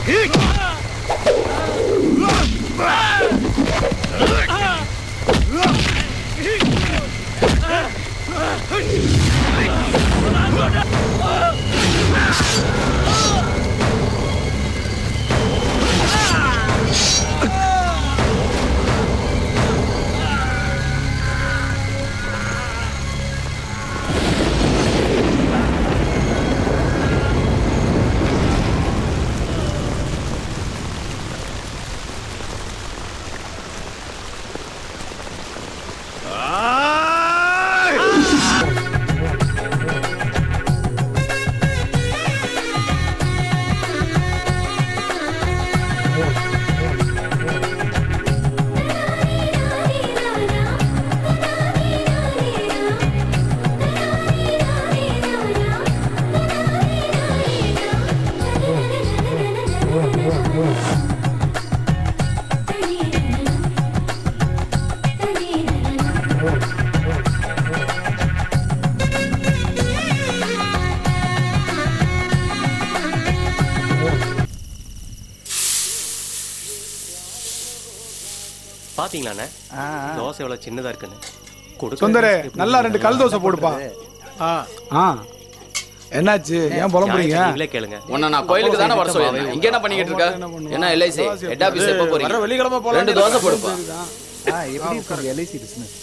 பாத்தீங்களாண்ணே தோசை எவ்வளவு சின்னதா இருக்குன்னு கொடுக்க சுந்தரே எப்படி நல்லா ரெண்டு கல் தோசை போடுப்பா ஆ என்னாச்சு ஏன் புலம்புறீங்க நியாயத்தை நீங்களே கேளுங்க உன்னை நான் கோயிலுக்கு தானே வர சொல்லியிருந்தேன் இங்க என்ன பண்ணிக்கிட்டு இருக்க என்ன எல்ஐசி ஹெட் ஆபீஸ் எப்போ போறீங்க வெள்ளிக்கிழமை போலாம் ரெண்டு தோசை போடுப்பா எப்படி இருக்கு எல்ஐசி பிசினஸ்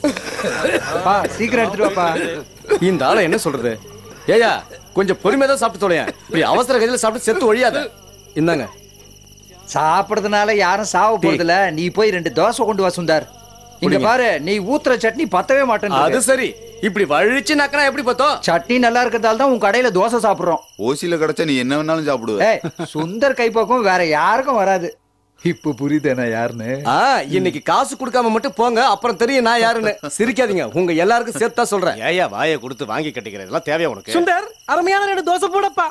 பா சீக்கிரம் எடுத்துட்டு வாப்பா இந்த ஆளை என்ன சொல்றது ஏயா கொஞ்சம் பொறுமையா தான் சாப்பிட்டு தொலையேன் இப்படி அவசர கதியில சாப்பிட்டு செத்து ஒழியாத இந்தாங்க சாப்பிடுறதுனால யாரும் சாவ போறதில்ல நீ போய் ரெண்டு தோசை கொண்டு வா சுந்தர் இங்க பாரு நீ ஊத்துற சட்னி பத்தவே அது மாட்டேன் சரி இப்படி வழிச்சு நக்கனா எப்படி பார்த்தோம் சட்னி நல்லா இருக்கிறதால தான் உன் கடையில தோசை சாப்பிடுறோம் ஓசியில கிடைச்சா நீ என்ன வேணாலும் சாப்பிடுவ ஏய் சுந்தர் கைப்பக்கம் வேற யாருக்கும் வராது இப்ப புரியுதேனா யாருன்னு ஆ இன்னைக்கு காசு கொடுக்காம மட்டும் போங்க அப்புறம் தெரியும் நான் யாருன்னு சிரிக்காதீங்க உங்க எல்லாருக்கும் சேர்த்து தான் சொல்றேன் ஏயா வாயை கொடுத்து வாங்கி கட்டிக்கிற இதெல்லாம் தேவையா உனக்கு சுந்தர் அருமையான ரெண்டு தோசை போடப்பா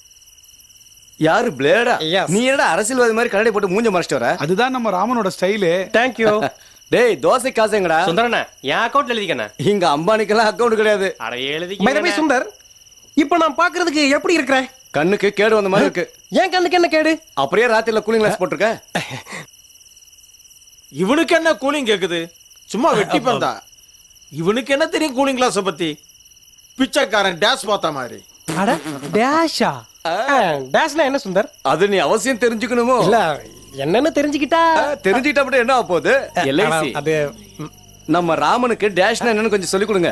யாரு பிளேடா Yes. நீ என்னடா அரசியல்வாதி மாதிரி கண்ணாடி போட்டு மூஞ்ச மறைச்சிட்டு வர அதுதான் நம்ம ராமனோட ஸ்டைலு தேங்க்யூ டேய் தோசை காசுங்கடா சுந்தரண்ணே என் அக்கௌண்ட்ல எழுதிக்கண்ணே இங்க அம்பானிக்கெல்லாம் அக்கௌண்ட் கிடையாது அட மைதபை எழுதிக்க சுந்தர் இப்போ நான் பாக்குறதுக்கு எப்படி இருக்கிறேன் கண்ணுக்கு கேடு வந்த மாதிரி இருக்கு ஏன் கண்ணுக்கு என்ன கேடு அப்படியே ராத்திரில கூலிங் கிளாஸ் போட்டிருக்க இவனுக்கு என்ன கூலிங் கேக்குது சும்மா வெட்டி பந்தா இவனுக்கு என்ன தெரியும் கூலிங் கிளாஸ பத்தி பிச்சைக்காரன் டேஷ் பார்த்த மாதிரி அட டேஷா டேஷ்னா என்ன சுந்தர் அது நீ அவசியம் தெரிஞ்சுக்கணுமோ இல்ல என்னன்னு தெரிஞ்சுக்கிட்டா ஆ, தெரிஞ்சுக்கிட்டா மட்டும் என்ன ஆகப் போகுது எல்ஐசி அது நம்ம ராமனுக்கு டேஷ்னா என்னன்னு கொஞ்சம் சொல்லிக் கொடுங்க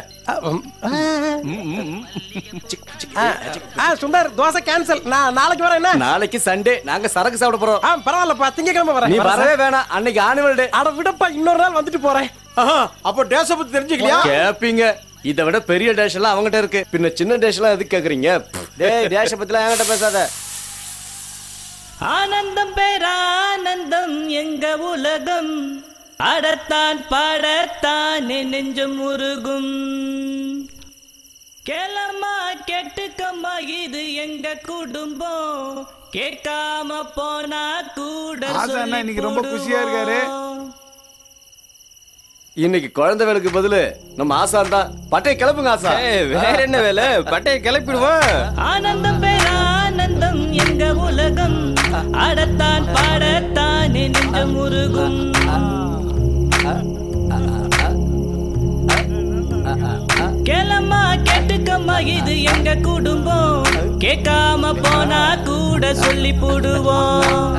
ஆ, ஆ, சுந்தர் தோசை கேன்சல் நான் நாளைக்கு வரேன் என்ன நாளைக்கு சண்டே நாங்க சரக்கு சாப்பிட போறோம் ஆ பரவாயில்லப்பா திங்கக்கிழமை வரேன் நீ வரேன் வரவே சார். வேணாம் அன்னைக்கு ஆனுவல் டே அட விடப்பா இன்னொரு நாள் வந்துட்டு போறேன் ஆஹா, அப்ப டேஷ பத்தி தெரிஞ்சுக்கலையா கேப்பீங்க இதை விட பெரிய டேஷ் எல்லாம் அவங்ககிட்ட இருக்கு பின்ன சின்ன டேஷ் எல்லாம் எதுக்கு கேக்குறீங்க டேய் டேஷ பத்திலாம் என்கிட்ட பேசாத ஆனந்தம் பேரானந்தம் எங்க உலகம் அடத்தான் பாடத்தான் என் நெஞ்சம் உருகும் கேளம்மா கேட்டுக்கம்மா இது எங்க குடும்பம் கேட்காம போனா கூட ஆசா அண்ணா இன்னைக்கு ரொம்ப குஷியா இருக்காரு. இன்னைக்கு குழந்தை வேலைக்கு பதிலு நம்ம ஆசா தான் பட்டைய கிளப்புங்க ஆசா வேற என்ன வேலை பட்டையை கிளப்பிடுவோம் ஆனந்தம் பேரானந்தம் எங்க உலகம் அடத்தான் பாடத்தான் என் நெஞ்சம் உருகும் கேளம்மா கேட்டுக்கம்மா இது எங்க குடும்பம் கேட்காம போனா கூட சொல்லி போடுவோம்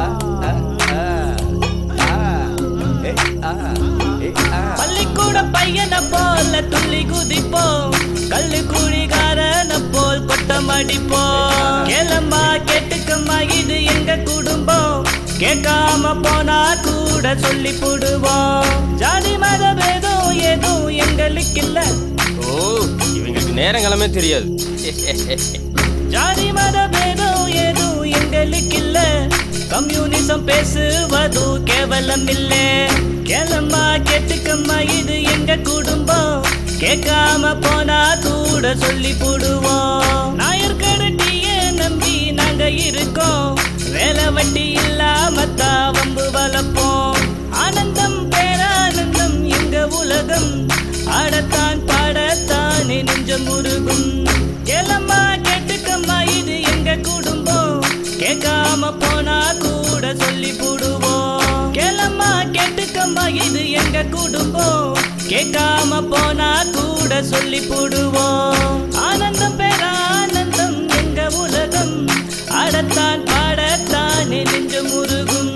பள்ளிக்கூட பையனை போல துள்ளி குதிப்போம் கல்லு குழிகாரன போல் கொட்டம் அடிப்போம் கேளம்மா கேட்டுக்கம்மா இது எங்க குடும்பம் கேட்காம போனா கூட சொல்லி போடுவோம் ஜாதி மத பேதம் ஏதும் எங்களுக்கு இல்ல ஓ இவங்களுக்கு நேரங்களமே தெரியாது ஜாதி மத பேதம் ஏதும் எங்களுக்கு இல்ல கம்யூனிசம் பேசுவது கேவலம் இல்ல கேளம்மா கேட்டுக்கம்மா இது எங்க குடும்பம் கேட்காம போனா கூட சொல்லி போடுவோம் நாயர் கடட்டிய நம்பி நாங்க இருக்கோம் வேலை வட்டி இல்லாம தான் வம்பு வளர்ப்போம் ஆனந்தம் பேரானந்தம் எங்க உலகம் ஆடத்தான் பாடத்தானே நெஞ்சம் முருகும் கேளம்மா கேட்டுக்கம்மா இது எங்க குடும்பம் கேட்காம கேட்காம போனா கூட சொல்லி போடுவோம் கேளம்மா கேட்டுக்கம்மா இது எங்க குடும்பம் கேட்காம போனா கூட சொல்லி போடுவோம் ஆனந்தம் பேரானந்தம் எங்க உலகம் ஆடத்தான் பாடத்தானே நெஞ்ச முருகும்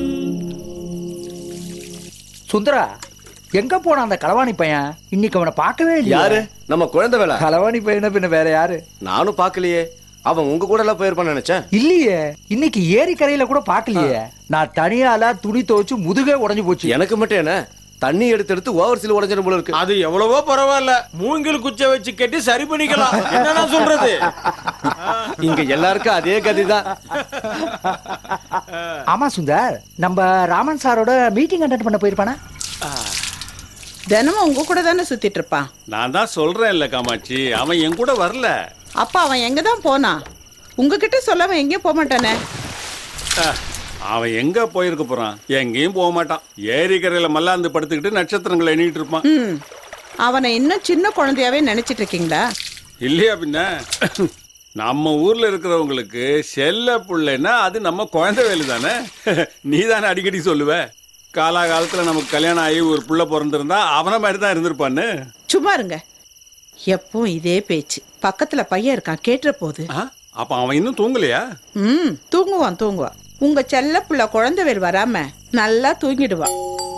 சுந்தரா எங்க போன அந்த களவாணி பையன் இன்னைக்கு அவனை பார்க்கவே இல்லையா யாரு நம்ம குழந்தை வேலை களவாணி பையனை பின்ன வேற யாரு நானும் பார்க்கலையே அவன் உங்க கூட எல்லாம் போயிருப்பான்னு நினைச்சேன் இல்லையே இன்னைக்கு ஏரிக்கரையில கூட பார்க்கலையே நான் தனியால துணி துவைச்சு முதுகே உடைஞ்சு போச்சு எனக்கு மட்டும் என்ன தண்ணி எடுத்து எடுத்து ஓவர் சீல் உடஞ்சிடும் போல இருக்கு அது எவ்வளவோ பரவாயில்ல மூங்கில் குச்சை வச்சு கட்டி சரி பண்ணிக்கலாம் என்னடா சொல்றது இங்க எல்லாருக்கும் அதே கதிதான் ஆமா சுந்தர் நம்ம ராமன் சாரோட மீட்டிங் அட்டன் பண்ண போயிருப்பானா தினமும் உங்க கூட தானே சுத்திட்டு இருப்பான் நான் தான் சொல்றேன் இல்ல காமாட்சி அவன் என் கூட வரல அப்ப அவன் எங்க தான் போனான் உங்ககிட்ட சொல்லாம எங்கேயும் போக மாட்டானே அஹ், அவன் எங்க போயிருக்க போறான் எங்கேயும் போக மாட்டான் ஏரிக்கரையில மல்லாந்து படுத்துக்கிட்டு நட்சத்திரங்களை எண்ணிட்டு இருப்பான் ம் அவனை இன்னும் சின்ன குழந்தையாவே நினைச்சிட்டு இருக்கீங்களா இல்லையா பின்ன நம்ம ஊர்ல இருக்கிறவங்களுக்கு செல்ல புள்ளைன்னா அது நம்ம குழந்தை வேலு தானே நீ தானே அடிக்கடி சொல்லுவ காலாகாலத்துல நமக்கு கல்யாணம் ஆகி ஒரு புள்ள பிறந்திருந்தா அவன மாதிரி தான் இருந்திருப்பான்னு சும்மா இருங்க எப்பவும் இதே பேச்சு பக்கத்துல பையன் இருக்கான் கேட்டுற போது ஆ, அப்ப அவன் இன்னும் தூங்கலையா ம் தூங்குவான் தூங்குவான் உங்க செல்ல புள்ள குழந்தை வேல் வராம நல்லா தூங்கிடுவான்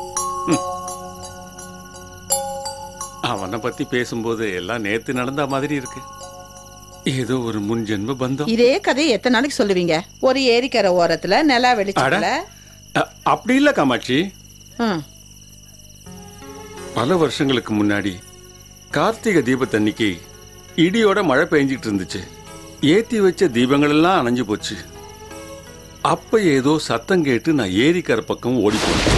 அவனை பத்தி பேசும்போது எல்லாம் நேத்து நடந்த மாதிரி இருக்கு ஏதோ ஒரு முன் ஜென்ம பந்தம் இதே கதையை எத்தனை நாளைக்கு சொல்லுவீங்க ஒரு ஏரிக்கரை ஓரத்துல நிலா வெளிச்சத்துல அ, அப்படி இல்ல காமாட்சி ம் பல வருஷங்களுக்கு முன்னாடி கார்த்திகை தீபத்தன்னைக்கு இடியோட மழை பெஞ்சிட்டு இருந்துச்சு ஏத்தி வச்ச தீபங்கள் எல்லாம் அணைஞ்சு போச்சு அப்ப ஏதோ சத்தம் கேட்டு நான் ஏரிக்கரை பக்கம் ஓடி போனேன்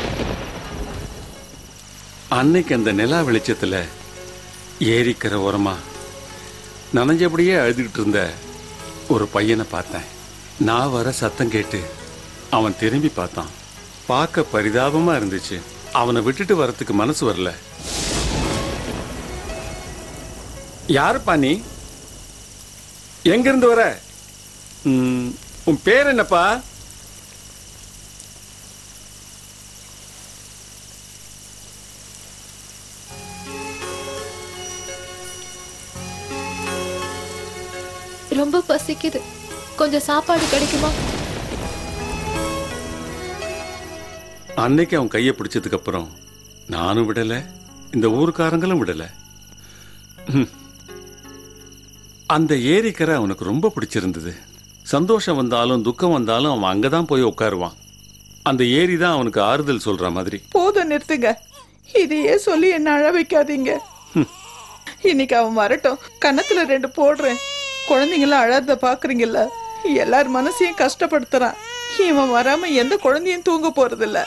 அன்னைக்கு அந்த நிலா வெளிச்சத்துல ஏரிக்கரை ஓரமா நனைஞ்சபடியே அழுதுகிட்டு இருந்த ஒரு பையனை பார்த்தேன் நான் வர சத்தம் கேட்டு அவன் திரும்பி பார்த்தான் பார்க்க பரிதாபமா இருந்துச்சு அவனை விட்டுட்டு வரத்துக்கு மனசு வரல யாருப்பா நீ எங்க இருந்து வர ம், உன் பேர் என்னப்பா ரொம்ப பசிக்குது கொஞ்சம் சாப்பாடு கிடைக்குமா அன்னைக்கு அவன் கையை பிடிச்சதுக்கு அப்புறம் நானும் விடல இந்த ஊர்க்காரங்களும் விடல ம். அந்த ஏரிக்கரை அவனுக்கு ரொம்ப பிடிச்சிருந்தது சந்தோஷம் வந்தாலும் துக்கம் வந்தாலும் அவன் அங்கதான் போய் உட்காருவான் அந்த ஏரி தான் அவனுக்கு ஆறுதல் சொல்ற மாதிரி போதும் நிறுத்துங்க இதையே சொல்லி என்ன அழ வைக்காதீங்க இன்னைக்கு அவன் வரட்டும் கன்னத்துல ரெண்டு போடுறேன் குழந்தைங்கள அழாத பாக்குறீங்கல்ல எல்லார் மனசையும் கஷ்டப்படுத்துறான் இவன் வராம எந்த குழந்தையும் தூங்க போறதில்ல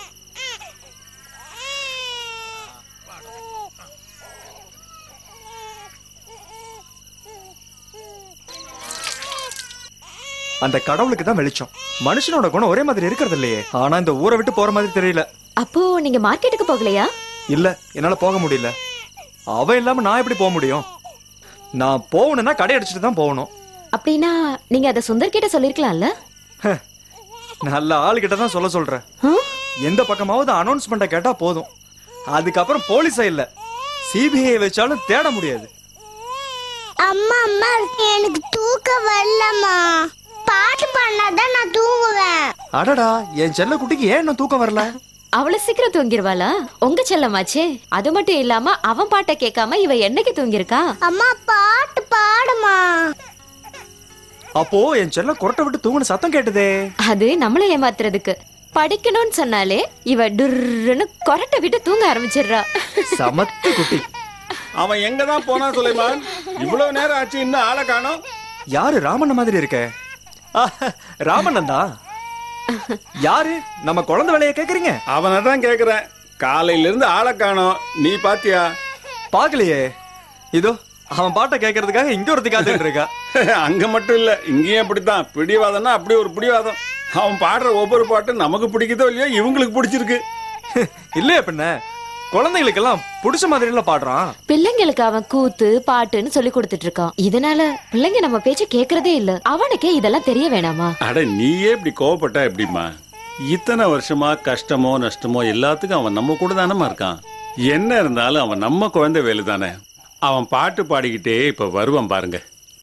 அந்த கடவுளுக்கு தான் வெளிச்சம் மனுஷனோட குணம் ஒரே மாதிரி இருக்கிறது இல்லையே ஆனா இந்த ஊரை விட்டு போற மாதிரி தெரியல அப்போ நீங்க மார்க்கெட்டுக்கு போகலையா இல்ல என்னால போக முடியல அவ இல்லாம நான் எப்படி போக முடியும் நான் போகணும்னா கடை அடிச்சுட்டு தான் போகணும் அப்படின்னா நீங்க அதை சுந்தர் கிட்ட சொல்லிருக்கலாம்ல நல்ல ஆளுகிட்ட தான் சொல்ல சொல்றேன் எந்த பக்கமாவது அனௌன்ஸ்மெண்ட்டை கேட்டா போதும் அதுக்கப்புறம் போலீஸா இல்ல சிபிஐ வச்சாலும் தேட முடியாது அம்மா அம்மா எனக்கு தூக்கம் வரலம்மா பாட்டு பண்ணாதான் நான் தூங்குவேன் அடடா என் செல்ல குட்டிக்கு ஏன் இன்னும் தூக்கம் வரல அவ்வளவு சீக்கிரம் தூங்கிருவாளா உங்க செல்லமாச்சே அது மட்டும் இல்லாம அவன் பாட்டை கேட்காம இவ என்னைக்கு தூங்கிருக்கா அம்மா பாட்டு பாடுமா அப்போ என் செல்ல குரட்டை விட்டு தூங்குன சத்தம் கேட்டதே அது நம்மள ஏமாத்துறதுக்கு படிக்கணும்னு சொன்னாலே இவ டுர்ன்னு கொரட்டை விட்டு தூங்க ஆரம்பிச்சிடுறா சமத்து குட்டி அவன் எங்க தான் போனா சுலைமான் இவ்வளவு நேரம் ஆச்சு இன்னும் ஆளை காணோம் யாரு ராமண்ண மாதிரி இருக்க ராமண்ணன் தான் யாரு நம்ம குழந்தை வேலைய கேக்குறீங்க அவனை தான் கேக்குறேன் காலையில இருந்து ஆளை காணோம் நீ பாத்தியா பாக்கலையே இதோ அவன் பாட்டை கேட்கறதுக்காக இங்க ஒருத்தி காத்துட்டு இருக்கா அங்க மட்டும் இல்ல இங்கேயும் அப்படித்தான் பிடிவாதம்னா அப்படி ஒரு பிடிவாதம் அவன் பாடுற ஒவ்வொரு பாட்டும் நமக்கு பிடிக்குதோ இல்லையோ இவங்களுக்கு பிடிச்சிருக்கு இல்லையா பின்ன குழந்தைகளுக்கெல்லாம் பிடிச்ச மாதிரில பாடுறான் பிள்ளைங்களுக்கு அவன் கூத்து பாட்டுன்னு சொல்லி கொடுத்துட்டு இருக்கான் இதனால பிள்ளைங்க நம்ம பேச்ச கேக்குறதே இல்ல அவனுக்கே இதெல்லாம் தெரிய வேணாமா அட நீயே இப்படி கோவப்பட்டா எப்படிம்மா இத்தனை வருஷமா கஷ்டமோ நஷ்டமோ எல்லாத்துக்கும் அவன் நம்ம கூட தானமா இருக்கான் என்ன இருந்தாலும் அவன் நம்ம குழந்தை வேலு தானே அவன் பாட்டு பாடிக்கிட்டே இப்ப வருவான் பாருங்க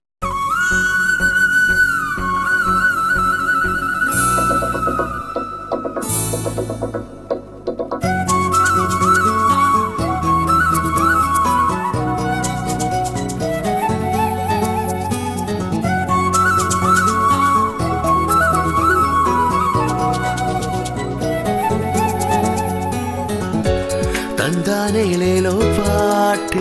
தந்தானேலேலோ பாட்டு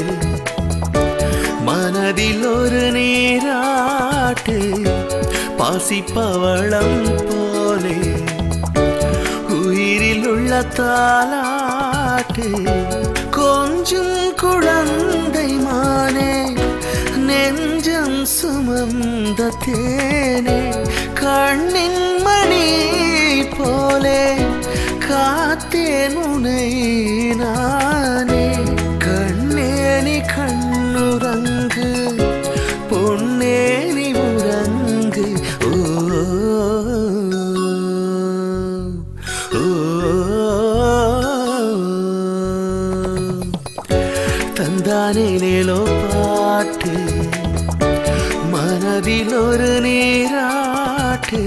மனதில் ஒரு நீராட்டு பாசிப்பவளம் போலே உயிரில் உள்ள தாலாட்டு கொஞ்சம் குழந்தை மானே நெஞ்சம் சுமந்த தேனே கண்ணின் மணி போலே காத்தேன் உனை நானே கண்ணேனி கண்ணுறங்கு பொன்னேனி உறங்கு ஓ ஓ தந்தானேலேலோ பாட்டு மனதில் ஒரு நீராட்டு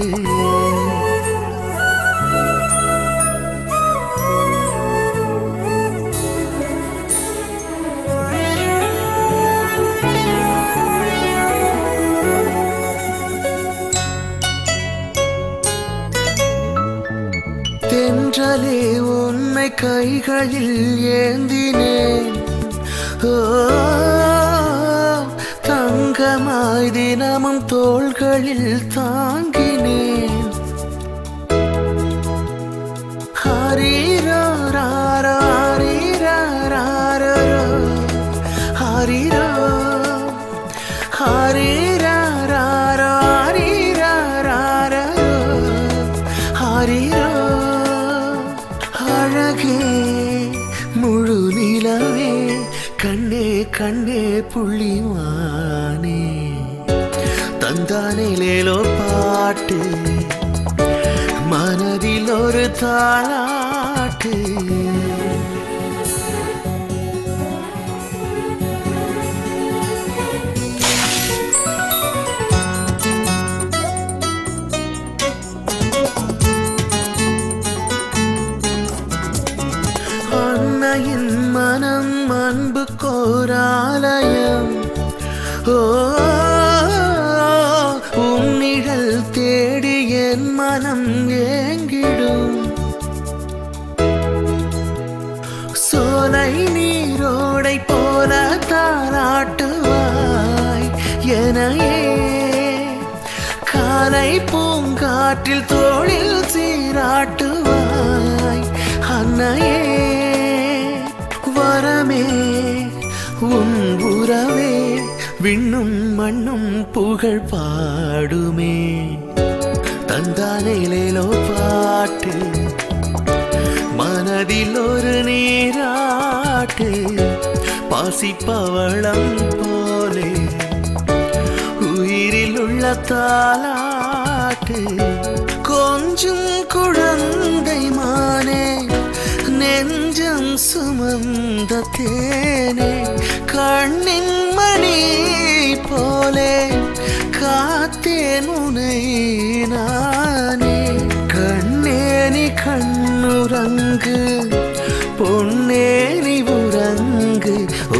தென்றலே உன்னை கைகளில் ஏந்தினேன் ஓ தங்கமாய் தினமும் தோள்களில் தாங்கினேன் ஹரிரோ ராரோ ஹரிரோ ராரோ ஹரிரோ ஹரிரோ ராரோ ஹரிரோ ராரோ ஹரிரோ அழகே முழு நிலவே கண்ணே கண்ணே புள்ளிவானே தந்தானிலேலோ பாட்டு மனதில் ஒரு தாளாட்டு அன்னையின் மனம் அன்பு கோராலயம் ஓ உன்னிழல் தேடி என் மனம் ஏங்கிடும் சோலை நீரோடை போல தாராட்டுவாய் எனையே காலை பூங்காற்றில் தோளில் சீராட்டுவாய் அன்னையே வரமே உன் உறவே விண்ணும் மண்ணும் புகழ் பாடுமே தந்தானேலேலோ பாட்டு மனதில் ஒரு நீராட்டு பாசிப்பவளம் போலே உயிரில் உள்ள தாலாட்டு கொஞ்சம் குழந்தை மானே நெஞ்சம் சுமந்த தேனே கண்ணின் மணி போலே காத்தேன் உனை நானே கண்ணேனி கண்ணுறங்கு பொன்னேனி உறங்கு ஓ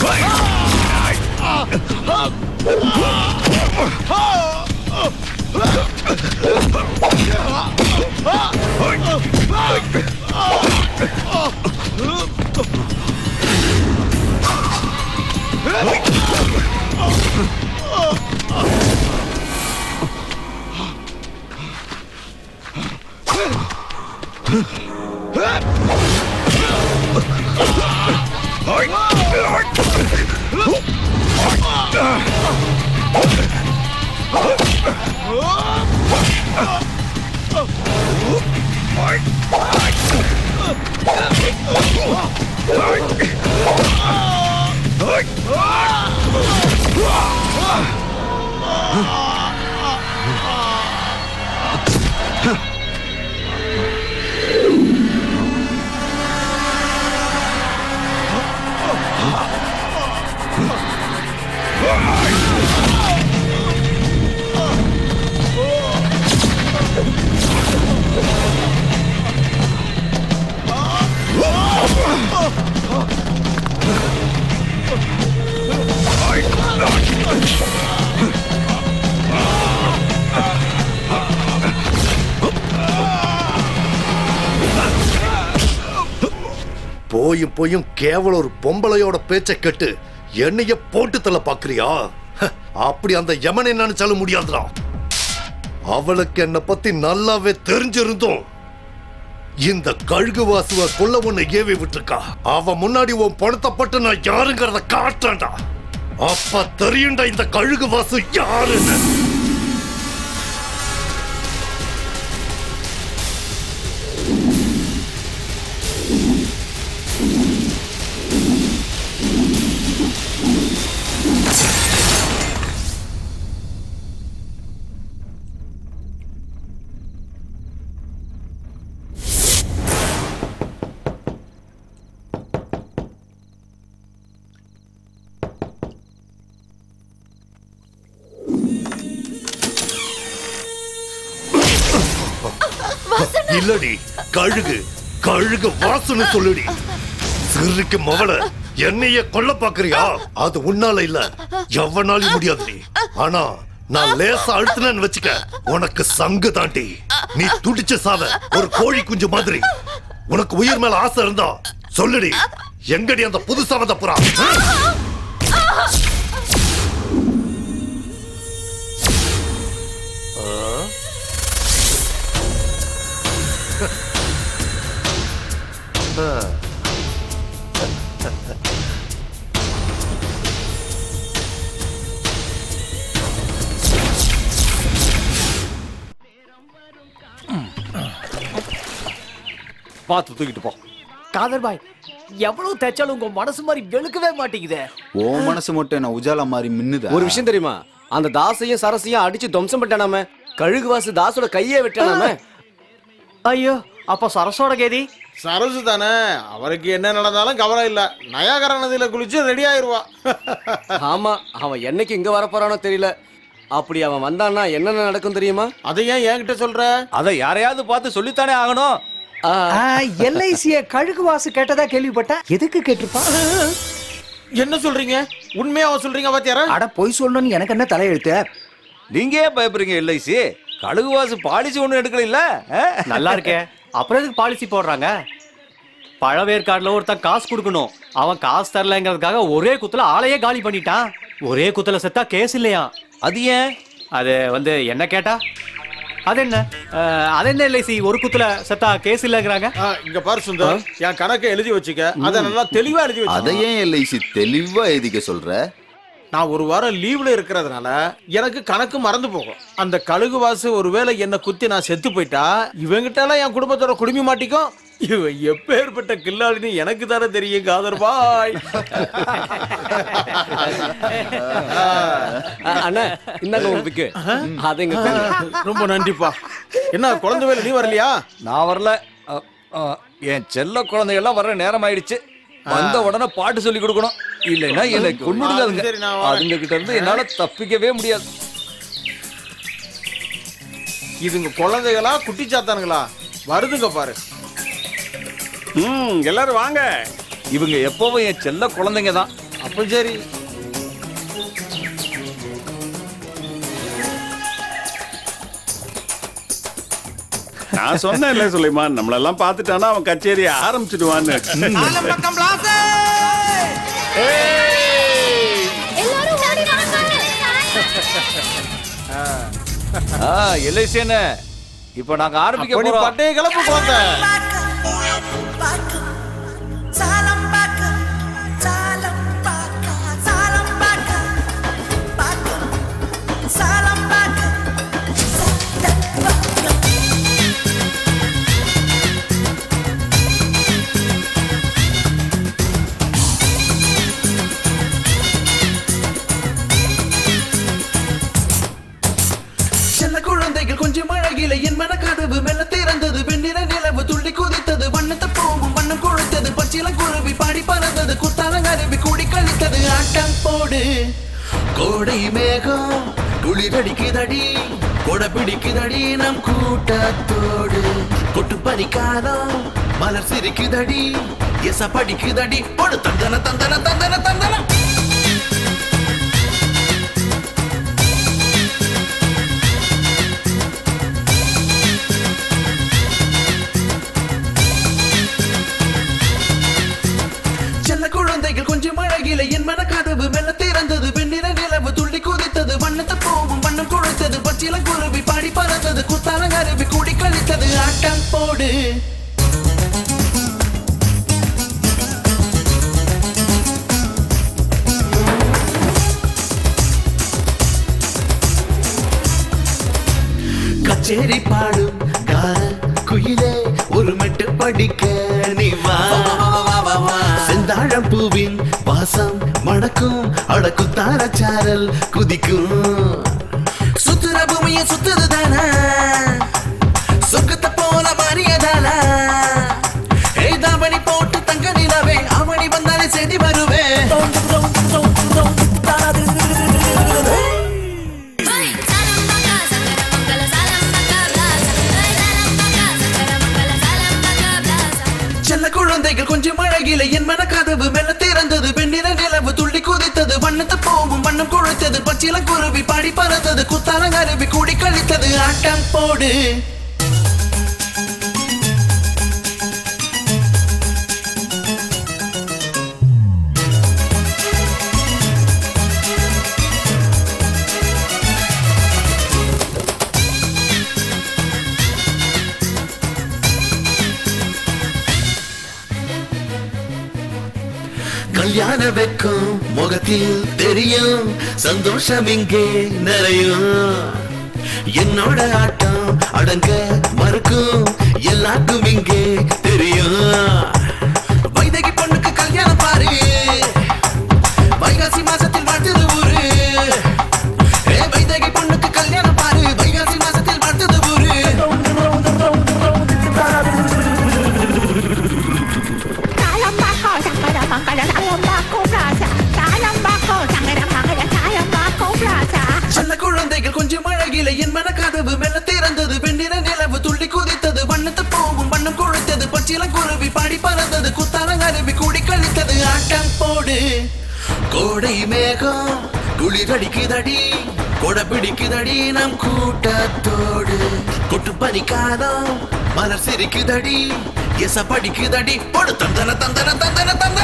போயும் போயும் கேவலம் ஒரு பொம்பளையோட பேச்சை கேட்டு என்னைய போட்டு தள்ள பாக்குறியா ஹ, அப்படி அந்த யமனை நினைச்சாலும் முடியாதுடா அவளுக்கு என்ன பத்தி நல்லாவே தெரிஞ்சிருந்தோம் இந்த கழுகு வாசுவ கொல்ல ஒண்ணு ஏவி விட்டுருக்கா அவ முன்னாடி உன் பணத்தை பட்டு நான் யாருங்கிறத காட்டுறேன்டா அப்ப தெரியும்டா இந்த கழுகு வாசு யாருன்னு இல்லடி கழுகு கழுகு வாசனை சொல்லுடி சிறுக்கு மவள என்னைய கொல்ல பாக்குறியா அது உன்னால இல்ல எவனாலும் முடியாதுடி ஆனா நான் லேசா அழுத்தினேன்னு வச்சுக்க உனக்கு சங்கு தாண்டி நீ துடிச்ச சாவ ஒரு கோழி குஞ்சு மாதிரி உனக்கு உயிர் மேல ஆசை இருந்தா சொல்லுடி எங்கடி அந்த புதுசா வந்த புறா ஆ? ஆ. பார்த்து தூக்கிட்டு போ காதர் பாய் எவ்வளவு தைச்சாலும் உங்க மனசு மாதிரி வெளுக்கவே மாட்டேங்குதே ஓ மனசு மட்டும் என்ன உஜாலா மாதிரி மின்னுதா ஒரு விஷயம் தெரியுமா அந்த தாசையும் சரசையும் அடிச்சு துவம்சம் பண்ணிட்டானாம கழுகு வாசு தாசோட கையே விட்டானாம ஐயோ அப்ப சரசோட கேதி சரசு தானே அவருக்கு என்ன நடந்தாலும் கவலை இல்ல நயாகர நதியில குளிச்சு ரெடி ஆயிருவா ஆமா அவன் என்னைக்கு இங்க வர போறானோ தெரியல அப்படி அவன் வந்தான்னா என்னென்ன நடக்கும் தெரியுமா அதை ஏன் என்கிட்ட சொல்ற அதை யாரையாவது பார்த்து சொல்லித்தானே ஆகணும் எல்ஐசிய கழுகு வாசு கேட்டதா கேள்விப்பட்டேன் எதுக்கு கேட்டிருப்பான் என்ன சொல்றீங்க உண்மையாவா சொல்றீங்க பாத்தியாரா அட பொய் சொல்லணும்னு எனக்கு என்ன தலையெழுத்து நீங்க ஏன் பயப்படுறீங்க எல்ஐசி கழுகுவாசு பாலிசி ஒண்ணும் எடுக்கல இல்ல நல்லா இருக்கே அப்புறம் எதுக்கு பாலிசி போடுறாங்க பழவேற்காடுல ஒருத்தன் காசு கொடுக்கணும் அவன் காசு தரலங்கிறதுக்காக ஒரே குத்துல ஆளையே காலி பண்ணிட்டான் ஒரே குத்துல செத்தா கேஸ் இல்லையா அது ஏன் அது வந்து என்ன கேட்டா அது என்ன அஹ், அது என்ன எல்ஐசி ஒரு குத்துல செத்தா கேஸ் இல்லைங்கிறாங்க இங்க பாரு சுந்தர் என் கணக்கை எழுதி வச்சுக்க அதை நல்லா தெளிவா எழுதி அதை வச்சுக்க ஏன் எல்ஐசி தெளிவா எழுதிக்க சொல்ற நான் ஒரு வாரம் லீவ்ல இருக்கிறதுனால எனக்கு கணக்கு மறந்து போகும் அந்த கழுகு வாசு ஒருவேளை என்ன குத்தி நான் செத்து போயிட்டா இவங்கிட்ட எல்லாம் என் குடும்பத்தோட குடுமி மாட்டிக்கும் இவன் எப்பேற்பட்ட கில்லாடின்னு எனக்கு தானே தெரியும் காதர் பாய் அண்ணா இந்தாங்க உங்க பிக்கு அதை இங்க கொடுங்க. ரொம்ப நன்றிப்பா என்ன குழந்தை வேலை நீ வரலையா நான் வரல அ, அ, என் செல்ல குழந்தைகள்லாம் வர நேரம் ஆயிடுச்சு வந்த உடனே பாட்டு சொல்லி கொடுக்கணும் இல்லைன்னா என்னை கொண்டுடுங்க சரி, நான் வரேன். அதுங்க கிட்ட இருந்து என்னால தப்பிக்கவே முடியாது இதுங்க குழந்தைகளா குட்டி சாத்தானுங்களா வருதுங்க பாரு ம் எல்லாரும் வாங்க இவங்க எப்பவும் என் செல்ல குழந்தைங்க தான் அப்ப சரி நான் சொன்னேன்ல சுலைமான் நம்மளெல்லாம் பார்த்துட்டானா அவன் கச்சேரியை ஆரம்பிச்சிடுவான்னு ஆ எல்ஐசி என்ன இப்போ நாங்க ஆரம்பிக்க அப்ப நீ போறோம் பட்டைய கிளப்பு போங்க சில குழந்தைகள் கொஞ்சம் அழகில என் மனக்கதவு மெல்ல திறந்தது வெண்ணிற நிலவு துள்ளி குதித்தது வண்ணத்தை போவும் வண்ணம் கொழுத்தது பச்சில குருவி பாடி பறந்தது குத்தாலம் அருவி கூடி கழித்தது ஆட்டம் போடு கோடை மேகம் குளிரடிக்குதடி கொடை பிடிக்குதடி நம் கூட்டத்தோடு கொட்டு பறிக்காதம் மலர் சிரிக்குதடி எச படிக்குதடி போடு தந்தன தந்தன தந்தன தந்தன செல்ல குழந்தைகள் கொஞ்சம் அழகில என் மனக்கதவு மெல்ல திறந்தது வெண்ணிற நிலவு துள்ளி குதித்தது வண்ணத்தை போவும் வண்ணம் கொழுத்தது பச்சில குருவி பாடி பறந்தது குத்தால அருவி கூடி கழித்தது ஆட்டம் போடு கச்சேரி பாடும் கார குயிலே ஒரு மெட்டு படிக்க நீ வா செந்தாழம் பூவின் வாசம் மணக்கும் அடக்கும் தாரச்சாரல் குதிக்கும் சுத்துற பூமிய சுத்துது தானா சொக்கத்தை போல மாறியதானா ஏய் தாவணி போட்டு தங்க நிலவே அவனி வந்தாலே செய்தி வருவேன் செல்ல குழந்தைகள் கொஞ்சம் அழகில என் மனக்கதவு மெல்ல திறந்தது வெண்ணிற நிலவு துள்ளி குதித்தது வண்ணத்தை போவும் வண்ணம் கொழுத்தது பச்சில குருவி பாடி பறந்தது குத்தால அருவி கூடி கழித்தது ஆட்டம் போடு கல்யாண வெக்கம் முகத்தில் தெரியும் சந்தோஷம் இங்கே நிறையும் என்னோட ஆட்டம் அடங்க மறுக்கும் எல்லாருக்கும் இங்கே தெரியும் வைதகி பொண்ணுக்கு கல்யாணம் பாரு வைகாசி மாசத்தில் வாழ்த்தது ஊரு ஏ வைதகி பொண்ணுக்கு கல்யாணம் பாரு வைகாசி மாசத்தில் வாழ்த்தது ஊரு சின்ன குழந்தைகள் கொஞ்சம் அழகில என் மனக்கதவு மெல்ல திறந்தது வெண்ணிற நிலவு துள்ளி குதித்தது வண்ணத்தை போவும் வண்ணம் கொழுத்தது பச்சில குருவி பாடி பறந்தது குத்தால அருவி கூடி கழித்தது ஆட்டம் போடு கோடை மேகம் குளிரடிக்குதடி கொடை பிடிக்குதடி நம் கூட்டத்தோடு கொட்டு பறிக்காதம் மலர் சிரிக்குதடி எச படிக்குதடி போடு தந்தன தந்தன தந்தன தந்தன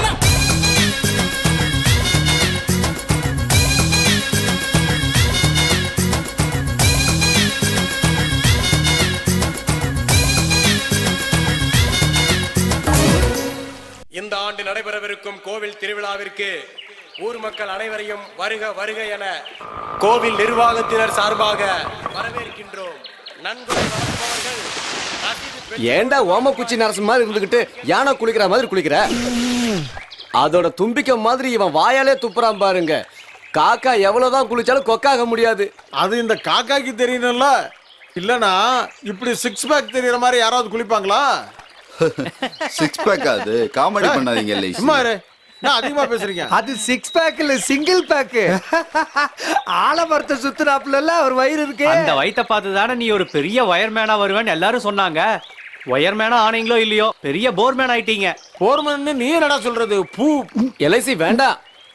இந்த ஆண்டு நடைபெறவிருக்கும் கோவில் திருவிழாவிற்கு ஊர் மக்கள் அனைவரையும் வருக வருக என கோவில் நிர்வாகத்தினர் சார்பாக வரவேற்கின்றோம் நன்கொடை வழங்குபவர்கள் ரசீது பெற்று- ஏன்டா ஓமக்குச்சி நரசன் மாதிரி இருந்துகிட்டு யானை குளிக்கிற மாதிரி குளிக்கிற அதோட தும்பிக்கை மாதிரி இவன் வாயாலே துப்புறான் பாருங்க காக்கா எவ்வளவுதான் குளிச்சாலும் கொக்காக முடியாது அது இந்த காக்காக்கு தெரியணும்ல இல்லனா இப்படி சிக்ஸ் பேக் தெரியற மாதிரி யாராவது குளிப்பாங்களா சிக்ஸ் பேக் அது காமெடி பண்ணாதீங்க இல்லை சும்மா இரு நான் அதிகமா பேசுறீங்க அது சிக்ஸ் பேக் இல்ல சிங்கிள் பேக் ஆலமரத்தை சுத்துறாப்புல அவர் வயிறு இருக்கு அந்த வயித்தை பார்த்து தானே நீ ஒரு பெரிய ஒயர்மேனா வருவேன்னு எல்லாரும் சொன்னாங்க ஒயர்மேனா ஆனீங்களோ இல்லையோ பெரிய போர்மேன் ஆயிட்டீங்க போர்மன் நீ என்னடா சொல்றது பூ எல்ஐசி வேண்டாம்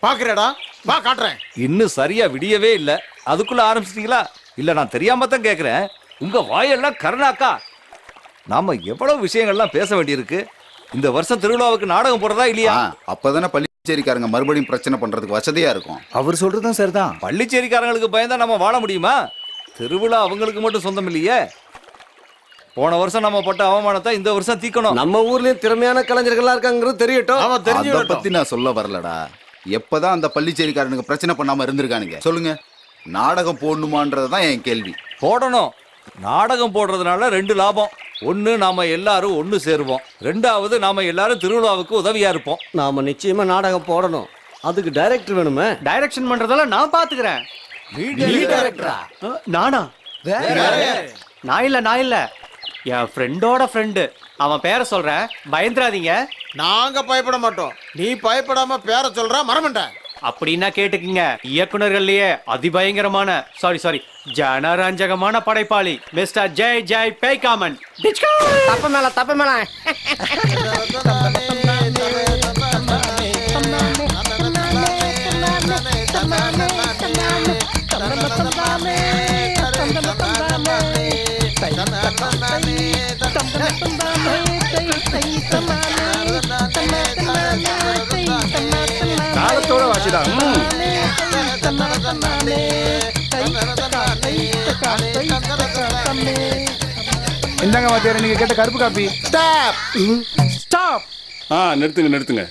பாக்குறேடா வா காட்டுறேன் இன்னும் சரியா விடியவே இல்ல அதுக்குள்ள ஆரம்பிச்சிட்டீங்களா இல்ல நான் தெரியாம தான் கேக்குறேன் உங்க வாயெல்லாம் கருணாக்கா நாம எவ்வளவு விஷயங்கள்லாம் பேச வேண்டியிருக்கு இந்த வருஷம் திருவிழாவுக்கு நாடகம் போடுறதா இல்லையா அப்பதானே பள்ளிச்சேரிக்காரங்க மறுபடியும் பிரச்சனை பண்றதுக்கு வசதியா இருக்கும் அவர் சொல்றதும் சரிதான் பள்ளிச்சேரிக்காரங்களுக்கு பயந்தா நம்ம வாழ முடியுமா திருவிழா அவங்களுக்கு மட்டும் சொந்தம் இல்லையே போன வருஷம் நம்ம பட்ட அவமானத்தை இந்த வருஷம் தீக்கணும் நம்ம ஊர்லயும் திறமையான கலைஞர்கள்லாம் இருக்காங்கிறது தெரியட்டும் அத பத்தி நான் சொல்ல வரலடா எப்பதான் அந்த பள்ளிச்சேரிக்காரனுக்கு பிரச்சனை பண்ணாம இருந்திருக்கானுங்க சொல்லுங்க நாடகம் போடணுமான்றதுதான் என் கேள்வி போடணும் நாடகம் போடுறதுனால ரெண்டு லாபம் ஒன்று நாம எல்லாரும் ஒன்று சேருவோம் ரெண்டாவது நாம எல்லாரும் திருவிழாவுக்கு உதவியா இருப்போம் நாம நிச்சயமா நாடகம் போடணும் அதுக்கு டைரக்டர் வேணுமே டைரக்ஷன் பண்றதெல்லாம் நான் பாத்துக்கிறேன் நீ director-ஆ? அஹ், நானா நான் இல்ல நான் இல்ல என் ஃப்ரெண்டோட ஃப்ரெண்டு அவன் பேரை சொல்றேன் பயந்துராதீங்க நாங்க பயப்பட மாட்டோம் நீ பயப்படாம பேர சொல்ற மரமண்டேன் அப்படின்னா கேட்டுக்குங்க இயக்குனர்கள்லயே அதிபயங்கரமான சாரி சாரி ஜனரஞ்சகமான படைப்பாளி மிஸ்டர் ஜெய் ஜெய் பேய்காமன் தப்ப மேல தப்ப மேல காலத்தோட வாசிடா இந்தாங்க வாத்தியார் நீங்க கேட்ட கருப்பு காப்பி ஸ்டாப் ஸ்டாப் ஆ நிறுத்துங்க நிறுத்துங்க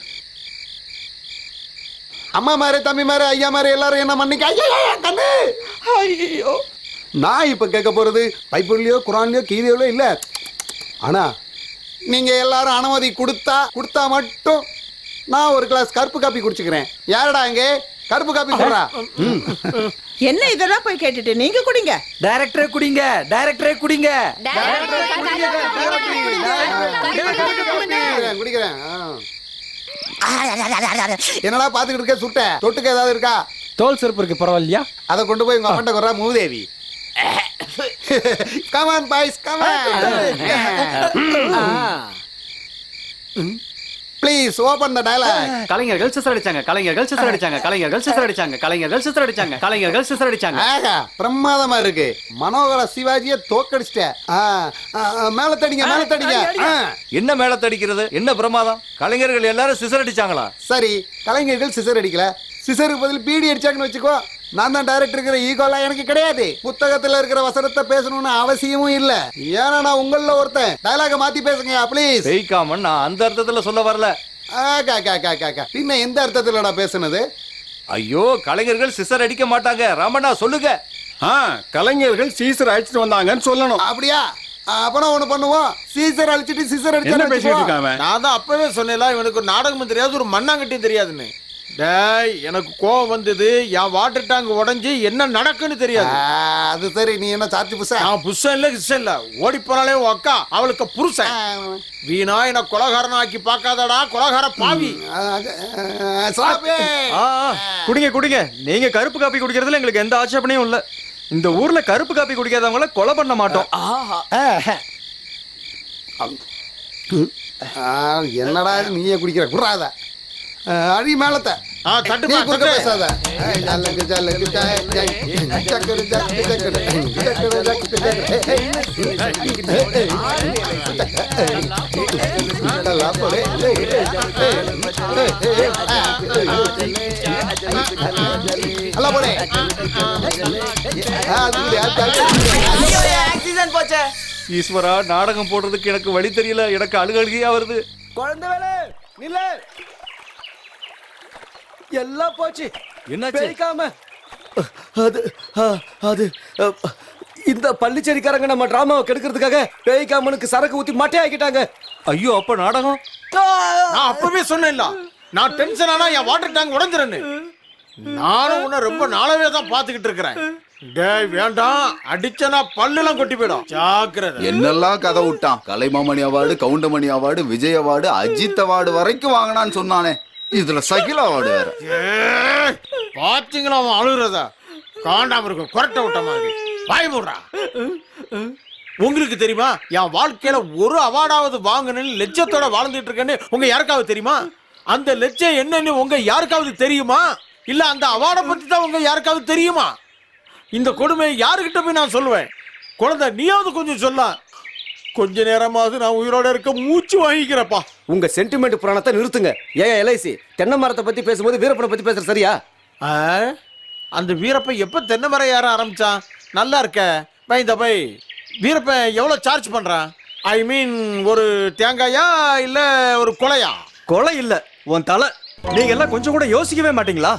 அம்மா மாரு தம்பி மாரு ஐயா மாரு எல்லாரும் என்ன மன்னிக்க ஐயா ஐயா, கண்ணு ஐயோ நான் இப்ப கேட்க போறது பைபிள்லயோ குரான்லயோ கீதையிலோ இல்ல ஆனா நீங்க எல்லாரும் அனுமதி கொடுத்தா கொடுத்தா மட்டும் நான் ஒரு கிளாஸ் கருப்பு காப்பி குடிச்சுக்கிறேன் யாரடா இங்க கருப்பு காப்பி சொல்றா ம். என்ன இதெல்லாம் போய் கேட்டுட்டு நீங்க குடிங்க டைரக்டரே குடிங்க டைரக்டரே குடிங்க குடிக்கிறேன், குடிக்கிறேன் ஆ. என்னடா பாத்துக்கிட்டு இருக்க சுட்ட தொட்டுக்க ஏதாவது இருக்கா தோல் செருப்பு இருக்கு பரவாயில்லையா அதை கொண்டு போய் உங்க அப்பன்ட்ட குறா மூதேவி come on boys come on please open the dialogue கலைஞர்கள் சிசர் அடிச்சாங்க கலைஞர்கள் சிசர் அடிச்சாங்க கலைஞர்கள் சிசர் அடிச்சாங்க கலைஞர்கள் சிசர் அடிச்சாங்க கலைஞர்கள் சிசர் அடிச்சாங்க ஆஹா பிரமாதமா இருக்கு மனோகர சிவாஜிய தோக்கடிச்சிட்ட ஆ, ஆ, ஆ, மேல தடிங்க மேல தடிங்க ஆ. என்ன மேல தடிக்கிறது என்ன பிரமாதம் கலைஞர்கள் எல்லாரும் சிசர் அடிச்சாங்களா சரி கலைஞர்கள் சிசர் அடிக்கல சிசருக்கு பதில் பீடி அடிச்சாங்கன்னு வச்சுக்கோ நான் தான் டைரக்டர் இருக்கிற ஈகோலாம் எனக்கு கிடையாது புத்தகத்துல இருக்கிற வசனத்தை பேசணும்னு அவசியமும் இல்ல ஏன்னா நான் உங்கள ஒருத்தன் டயலாக மாத்தி பேசுங்க ப்ளீஸ் ஜெயிக்காமன் நான் அந்த அர்த்தத்துல சொல்ல வரல பின்ன எந்த அர்த்தத்துலடா பேசுனது ஐயோ கலைஞர்கள் சிசர் அடிக்க மாட்டாங்க ராமண்ணா சொல்லுங்க ஆ கலைஞர்கள் சீசர் அழைச்சிட்டு வந்தாங்கன்னு சொல்லணும் அப்படியா அப்பனா ஒண்ணு பண்ணுவோம் சீசர் அழிச்சிட்டு சிசர் என்ன பேசிட்டு அடிச்சு இருக்கான் அவன்? நான் தான் அப்பவே சொன்னேன்ல இவனுக்கு ஒரு நாடகமும் தெரியாது ஒரு மண்ணாங்கட்டியும் தெரியாதுன்னு டேய் எனக்கு கோவம் வந்தது என் வாட்டர் டேங்க் உடைஞ்சு என்ன நடக்குன்னு தெரியாது அது சரி நீ என்ன சார்ஜ் புஷா நான் புருஷன் இல்ல கிருஷ்ணன் இல்ல ஓடி போனாலே உன் அக்கா அவளுக்கு புருஷன் வீணா என்ன கொலகாரன் ஆக்கி பார்க்காதடா கொலகார பாவி ஆ, ஆ, குடிங்க குடிங்க நீங்க கருப்பு காப்பி குடிக்கிறதுல எங்களுக்கு எந்த ஆட்சேபனையும் இல்ல இந்த ஊர்ல கருப்பு காப்பி குடிக்காதவங்கள கொலை பண்ண மாட்டோம் ஆ, என்னடா இது நீயே குடிக்கிற குறாத அடி மேலத்த ஆ, தட்டு நீ பா, குறுக்க தட்டு. பேசாத ஏய், ஜல்லக்கு, ஜல்லக்கு, ஜாய், ஜாய். ஜக்கரு, ஜக்கு, ஜக்கரு. ஜக்கரு, ஜக்கு, ஜக்கரு. இதெல்லாம் போடு. ஏய், ஏய், ஏய், ஏய், ஏய், ஆ, நல்லா போடு. ஆ, அது இப்படி, அது, அது. ஆக்சிஜன் போச்சே ஈஸ்வரா நாடகம் போடுறதுக்கு எனக்கு வழி தெரியல எனக்கு அழுகழுகியா வருது குழந்தை வேலை நில்லு எல்லாம் போச்சு என்னாச்சு? பேய்க்காம அது ஆ, அது அ, இந்த பள்ளிச்சேரிக்காரங்க நம்ம டிராமாவை கெடுக்கிறதுக்காக பேய்க்காமனுக்கு சரக்கு ஊத்தி மட்டை ஆக்கிட்டாங்க ஐயோ அப்ப நாடகம் நான் அப்பவே சொன்னேன்ல நான் டென்ஷன் ஆனா என் வாட்டர் டேங்க் உடைஞ்சிருன்னு நானும் உன்னை ரொம்ப நாளாவே தான் பாத்துக்கிட்டு இருக்கிறேன் டேய் வேண்டாம் அடிச்சனா பல்லுலாம் கொட்டி போயிடும் ஜாக்கிரதை என்னெல்லாம் கதை விட்டான் Kalaimamani award Goundamani award Vijay award Ajith award வரைக்கும் வாங்கினான்னு சொன்னானே இதுல சகில அவார்டு வேற ஏய், பாத்தீங்களா அவன் அழுகுறதா காண்டாம இருக்கும் கொரட்டை விட்ட மாதிரி வாய் மூடுறா உங்களுக்கு தெரியுமா என் வாழ்க்கையில ஒரு அவார்டாவது வாங்கணும்னு லட்சத்தோட வாழ்ந்துட்டு இருக்கேன்னு உங்க யாருக்காவது தெரியுமா அந்த லட்சம் என்னன்னு உங்க யாருக்காவது தெரியுமா இல்ல அந்த அவார்டை பத்தி தான் உங்க யாருக்காவது தெரியுமா இந்த கொடுமையை யாருக்கிட்ட போய் நான் சொல்லுவேன் குழந்தை நீயாவது கொஞ்சம் சொல்ல கொஞ்ச நேரமாவது நான் உயிரோட இருக்க மூச்சு வாங்கிக்கிறப்பா உங்க சென்டிமெண்ட் புராணத்தை நிறுத்துங்க ஏன் எல்ஐசி தென்னை மரத்தை பத்தி பேசும்போது வீரப்பனை பத்தி பேசுற சரியா ஆ? அந்த வீரப்பன் எப்ப தென்னை மரம் ஏற ஆரம்பிச்சான் நல்லா இருக்க பை இந்த பை வீரப்பன் எவ்வளவு சார்ஜ் பண்றான் ஐ மீன் ஒரு தேங்காயா இல்ல ஒரு கொலையா கொலை இல்ல உன் தலை நீங்க எல்லாம் கொஞ்சம் கூட யோசிக்கவே மாட்டீங்களா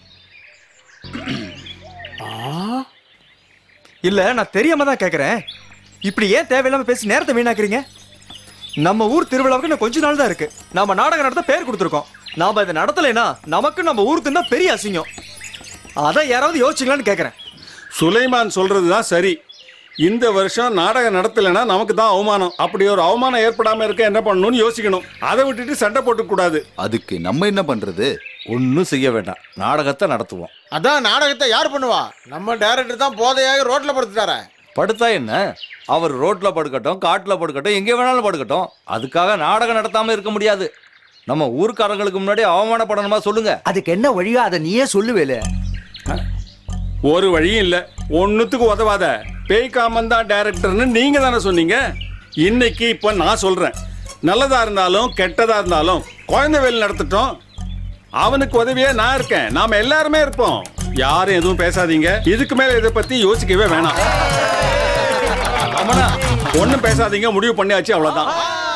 இல்ல நான் தெரியாம தான் கேக்குறேன் இப்படி ஏன் தேவையில்லாம பேசி நேரத்தை வீணாக்குறீங்க நம்ம ஊர் திருவிழாவுக்கு இன்னும் கொஞ்ச நாள் தான் இருக்கு நாம நாடகம் நடத்த பேர் கொடுத்துருக்கோம் நாம இதை நடத்தலைன்னா நமக்கு நம்ம ஊருக்கு தான் பெரிய அசிங்கம் அதை யாராவது யோசிச்சிங்களான்னு கேக்குறேன் சுலைமான் சொல்றது தான் சரி இந்த வருஷம் நாடகம் நடத்தலைன்னா நமக்கு தான் அவமானம் அப்படி ஒரு அவமானம் ஏற்படாம இருக்க என்ன பண்ணணும்னு யோசிக்கணும் அதை விட்டுட்டு சண்டை போட்டு கூடாது அதுக்கு நம்ம என்ன பண்றது ஒன்றும் செய்ய வேண்டாம் நாடகத்தை நடத்துவோம் அதான் நாடகத்தை யார் பண்ணுவா நம்ம டைரக்டர் தான் போதையாக ரோட்ல படுத்துட்டார படுத்தா என்ன அவர் ரோட்ல படுக்கட்டும் காட்டுல படுக்கட்டும் எங்கே வேணாலும் படுக்கட்டும் அதுக்காக நாடகம் நடத்தாம இருக்க முடியாது நம்ம ஊர்க்காரங்களுக்கு முன்னாடி அவமானப்படணுமா சொல்லுங்க அதுக்கு என்ன வழியோ அதை நீயே சொல்லுவேல ஒரு வழியும் இல்ல ஒண்ணுத்துக்கு உதவாத பேய் காமன் தான் டைரக்டர்னு நீங்க தானே சொன்னீங்க இன்னைக்கு இப்ப நான் சொல்றேன் நல்லதா இருந்தாலும் கெட்டதா இருந்தாலும் குழந்தை வேலை நடத்தட்டும் அவனுக்கு உதவியே நான் இருக்கேன் நாம எல்லாருமே இருப்போம் யாரும் எதுவும் பேசாதீங்க இதுக்கு மேல இதை பத்தி யோசிக்கவே வேணாம் ஆமாண்ணா ஒண்ணும் பேசாதீங்க முடிவு பண்ணியாச்சு அவ்வளவுதான்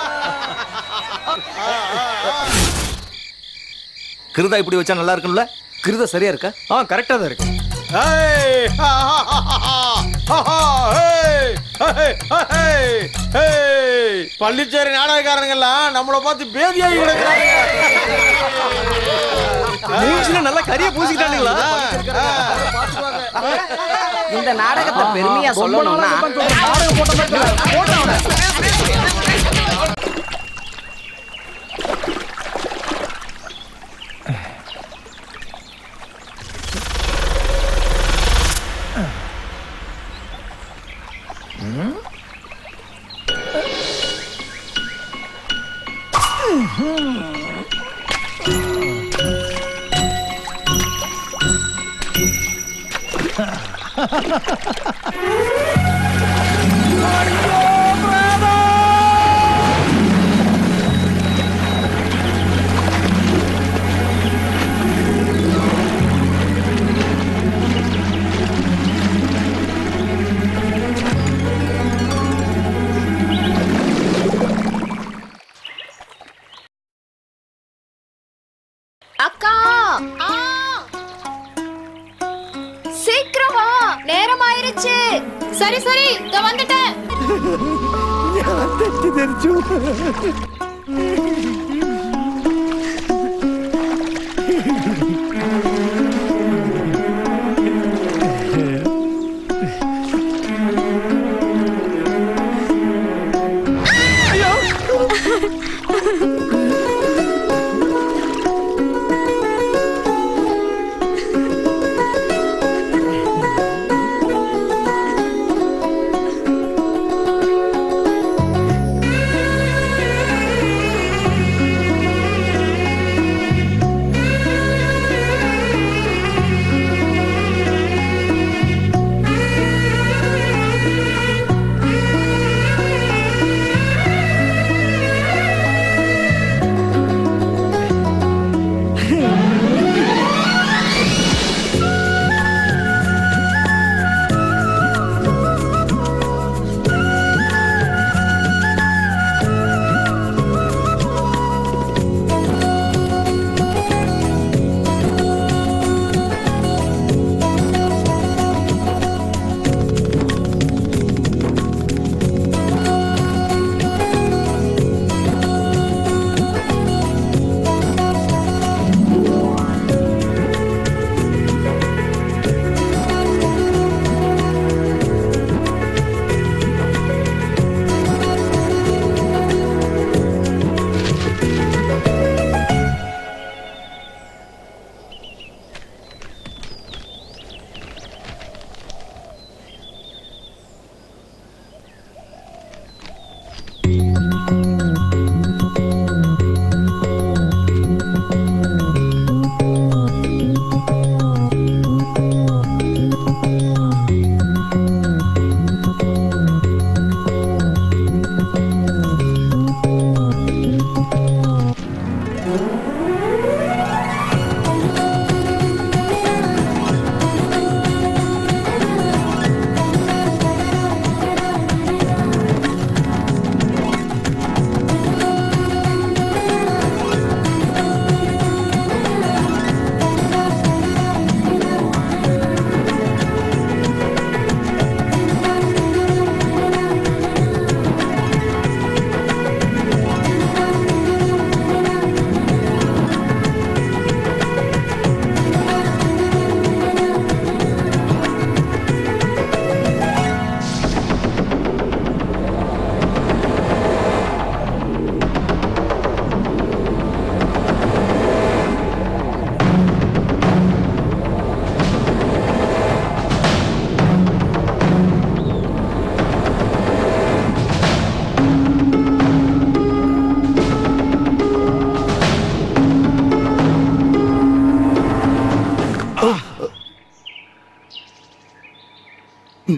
கிருதா இப்படி வச்சா நல்லா இருக்கும்ல கிருதா சரியா இருக்கா ஆ கரெக்டா தான் இருக்கு ஏய், ஹா, ஹா, ஹா, ஹா, ஹா, ஹா, ஏய், ஏய், ஏய், ஏய். பள்ளிச்சேரி நாடகக்காரங்கெல்லாம் நம்மளை பார்த்து பேதியாகி கிடக்குறாங்க மூஞ்சில நல்லா கரிய பூசிக்கிட்டானுங்களா இந்த நாடகத்தை பெருமையா சொல்லணும்னா அக்கா ஆ! சீக்கிரம் வா நேரம் ஆயிருச்சு சரி சரி இதோ வந்துட்டேன் ஆ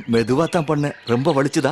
மெதுவா தான் பண்ணேன் ரொம்ப வலிச்சுதா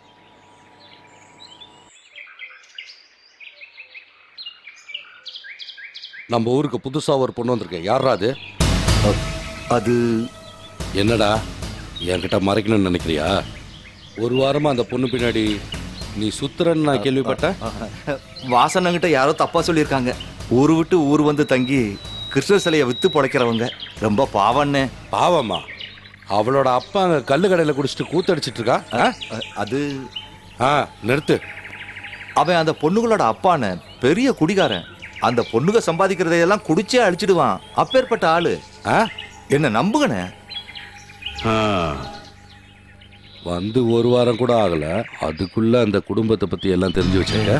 நம்ம ஊருக்கு புதுசா ஒரு பொண்ணு வந்திருக்கு யாரா அது அது என்னடா என்கிட்ட மறைக்கணும்னு நினைக்கிறியா ஒரு வாரமா அந்த பொண்ணு பின்னாடி நீ சுத்துறன்னு நான் கேள்விப்பட்டேன் வாசனங்கிட்ட யாரோ தப்பா சொல்லியிருக்காங்க ஊர் விட்டு ஊர் வந்து தங்கி கிருஷ்ணர் சிலையை வித்து பொழைக்கிறவங்க ரொம்ப பாவன்னு பாவமா அவளோட அப்பா அங்க கல்லு கடையில குடிச்சிட்டு கூத்தடிச்சிட்டு இருக்கா ஆ? அது ஆ நிறுத்து அவன் அந்த பொண்ணுகளோட அப்பான பெரிய குடிகாரன் அந்த பொண்ணுக சம்பாதிக்கிறதையெல்லாம் குடிச்சே அழிச்சிடுவான் அப்பேற்பட்ட ஆளு என்ன நம்புகனே ஆ. வந்து ஒரு வாரம் கூட ஆகல அதுக்குள்ள அந்த குடும்பத்தை பத்தி எல்லாம் தெரிஞ்சு வச்சுக்க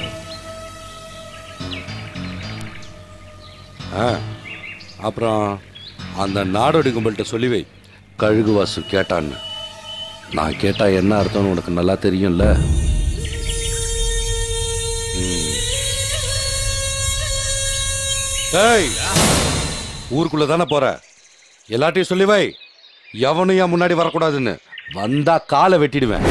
ஆ அப்புறம் அந்த நாடோடி கும்பல்கிட்ட சொல்லி வை கழுகு வாசு கேட்டான்னு நான் கேட்டா என்ன அர்த்தம்னு உனக்கு நல்லா தெரியும்ல ம். ஏய் ஊருக்குள்ள தானே போற எல்லாத்தையும் சொல்லி வை எவனும் என் முன்னாடி வரக்கூடாதுன்னு வந்தா காலை வெட்டிடுவேன்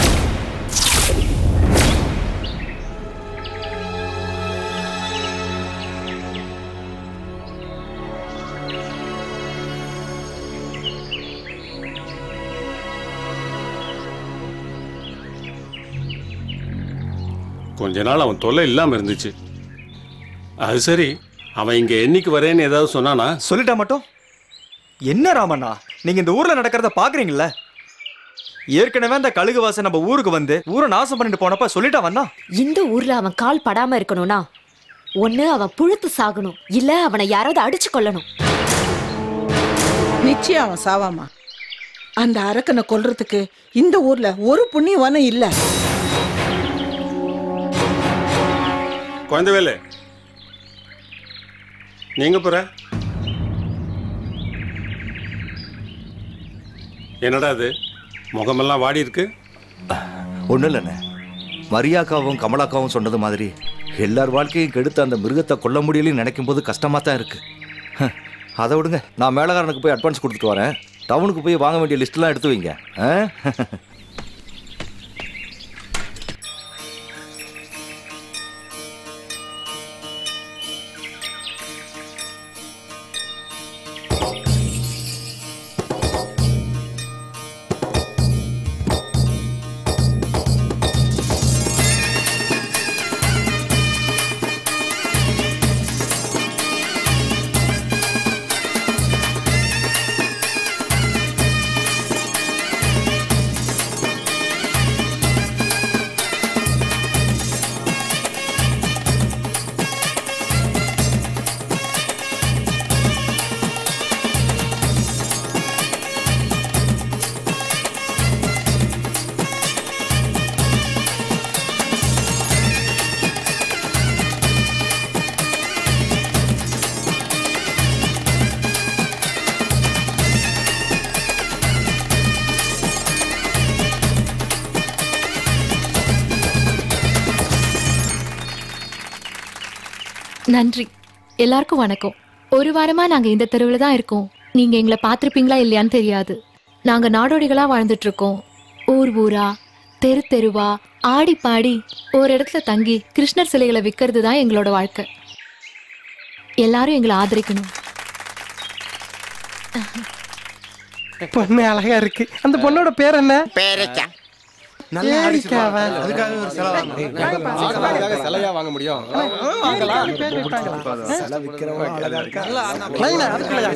கொஞ்ச நாள் அவன் தொல்லை இல்லாம இருந்துச்சு அது சரி அவன் இங்க என்னைக்கு வரேன்னு ஏதாவது சொன்னானா சொல்லிட்டா மட்டும் என்ன ராமண்ணா நீங்க இந்த ஊர்ல நடக்கிறத பாக்குறீங்கல்ல ஏற்கனவே அந்த கழுகு வாசன் நம்ம ஊருக்கு வந்து ஊரை நாசம் பண்ணிட்டு போனப்ப சொல்லிட்டா வந்தா இந்த ஊர்ல அவன் கால் படாம இருக்கணும்னா ஒண்ணு அவன் புழுத்து சாகணும் இல்ல அவனை யாராவது அடிச்சு கொல்லணும் நிச்சயம் அவன் சாவாமா அந்த அரக்கனை கொல்றதுக்கு இந்த ஊர்ல ஒரு புண்ணியவானும் இல்ல குழந்தைவேலு நீங்க போற என்னடா அது முகமெல்லாம் வாடி இருக்கு ஒன்றும் இல்லைண்ணே மரியாக்காவும் கமலாக்காவும் சொன்னது மாதிரி எல்லார் வாழ்க்கையும் கெடுத்து அந்த மிருகத்தை கொல்ல முடியலன்னு நினைக்கும் போது கஷ்டமாக தான் இருக்கு ஹ, அதை விடுங்க நான் மேலகாரனுக்கு போய் அட்வான்ஸ் கொடுத்துட்டு வரேன் டவுனுக்கு போய் வாங்க வேண்டிய லிஸ்ட்லாம் எடுத்து வைங்க ஆ? நன்றி எல்லாருக்கும் வணக்கம் ஒரு வாரமா நாங்க இந்த தெருவில் தான் இருக்கோம் நீங்க எங்களை பார்த்துருப்பீங்களா இல்லையான்னு தெரியாது நாங்க நாடோடிகளா வாழ்ந்துட்டு இருக்கோம் ஊர் ஊரா தெரு தெருவா ஆடி பாடி ஒரு இடத்துல தங்கி கிருஷ்ணர் சிலைகளை விற்கிறது தான் எங்களோட வாழ்க்கை எல்லாரும் எங்களை ஆதரிக்கணும் பொண்ணு அழகா இருக்கு அந்த பொண்ணோட பேர் என்ன பேரச்சா நல்லா ஏரிக்காவா? சிலையா வாங்க முடியும் லைனா, அதுக்குள்ளயா?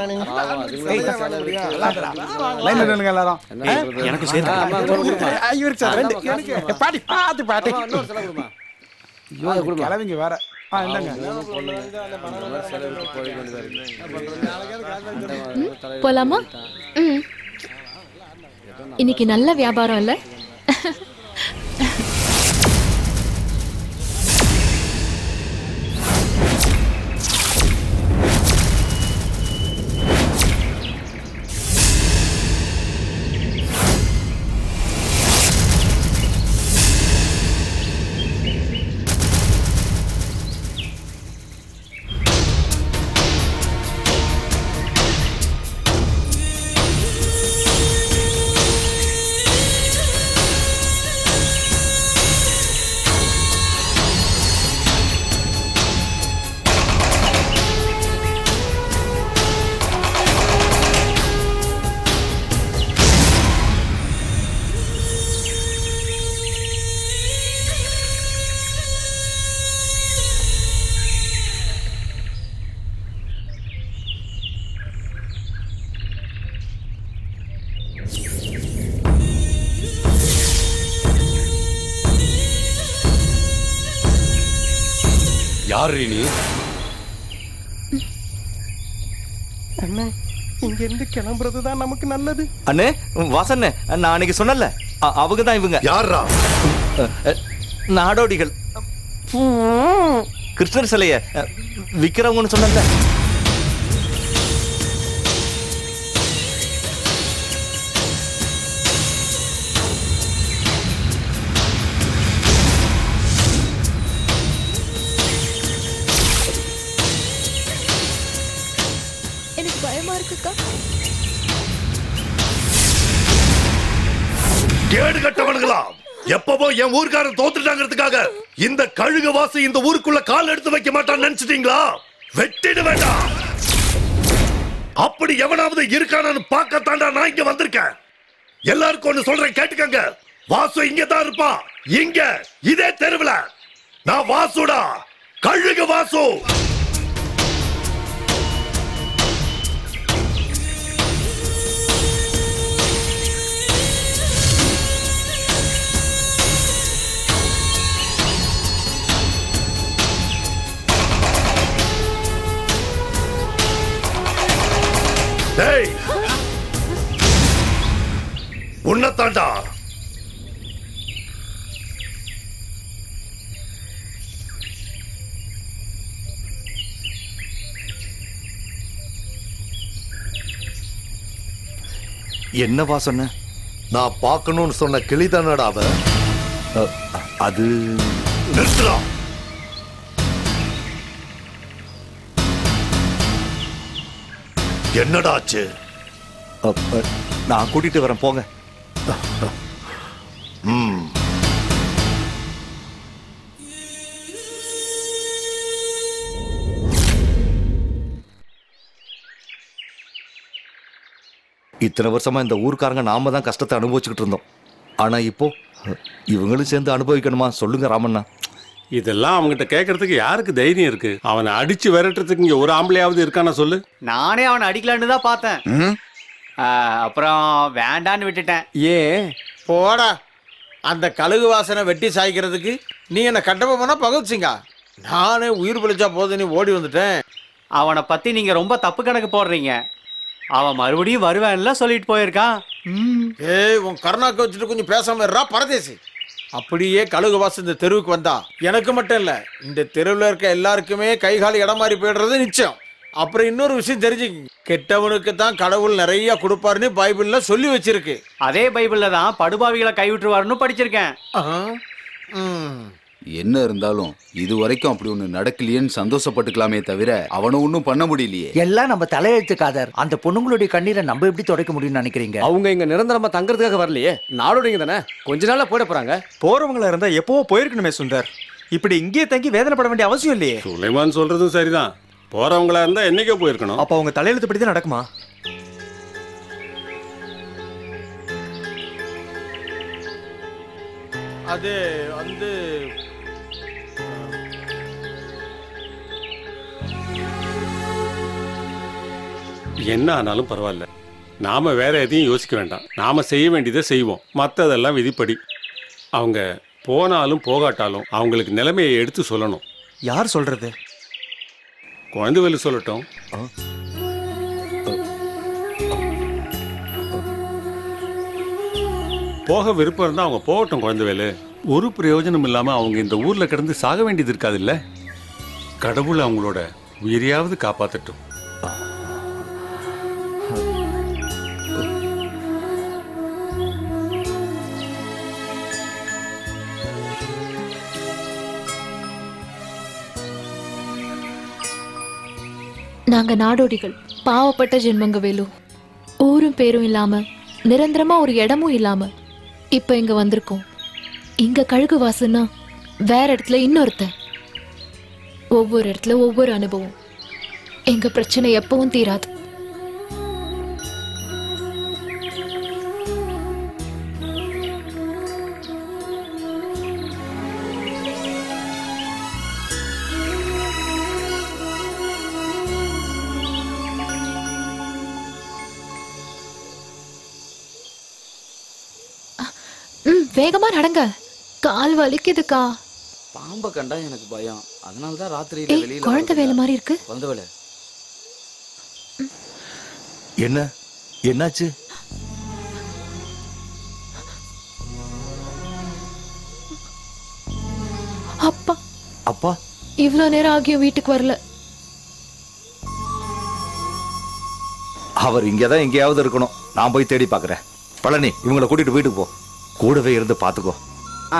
லைன்ல நில்லுங்க எல்லாரும். எனக்கு சேர்த்து. ஆ, இவருக்கு சார், ரெண்டு. ஏ, பாட்டி பாத்து பாட்டி கிளவிங்க வேற ஆ, இந்தாங்க. போலாமா ம் இன்னைக்கு நல்ல வியாபாரம் இல்ல ஆ யார் நீ அண்ணே இங்க இருந்து கிளம்புறது தான் நமக்கு நல்லது அண்ணே வாசண்ணே நான் அன்னைக்கு சொன்னல அவங்க தான் இவங்க யாரா நாடோடிகள் கிருஷ்ணர் சிலைய அஹ், விக்கிறவங்கன்னு சொன்னல எனக்கு பயமா இருக்குக்கா கேடு கட்டவனுங்களா எப்பவோ என் ஊர்க்காரன் தோத்துட்டாங்கிறதுக்காக இந்த கழுகு வாசி இந்த ஊருக்குள்ள கால் எடுத்து வைக்க மாட்டான்னு நினைச்சிட்டீங்களா வெட்டிடு வேண்டாம் அப்படி எவனாவது இருக்கானான்னு பார்க்கத்தாண்டா நான் இங்க வந்திருக்கேன் எல்லாருக்கும் ஒண்ணு சொல்றேன் கேட்டுக்கங்க வாசு இங்க தான் இருப்பான் இங்க இதே தெருவுல நான் வாசுடா கழுகு வாசு டேய் உன்னத்தாண்டா என்னவா சொன்ன நான் பார்க்கணும்னு சொன்ன கிளிதானடா அவ அது நிறுத்துறா என்னடா ஆச்சு அ- அ, நான் கூட்டிட்டு வரேன் போங்க ம் இத்தனை வருஷமா இந்த ஊர்க்காரங்க நாம தான் கஷ்டத்தை அனுபவிச்சுக்கிட்டு இருந்தோம் ஆனா இப்போ அஹ், இவங்களும் சேர்ந்து அனுபவிக்கணுமா சொல்லுங்க ராமண்ணா இதெல்லாம் அவங்ககிட்ட கேட்கறதுக்கு யாருக்கு தைரியம் இருக்கு அவனை அடிச்சு விரட்டுறதுக்கு இங்க ஒரு ஆம்பளையாவது இருக்கானா சொல்லு நானே அவனை அடிக்கலான்னு தான் பார்த்தேன் ஆ, அப்புறம் வேண்டான்னு விட்டுட்டேன் ஏன் போடா அந்த கழுகு வாசனை வெட்டி சாய்க்கிறதுக்கு நீ என்ன கட்டபொம்மனா பகவத் சிங்கா நானே உயிர் பிழைச்சா போது நீ ஓடி வந்துட்டேன் அவனை பத்தி நீங்க ரொம்ப தப்பு கணக்கு போடுறீங்க அவன் மறுபடியும் வருவேன்ல சொல்லிட்டு போயிருக்கான் ஏய் உன் கருணாக்கு வச்சுட்டு கொஞ்சம் பேசாம இருடா பரதேசி அப்படியே கழுகு வாசம் இந்த தெருவுக்கு வந்தா எனக்கு மட்டும் இல்ல இந்த தெருவில் இருக்க எல்லாருக்குமே கை கால் இடம் மாறி போயிடுறது நிச்சயம் அப்புறம் இன்னொரு விஷயம் தெரிஞ்சுக்கங்க கெட்டவனுக்கு தான் கடவுள் நிறைய கொடுப்பாருன்னு பைபிள்ல சொல்லி வச்சிருக்கு அதே பைபிள்ல தான் படுபாவிகளை கைவிட்டுருவாருன்னு படிச்சிருக்கேன் என்ன இருந்தாலும் இது வரைக்கும் அப்படி ஒண்ணு நடக்கலையேன்னு சந்தோஷப்பட்டுக்கலாமே தவிர அவனை ஒன்றும் பண்ண முடியலையே எல்லாம் நம்ம தலையெழுத்து காதர் அந்த பொண்ணுங்களுடைய கண்ணீரை நம்ம எப்படி துடைக்க முடியும்னு நினைக்கிறீங்க அவங்க இங்க நிரந்தரமா தங்கறதுக்காக வரலையே நாடோடிங்க தானே கொஞ்ச நாள்ல போயிட போறாங்க போறவங்களா இருந்தா எப்பவோ போயிருக்கணுமே சுந்தர் இப்படி இங்கேயே தங்கி வேதனைப்பட வேண்டிய அவசியம் இல்லையே சுலைமான் சொல்றதும் சரிதான் போறவங்களா இருந்தா என்னைக்கோ போயிருக்கணும் அப்ப அவங்க தலையெழுத்து படி தான் நடக்குமா அது வந்து என்ன ஆனாலும் பரவாயில்ல நாம வேற எதையும் யோசிக்க வேண்டாம் நாம செய்ய வேண்டியதை செய்வோம் மற்றதெல்லாம் விதிப்படி அவங்க போனாலும் போகாட்டாலும் அவங்களுக்கு நிலைமையை எடுத்து சொல்லணும் யார் சொல்றது குழந்தைவேலு சொல்லட்டும் போக விருப்பம் இருந்தா அவங்க போகட்டும் குழந்தைவேலு ஒரு பிரயோஜனம் இல்லாம அவங்க இந்த ஊர்ல கிடந்து சாக வேண்டியது இருக்காதுல்ல கடவுள் அவங்களோட உயிரையாவது காப்பாத்தட்டும் நாங்க நாடோடிகள் பாவப்பட்ட ஜென்மங்க வேலு ஊரும் பேரும் இல்லாம நிரந்தரமா ஒரு இடமும் இல்லாம இப்ப இங்க வந்திருக்கோம் இங்க கழுகு வாசன்னா வேற இடத்துல இன்னொருத்தன் ஒவ்வொரு இடத்துல ஒவ்வொரு அனுபவம் எங்க பிரச்சனை எப்பவும் தீராது ம் வேகமா நடங்க கால் வலிக்குதுக்கா பாம்பை கண்டா எனக்கு பயம் அதனால தான் ராத்திரியில ஏய் வெளியில குழந்தை வேலை மாதிரி இருக்கு குழந்தை வேலை என்ன என்னாச்சு அப்பா அப்பா இவ்ளோ நேரம் ஆகியும் வீட்டுக்கு வரல அவர் இங்கே தான் எங்கேயாவது இருக்கணும் நான் போய் தேடி பார்க்குறேன் பழனி இவங்களை கூட்டிட்டு வீட்டுக்கு போ கூடவே இருந்து பார்த்துக்கோ ஆ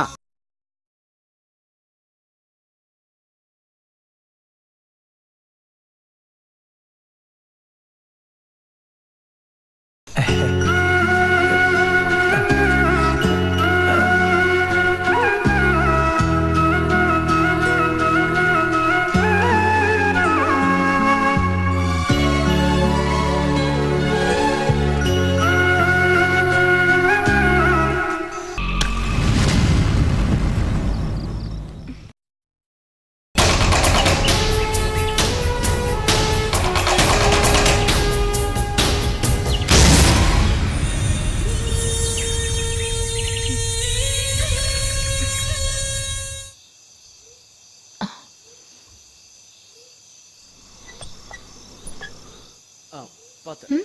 பார்த்து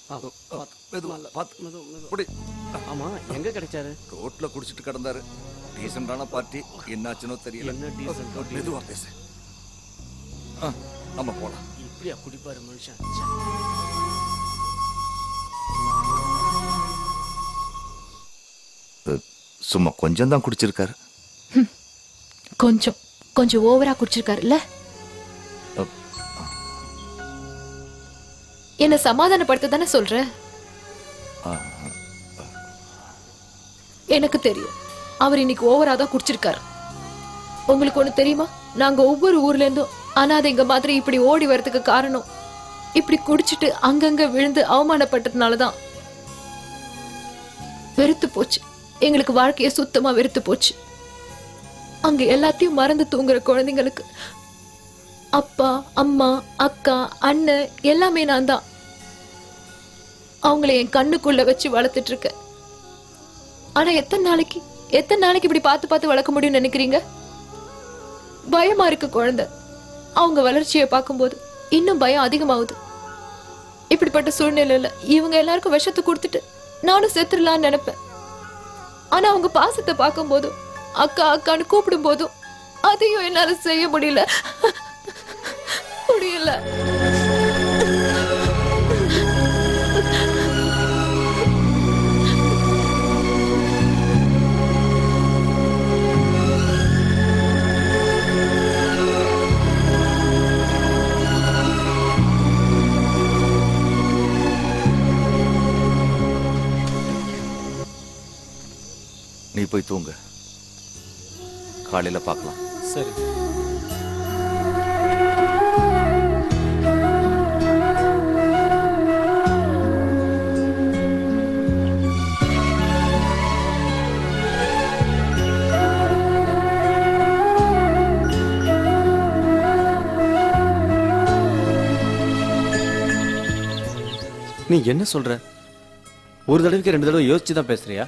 ஆமா எங்க கிடைச்சாரு ரோட்ல குடிச்சிட்டு கிடந்தாரு டீசென்டான பார்ட்டி என்னாச்சுனோ தெரியல என்ன decent ஆ மெதுவா பேசு ஆ, நம்ம போலாம் இப்படியா குடிப்பாரு மனுஷன் அஹ், சும்மா கொஞ்சம் தான் குடிச்சிருக்காரு கொஞ்சம் கொஞ்சம் ஓவரா குடிச்சிருக்காருல்ல அப்- என்ன சமாதானப்படுத்த தானே சொல்ற ஆ, எனக்கு தெரியும் அவர் இன்னைக்கு ஓவரா தான் குடிச்சிருக்காரு உங்களுக்கு ஒண்ணு தெரியுமா நாங்க ஒவ்வொரு ஊர்ல இருந்தும் அனாதைங்க மாதிரி இப்படி ஓடி வரதுக்கு காரணம் இப்படி குடிச்சிட்டு அங்கங்க விழுந்து அவமானப்பட்டதுனால தான் வெறுத்து போச்சு எங்களுக்கு வாழ்க்கைய சுத்தமா வெறுத்து போச்சு அங்க எல்லாத்தையும் மறந்து தூங்குற குழந்தைங்களுக்கு அப்பா அம்மா அக்கா அண்ணன் எல்லாமே நான் தான் அவங்கள என் கண்ணுக்குள்ள வச்சு வளர்த்துட்டு இருக்கேன் ஆனா எத்தனை நாளைக்கு எத்தனை நாளைக்கு இப்படி பார்த்து பார்த்து வளர்க்க முடியும்னு நினைக்கிறீங்க பயமா இருக்கு குழந்தை அவங்க வளர்ச்சியை பார்க்கும்போது இன்னும் பயம் அதிகமாகுது இப்படிப்பட்ட சூழ்நிலையில இவங்க எல்லாருக்கும் விஷத்தை கொடுத்துட்டு நானும் செத்துடலாம்னு நினைப்பேன் ஆனா அவங்க பாசத்தை பார்க்கும்போதும் அக்கா அக்கான்னு கூப்பிடும் போதும் அதையும் என்னால செய்ய முடியல முடியல நீ போய் தூங்கு காலையில பார்க்கலாம் சரி நீ என்ன சொல்ற ஒரு தடவைக்கு ரெண்டு தடவை யோசிச்சு தான் பேசுறியா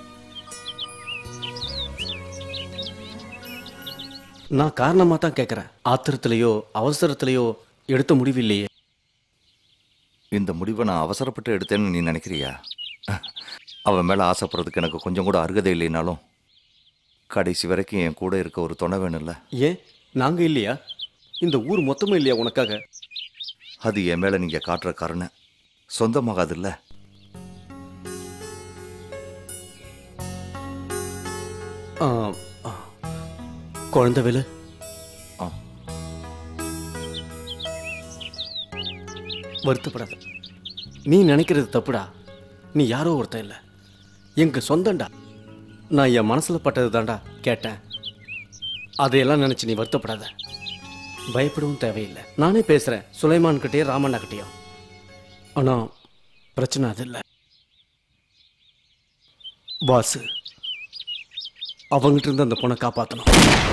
நான் காரணமா தான் கேட்கறேன் ஆத்திரத்திலேயோ அவசரத்திலேயோ எடுத்த முடிவு இல்லையே இந்த முடிவை நான் அவசரப்பட்டு எடுத்தேன்னு நீ நினைக்கிறியா அவன் மேல ஆசைப்படுறதுக்கு எனக்கு கொஞ்சம் கூட அருகதை இல்லைனாலும் கடைசி வரைக்கும் என் கூட இருக்க ஒரு துணை வேணும்ல ஏன் நாங்க இல்லையா இந்த ஊர் மொத்தமும் இல்லையா உனக்காக அது என் மேல நீங்க காட்டுற கருணை சொந்தமாகாதுல்ல ஆ, ஆ. குழந்தை வேலு ஆ. வருத்தப்படாத நீ நினைக்கிறது தப்புடா நீ யாரோ ஒருத்தன் இல்லை எங்க சொந்தம்டா நான் என் மனசுல பட்டது தான்டா கேட்டேன் அதையெல்லாம் நினைச்சு நீ வருத்தப்படாத பயப்படவும் தேவையில்லை நானே பேசுறேன் சுலைமான் கிட்டேயும் ராமண்ணா கிட்டேயும் ஆனா பிரச்சனை அது இல்லை பாஸ் அவங்ககிட்ட இருந்து அந்த பொண்ணை காப்பாற்றணும்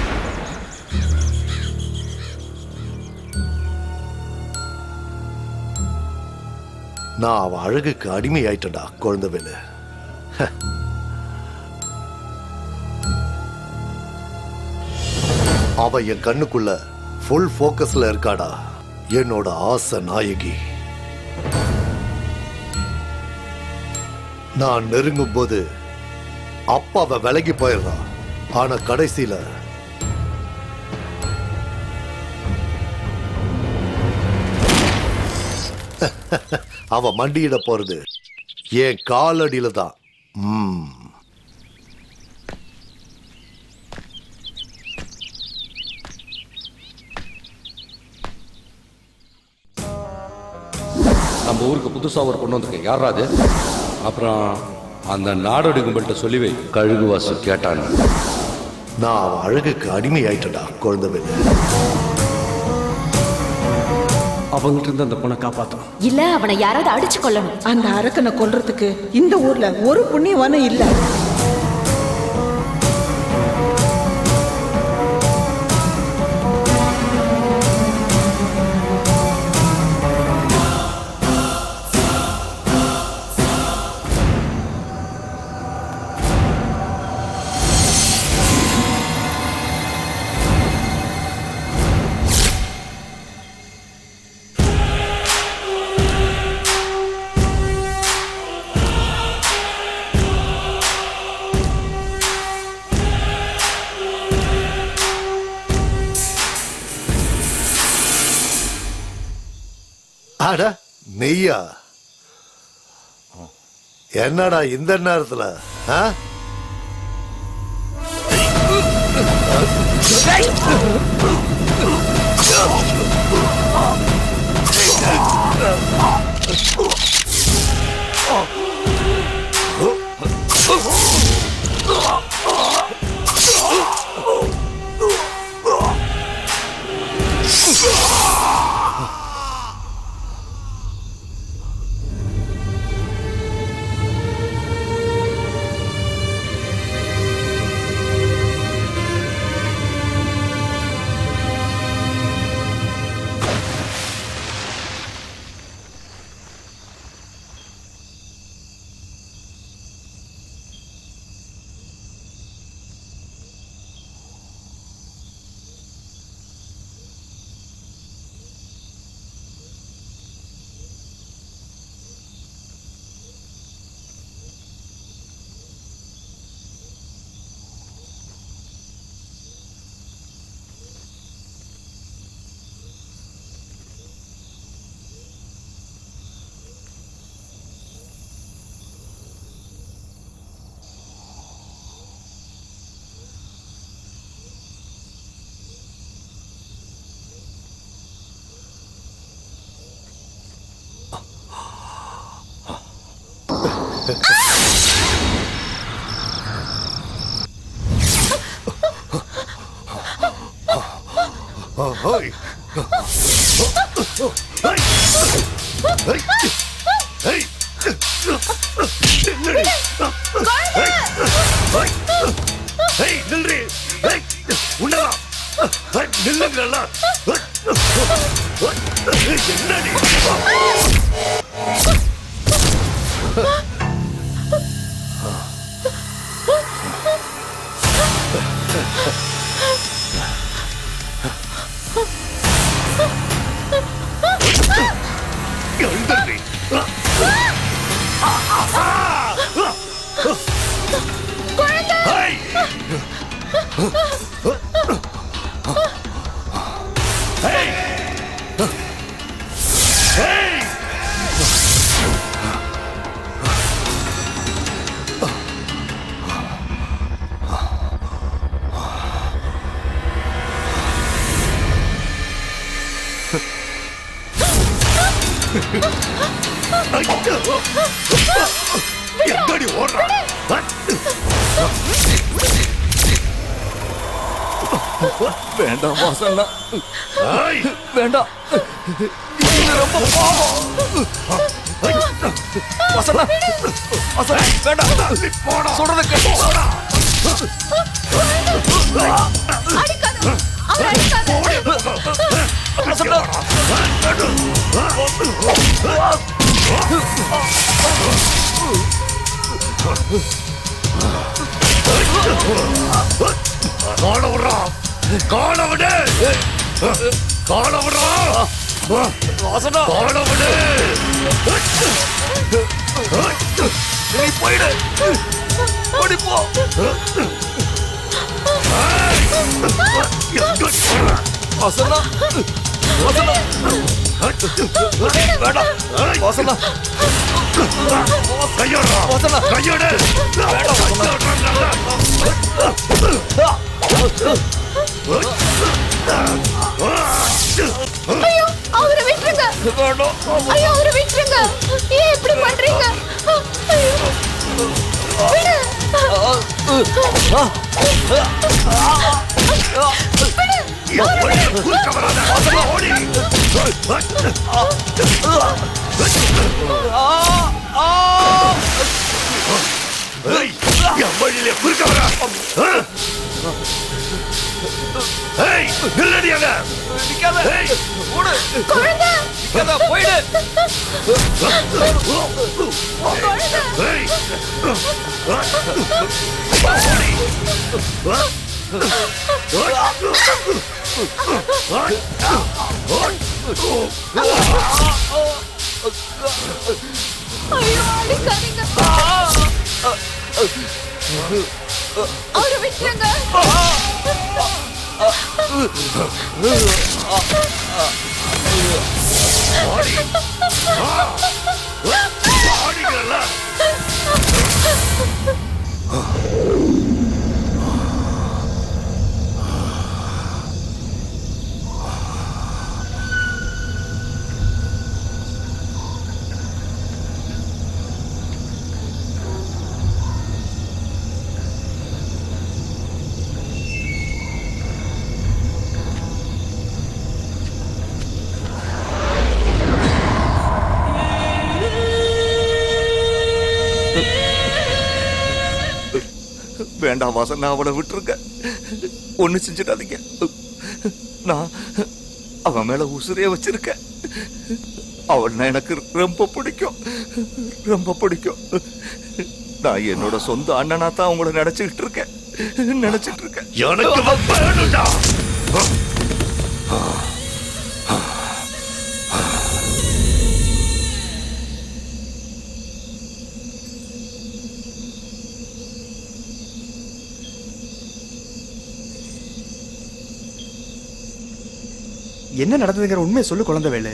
நான் அவ அழகுக்கு அடிமை ஆயிட்டடா குழந்தை வேலு ஹ. அவ என் கண்ணுக்குள்ள ஃபுல் ஃபோக்கஸ்ல இருக்காடா என்னோட ஆசை நாயகி நான் நெருங்கும் போது அப்ப அவ விலகி போயிடுறான் ஆனா கடைசியில அவ மண்டியிட போறது என் காலடியில தான் ம் நம்ம ஊருக்கு புதுசா ஒரு பொண்ணு வந்திருக்கேன் யாரா அது அப்புறம் அந்த நாடோடி கும்பல்கிட்ட சொல்லி வை கழுகு வாசு கேட்டான்னு நான் அவன் அழகுக்கு அடிமை ஆயிட்டடா குழந்தை வேலை அவங்கள்ட்ட இருந்து அந்த பொண்ணை காப்பாற்றணும் இல்ல அவனை யாராவது அடிச்சு கொள்ளணும் அந்த அரக்கனை கொல்றதுக்கு இந்த ஊர்ல ஒரு புண்ணியவானும் இல்ல அட நெய்யா என்னடா இந்த நேரத்துல ஆ? ஹோய். ஹை. ஹை. ஹை. நில்லுடி. ஹை. ஹை. ஹை, நில்லுடி. ஹை. உன்னவா. ஹை, நில்லுங்கள்ல. ஹை. ஹை. என்னடி எழுந்திருடி. ஹை. ஹை. ஹை. எங்கடி ஓடுறா வேண்டாம் வாசன்னா ஹை. வேண்டாம் இது ரொம்ப பாவம் வசனா வசனா வேண்டாம் சொல்றத கேட்டு வசனா ஓட விடுறா காண விடு காண விடுறா காண விடு நீ போயிடு ஓடி போ வசனா வசனா வேண்டாம் வசனா கையோட வசனா கையோட ஐயோ அவரை விட்டுருங்க ஐயோ அவரை விட்டுருங்க ஏன் இப்படி பண்றீங்க ஐயோ விடு வழியிலே குறுக்க வரா ஏய் நில்லடியாங்க நிக்காத ஓடு குழந்தை நிக்காத போயிடு ஏய் ஐயோ அடிக்காதீங்க அவரை விட்டுருங்க வேண்டாம் வாசன் நான் அவளை விட்டுருங்க ஒண்ணு செஞ்சிடாதீங்க நான் அவன் மேல உசுரே வச்சிருக்கேன் அவள் எனக்கு ரொம்ப பிடிக்கும் ரொம்ப பிடிக்கும் நான் என்னோட சொந்த அண்ணனா தான் உங்களை நினைச்சுக்கிட்டு இருக்கேன் நினைச்சிட்டு இருக்கேன் எனக்கு வேணும்டா என்ன நடந்ததுங்கிற உண்மையை சொல்லு குழந்தை வேலு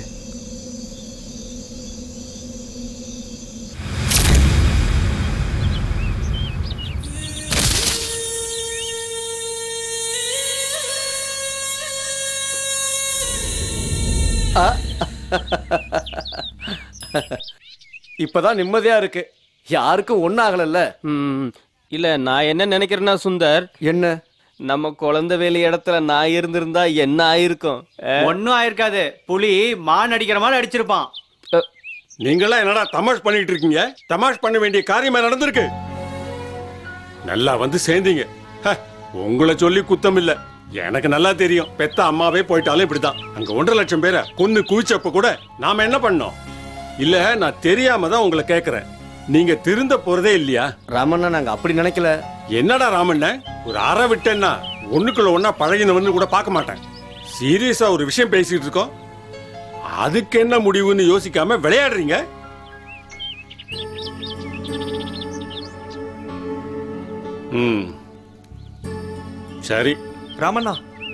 இப்பதான் நிம்மதியா இருக்கு யாருக்கும் ஒன்னாகலல்ல ம், இல்ல நான் என்ன நினைக்கிறேன்னா சுந்தர் என்ன நம்ம குழந்தை வேலி இடத்துல நான் இருந்திருந்தா என்ன ஆயிருக்கும் ஒன்னும் ஆயிருக்காது புலி மான் அடிக்கிற மாதிரி அடிச்சிருப்பான் நீங்களாம் என்னடா தமாஷ் பண்ணிட்டு இருக்கீங்க தமாஷ் பண்ண வேண்டிய காரியமா நடந்திருக்கு நல்லா வந்து சேர்ந்தீங்க ஹ, உங்களை சொல்லி குத்தம் இல்ல எனக்கு நல்லா தெரியும் பெத்த அம்மாவே போயிட்டாலும் இப்படிதான் அங்க ஒன்றரை லட்சம் பேரை கொன்னு குவிச்சப்ப கூட நாம என்ன பண்ணோம் இல்ல நான் தெரியாம தான் உங்களை கேக்குறேன் நீங்க திருந்த போறதே இல்லையா ராமண்ணா நாங்க அப்படி நினைக்கல என்னடா ராமண்ண ஒரு அறை விட்டேன்னா ஒண்ணுக்குள்ள ஒன்னா பழகினவன்னு கூட பார்க்க மாட்டேன் சீரியஸா ஒரு விஷயம் பேசிட்டு இருக்கோம் அதுக்கு என்ன முடிவுன்னு யோசிக்காம விளையாடுறீங்க ம் சரி ராமண்ணா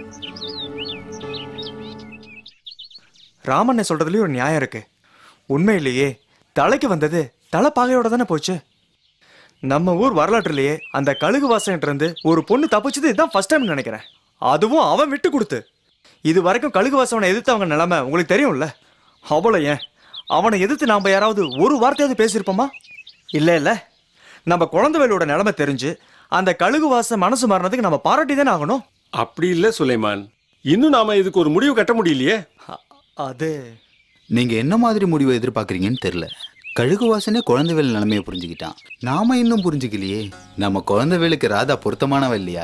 ராமண்ண சொல்றதுலயும் ஒரு நியாயம் இருக்கு உண்மையிலேயே தலைக்கு வந்தது தலை பாகையோட தானே போச்சு நம்ம ஊர் வரலாற்றுலயே அந்த கழுகு வாசன்ட்டு இருந்து ஒரு பொண்ணு தப்பிச்சது இதுதான் ஃபர்ஸ்ட் டைம் நினைக்கிறேன் அதுவும் அவன் விட்டு கொடுத்து இது வரைக்கும் கழுகு வாசவனை எதிர்த்தவங்க நிலைமை உங்களுக்கு தெரியும்ல அவ்வளோ ஏன் அவனை எதிர்த்து நாம யாராவது ஒரு வார்த்தையாவது பேசியிருப்போமா இல்ல இல்ல நம்ம குழந்தைகளோட நிலைமை தெரிஞ்சு அந்த கழுகு வாசம் மனசு மாறினதுக்கு நம்ம பாராட்டி தானே ஆகணும் அப்படி இல்ல சுலைமான் இன்னும் நாம இதுக்கு ஒரு முடிவு கட்ட முடியலையே அது நீங்க என்ன மாதிரி முடிவை எதிர்பார்க்கறீங்கன்னு தெரியல கழுகு வாசனே குழந்தைவேல் நிலைமையை புரிஞ்சுக்கிட்டான் நாம இன்னும் புரிஞ்சுக்கலையே நம்ம குழந்தைவேலுக்கு ராதா பொருத்தமானவ இல்லையா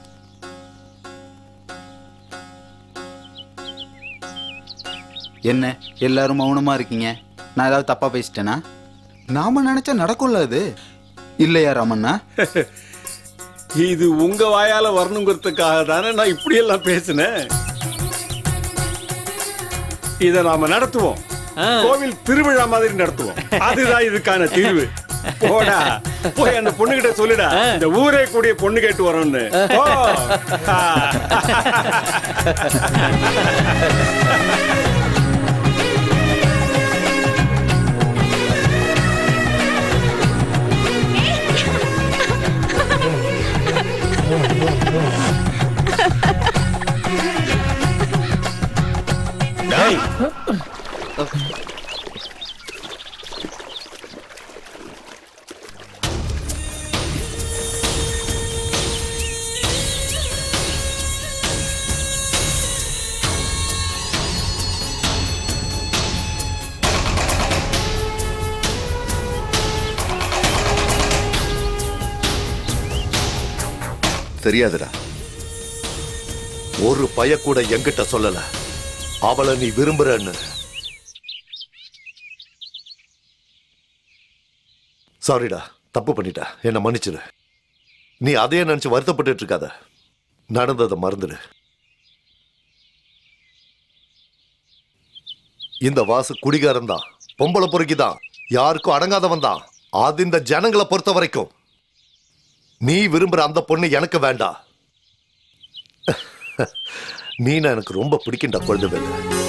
என்ன எல்லாரும் மௌனமா இருக்கீங்க நான் ஏதாவது தப்பா பேசிட்டேனா நாம நினைச்சா நடக்கும்ல அது இல்லையா ராமண்ணா இது உங்க வாயால வரணுங்கிறதுக்காக தானே நான் இப்படி எல்லாம் பேசினேன் இத நாம நடத்துவோம் கோவில் திருவிழா மாதிரி நடத்துவோம் அதுதான் இதுக்கான தீர்வு போடா போய் அந்த பொண்ணுகிட்ட சொல்லுடா இந்த ஊரே கூடிய பொண்ணு கேட்டு வரோம்னு போ. டேய் தெரியாதுடா ஒரு பய கூட என்கிட்ட சொல்லல அவளை நீ விரும்புறன்னு சாரிடா தப்பு பண்ணிட்ட என்ன மன்னிச்சிடு நீ அதையே நினைச்சு வருத்தப்பட்டுட்டு இருக்காத நடந்ததை மறந்துடு இந்த வாசு குடிகாரன் தான் பொம்பளை பொறுக்கி தான் யாருக்கும் அடங்காதவன் தான் அது இந்த ஜனங்களை பொறுத்த வரைக்கும் நீ விரும்புற அந்த பொண்ணு எனக்கு வேண்டாம் நீனா எனக்கு ரொம்ப பிடிக்கும்டா குழந்தை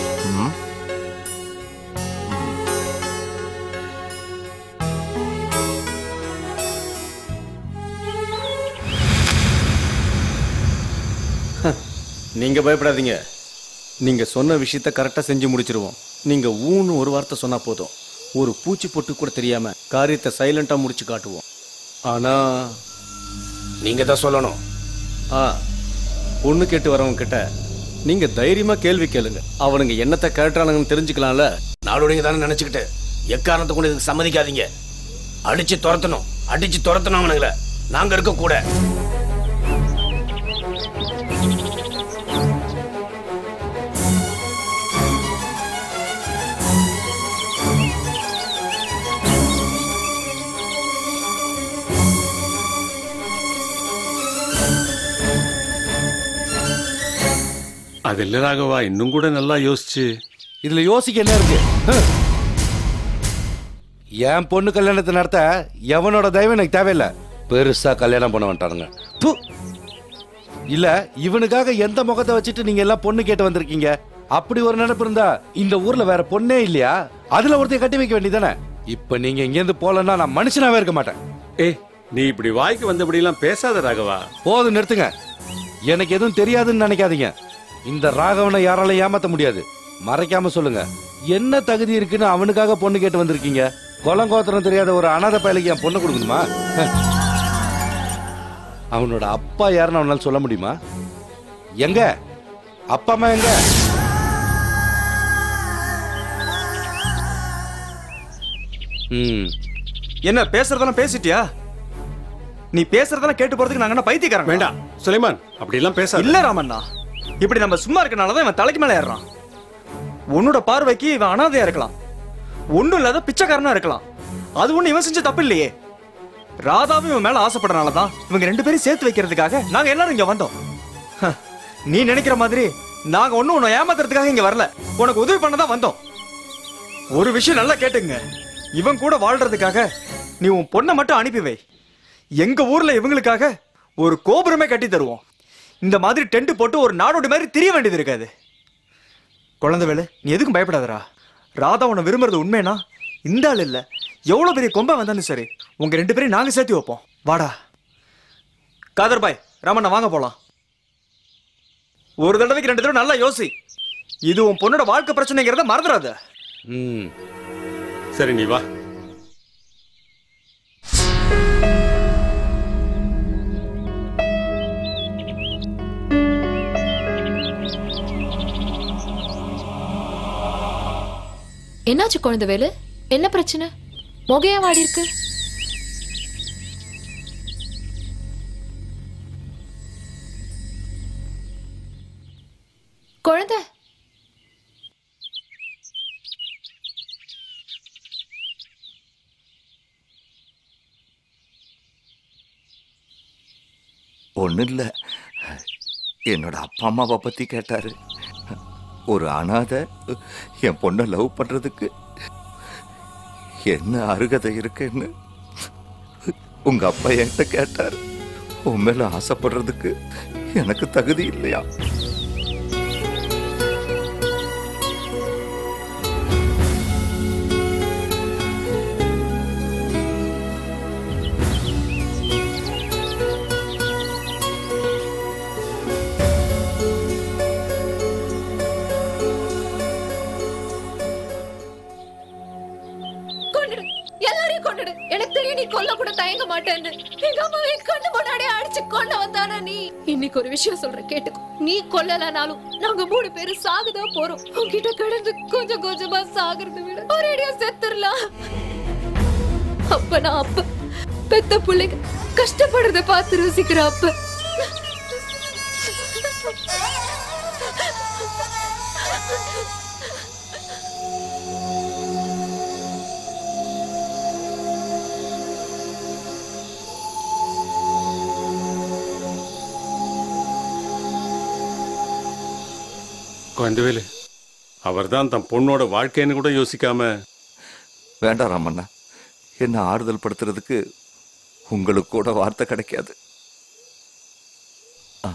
நீங்க பயப்படாதீங்க நீங்க சொன்ன விஷயத்த கரெக்டா செஞ்சு முடிச்சிருவோம் நீங்க ஊன்னு ஒரு வார்த்தை சொன்னா போதும் ஒரு பூச்சி பொட்டு கூட தெரியாம காரியத்தை சைலண்டா முடிச்சு காட்டுவோம் ஆனா நீங்க தான் சொல்லணும் ஆ பொண்ணு கேட்டு வரவங்க கிட்ட நீங்க தைரியமா கேள்வி கேளுங்க அவனுங்க என்னத்தை கேட்டுறானுங்கன்னு தெரிஞ்சுக்கலாம்ல நாடோடிங்க தானே நினைச்சுக்கிட்டு எக்காரணத்தை கொண்டு இதுக்கு சம்மதிக்காதீங்க அடிச்சு துரத்தணும் அடிச்சு துரத்தணும் அவனுங்கள நாங்க இருக்க கூட அது இல்ல ராகவா இன்னும் கூட நல்லா யோசிச்சு இதுல யோசிக்க என்ன இருக்கு ஹம். என் பொண்ணு கல்யாணத்தை நடத்த எவனோட தயவு எனக்கு தேவையில்லை பெருசா கல்யாணம் பண்ண வந்துட்டானுங்க ப்பு. இல்ல இவனுக்காக எந்த முகத்தை வச்சுட்டு நீங்க எல்லாம் பொண்ணு கேட்டு வந்திருக்கீங்க அப்படி ஒரு நினைப்பு இருந்தா இந்த ஊர்ல வேற பொண்ணே இல்லையா அதுல ஒருத்தைய கட்டி வைக்க வேண்டியதானே இப்ப நீங்க இங்க இருந்து போலன்னா நான் மனுஷனாவே இருக்க மாட்டேன் ஏய் நீ இப்படி வாய்க்கு வந்தபடி எல்லாம் பேசாத ராகவா போதும் நிறுத்துங்க எனக்கு எதுவும் தெரியாதுன்னு நினைக்காதீங்க இந்த ராகவனை யாராலையும் ஏமாத்த முடியாது மறைக்காம சொல்லுங்க என்ன தகுதி இருக்குன்னு அவனுக்காக பொண்ணு கேட்டு வந்திருக்கீங்க குளங்கோத்திரம் தெரியாத ஒரு அனாதை பயலுக்கு என் பொண்ணு கொடுக்கணுமா ஹ. அவனோட அப்பா யாருன்னு அவனால சொல்ல முடியுமா எங்க அப்பா அம்மா எங்க ம் என்ன பேசுறதெல்லாம் பேசிட்டியா நீ பேசுறதெல்லாம் கேட்டு போறதுக்கு நாங்க என்ன பைத்தியக்காரங்க வேண்டாம் சுலைமான் அப்படி எல்லாம் பேச இல்ல ராமண்ணா இப்படி நம்ம சும்மா இருக்கனால தான் இவன் தலைக்கு மேல ஏறுறான் உன்னோட பார்வைக்கு இவன் அனாதையா இருக்கலாம் ஒண்ணும் இல்லாத பிச்சைக்காரனா இருக்கலாம் அது ஒண்ணு இவன் செஞ்ச தப்பு இல்லையே ராதாவும் இவன் மேல ஆசைப்படுறனால தான் இவங்க ரெண்டு பேரும் சேர்த்து வைக்கிறதுக்காக நாங்க எல்லாரும் இங்க வந்தோம் ஹ, நீ நினைக்கிற மாதிரி நாங்க ஒண்ணும் உன்னை ஏமாத்துறதுக்காக இங்க வரல உனக்கு உதவி பண்ண தான் வந்தோம் ஒரு விஷயம் நல்லா கேட்டுங்க இவன் கூட வாழ்றதுக்காக நீ உன் பொண்ணை மட்டும் அனுப்பி வை எங்க ஊர்ல இவங்களுக்காக ஒரு கோபுரமே கட்டி தருவோம் இந்த மாதிரி டென்ட் போட்டு ஒரு நாடோடி மாதிரி திரிய வேண்டியது இருக்காது குழந்தை வேலு நீ எதுக்கும் பயப்படாதடா ராதா உன்னை விரும்புறது உண்மைனா இந்த ஆள் இல்ல எவ்வளவு பெரிய கொம்பை வந்தாலும் சரி உங்க ரெண்டு பேரையும் நாங்க சேர்த்து வைப்போம் வாடா காதர் பாய் ராமண்ணா வாங்க போலாம் ஒரு தடவைக்கு ரெண்டு தடவை நல்லா யோசி இது உன் பொண்ணோட வாழ்க்கை பிரச்சனைங்கிறத மறந்துடாத ம் சரி நீ வா என்னாச்சு குழந்தை வேலு என்ன பிரச்சனை முகையா வாடி இருக்கு குழந்தை ஒன்றும் இல்லை என்னோட அப்பா அம்மாவை பற்றி கேட்டாரு ஒரு அனாதை என் பொண்ணை லவ் பண்ணுறதுக்கு என்ன அருகதை இருக்குன்னு உங்க அப்பா என்கிட்ட கேட்டார் உன் மேல ஆசைப்படுறதுக்கு எனக்கு தகுதி இல்லையா கொன்னுடு எல்லாரையும் கொன்னுடு எனக்கு தெரியும் நீ கொல்ல கூட தயங்க மாட்டேன்னு எங்க அம்மாவை கண்ணு முன்னாடியே அடிச்சு கொண்டு வந்தானா நீ இன்னைக்கு ஒரு விஷயம் சொல்றேன் கேட்டுக்கோ நீ கொல்லலனாலும் நாங்க மூணு பேரும் சாகுதான் போறோம் உன்கிட்ட கிடந்து கொஞ்சம் கொஞ்சமா சாகுறத விட ஒரேடியா செத்துறலாம் அப்ப நான் அப்ப பெத்த பிள்ளைங்க கஷ்டப்படுறத பார்த்து ருசிக்கிற அப்ப குழந்தைவேலு அவர்தான் தன் பொண்ணோட வாழ்க்கைன்னு கூட யோசிக்காம வேண்டாம் ராமண்ணா என்ன ஆறுதல் படுத்துறதுக்கு உங்களுக்கு கூட வார்த்தை கிடைக்காது ஆ.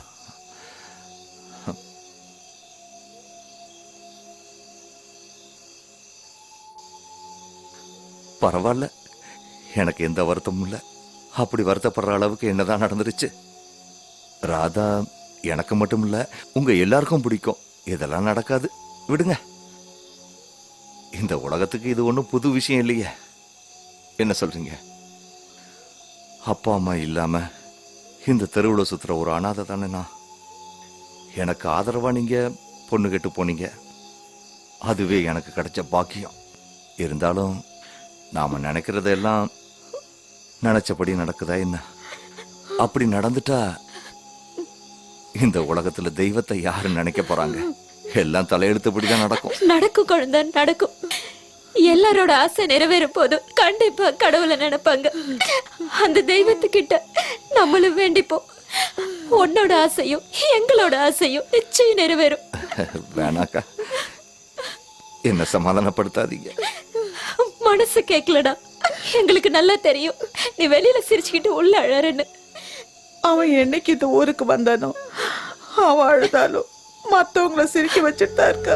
பரவாயில்ல எனக்கு எந்த வருத்தமும் இல்லை அப்படி வருத்தப்படுற அளவுக்கு என்னதான் நடந்துருச்சு ராதா எனக்கு மட்டும் இல்ல உங்க எல்லாருக்கும் பிடிக்கும் இதெல்லாம் நடக்காது விடுங்க இந்த உலகத்துக்கு இது ஒன்றும் புது விஷயம் இல்லையே என்ன சொல்றீங்க அப்பா அம்மா இல்லாம இந்த தெருவில் சுத்துற ஒரு அனாதை தானே நான் எனக்கு ஆதரவா நீங்க பொண்ணு கெட்டு போனீங்க அதுவே எனக்கு கிடைச்ச பாக்கியம் இருந்தாலும் நாம நினைக்கிறதெல்லாம் நினைச்சபடி நடக்குதா என்ன அப்படி நடந்துட்டா இந்த உலகத்துல தெய்வத்தை யாரு நினைக்க போறாங்க எல்லாம் தலையெழுத்தபடி தான் நடக்கும் நடக்கும் குழந்தை நடக்கும் எல்லாரோட ஆசை நிறைவேறும் போதும் கண்டிப்பா கடவுளை நினைப்பாங்க அந்த தெய்வத்துக்கிட்ட நம்மளும் வேண்டிப்போம் உன்னோட ஆசையும் எங்களோட ஆசையும் நிச்சயம் நிறைவேறும் வேணாக்கா என்ன சமாதானப்படுத்தாதீங்க மனசு கேட்கலடா எங்களுக்கு நல்லா தெரியும் நீ வெளியில சிரிச்சுக்கிட்டு உள்ள அழறன்னு அவன் என்னைக்கு இந்த ஊருக்கு வந்தானோ அவன் அழுதாலும் மத்தவங்கள சிரிக்க வச்சுட்டு தான் இருக்கா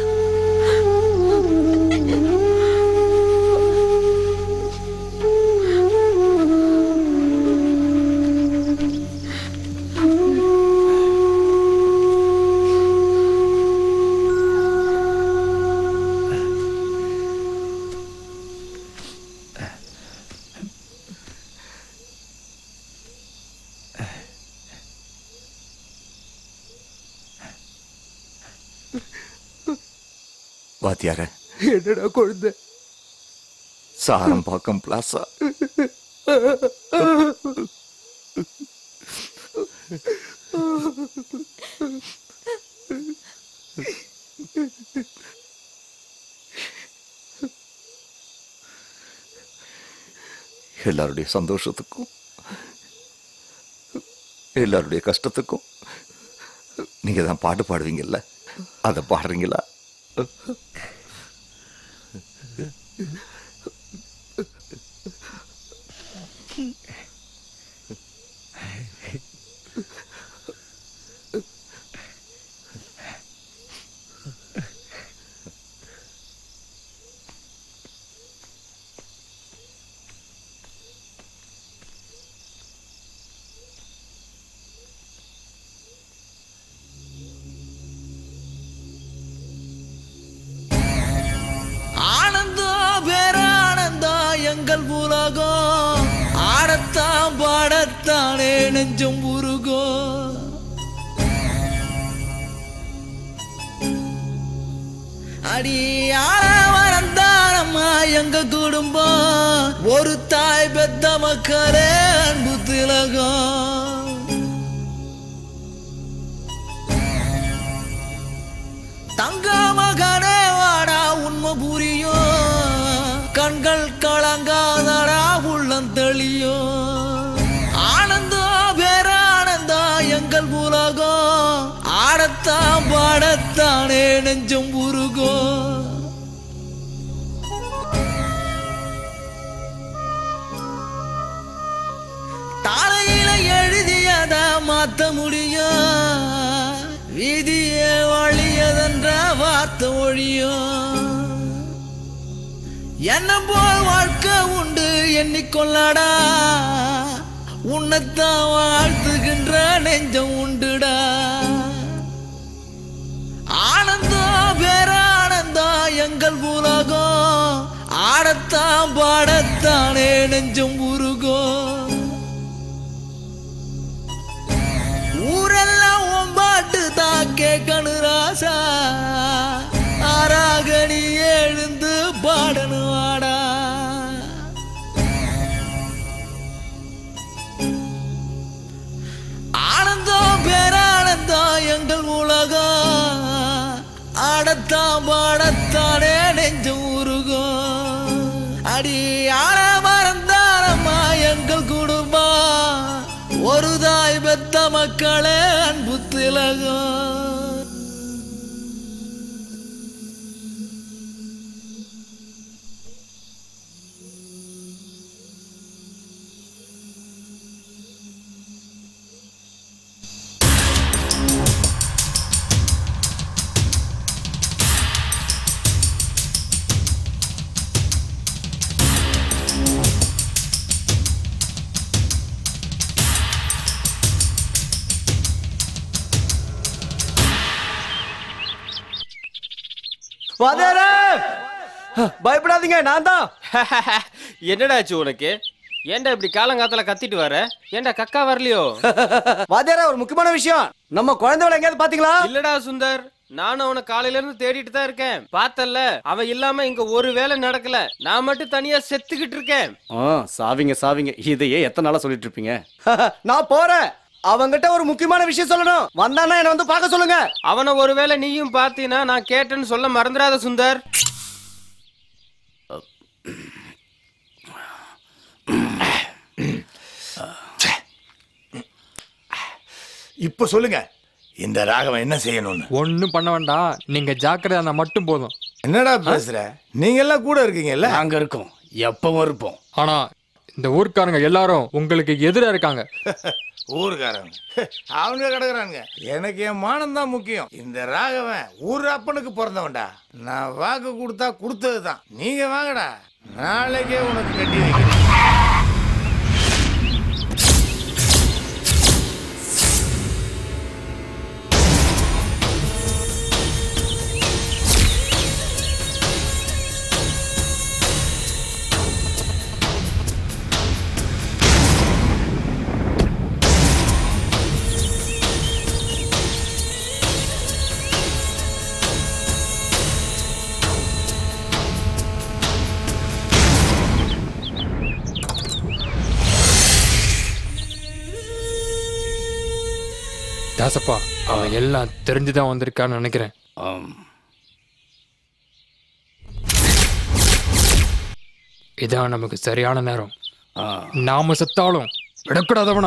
வாத்தியார என்னடா குழந்தை சாரம்பாக்கம் பிளாசா எல்லாருடைய சந்தோஷத்துக்கும் எல்லாருடைய கஷ்டத்துக்கும் நீங்க தான் பாட்டு பாடுவீங்கல்ல அதை பாடுறீங்களா ஆனந்தோ பேரானந்தா எங்கள் உலகம் ஆடத்தான் பாடத்தானே நெஞ்சம் உருகோ அடி ஆளவரந்தானம்மா எங்க குடும்பம் ஒரு தாய் பெத்த மக்களே அன்பு திலகம் தங்க மகனே வாடா உண்மை புரியும் கண்கள் கலங்காதடா உள்ளம் தெளியும் ஆனந்தோ பேரானந்தா எங்கள் உலகம் ஆடத்தான் பாடத்தானே நெஞ்சம் உருகும் தலையில எழுதியத மாத்த முடியும் விதியே வழியதென்ற வார்த்தை ஒழியும் என்ன போல் வாழ்க்கை உண்டு எண்ணிக்கொள்ளடா உன்னைத்தான் வாழ்த்துகின்ற நெஞ்சம் உண்டுடா ஆனந்தம் பேரானந்தம் எங்கள் உலகம் ஆடத்தான் பாடத்தானே நெஞ்சம் உருகும் ஊரெல்லாம் ஒம்பாட்டு தான் கேட்கணும் ராசா ஆறாக நீ எழுந்து பாடணும் ஆடா ஆனந்தம் பேரானந்தம் எங்கள் உலகம் ஆடத்தான் பாடத்தானே நெஞ்சம் உருகும் அடி ஆட மறந்தாரம்மா எங்கள் குடும்பம் ஒரு தாய் பெத்த மக்களே அன்பு திலகம் வாத்தியாரே பயப்படாதீங்க நான் தான் என்னடா ஆச்சு உனக்கு ஏன்டா இப்படி காலங்காத்தால கத்திட்டு வர ஏன்டா கக்கா வரலையோ வாத்தியாரே ஒரு முக்கியமான விஷயம் நம்ம குழந்தைகளை எங்கேயாவது பாத்தீங்களா இல்லடா சுந்தர் நானும் அவனை காலையில இருந்து தேடிட்டு தான் இருக்கேன் பார்த்தல்ல அவன் இல்லாம இங்க ஒரு வேலை நடக்கல நான் மட்டும் தனியா செத்துக்கிட்டு இருக்கேன் ஆ சாவிங்க சாவிங்க இதையே எத்தனை நாளா சொல்லிட்டு இருப்பீங்க நான் போறேன் அவங்கிட்ட ஒரு முக்கியமான விஷயம் சொல்லணும் வந்தானா என்ன வந்து பார்க்க சொல்லுங்க அவனை ஒருவேளை நீயும் பார்த்தீனா நான் கேட்டேன்னு சொல்ல மறந்துடாத சுந்தர் இப்போ சொல்லுங்க இந்த ராகவன் என்ன செய்யணும்னு ஒன்றும் பண்ண வேண்டாம் நீங்க ஜாக்கிரதை இருந்தா மட்டும் போதும் என்னடா பேசுற நீங்க எல்லாம் கூட இருக்கீங்கல்ல நாங்க இருக்கோம் எப்பவும் இருப்போம் ஆனா இந்த ஊர்க்காரங்க எல்லாரும் உங்களுக்கு எதிரா இருக்காங்க ஊருக்காரங்க அவங்க கிடக்குறானுங்க எனக்கு என் மானம் தான் முக்கியம் இந்த ராகவன் ஊர் அப்பனுக்கு பிறந்தவன்டா நான் வாக்கு கொடுத்தா கொடுத்தது தான் நீங்க வாங்கடா நாளைக்கே உனக்கு கட்டி வைக்கிறேன் தாசப்பா அவன் எல்லாம் தெரிஞ்சுதான் வந்திருக்கான்னு நினைக்கிறேன் இதான் நமக்கு சரியான நேரம் நாம செத்தாலும் விடக்கூடாதவன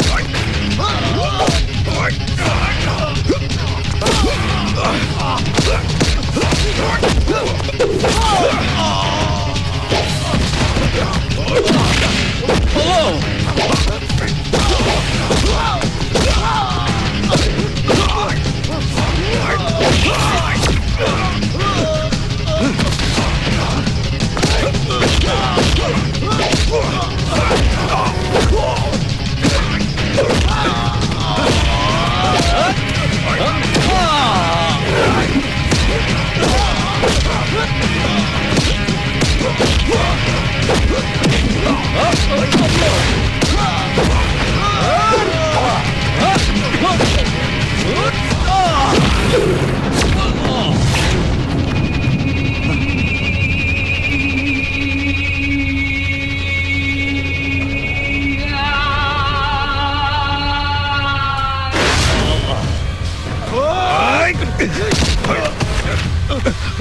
Ah!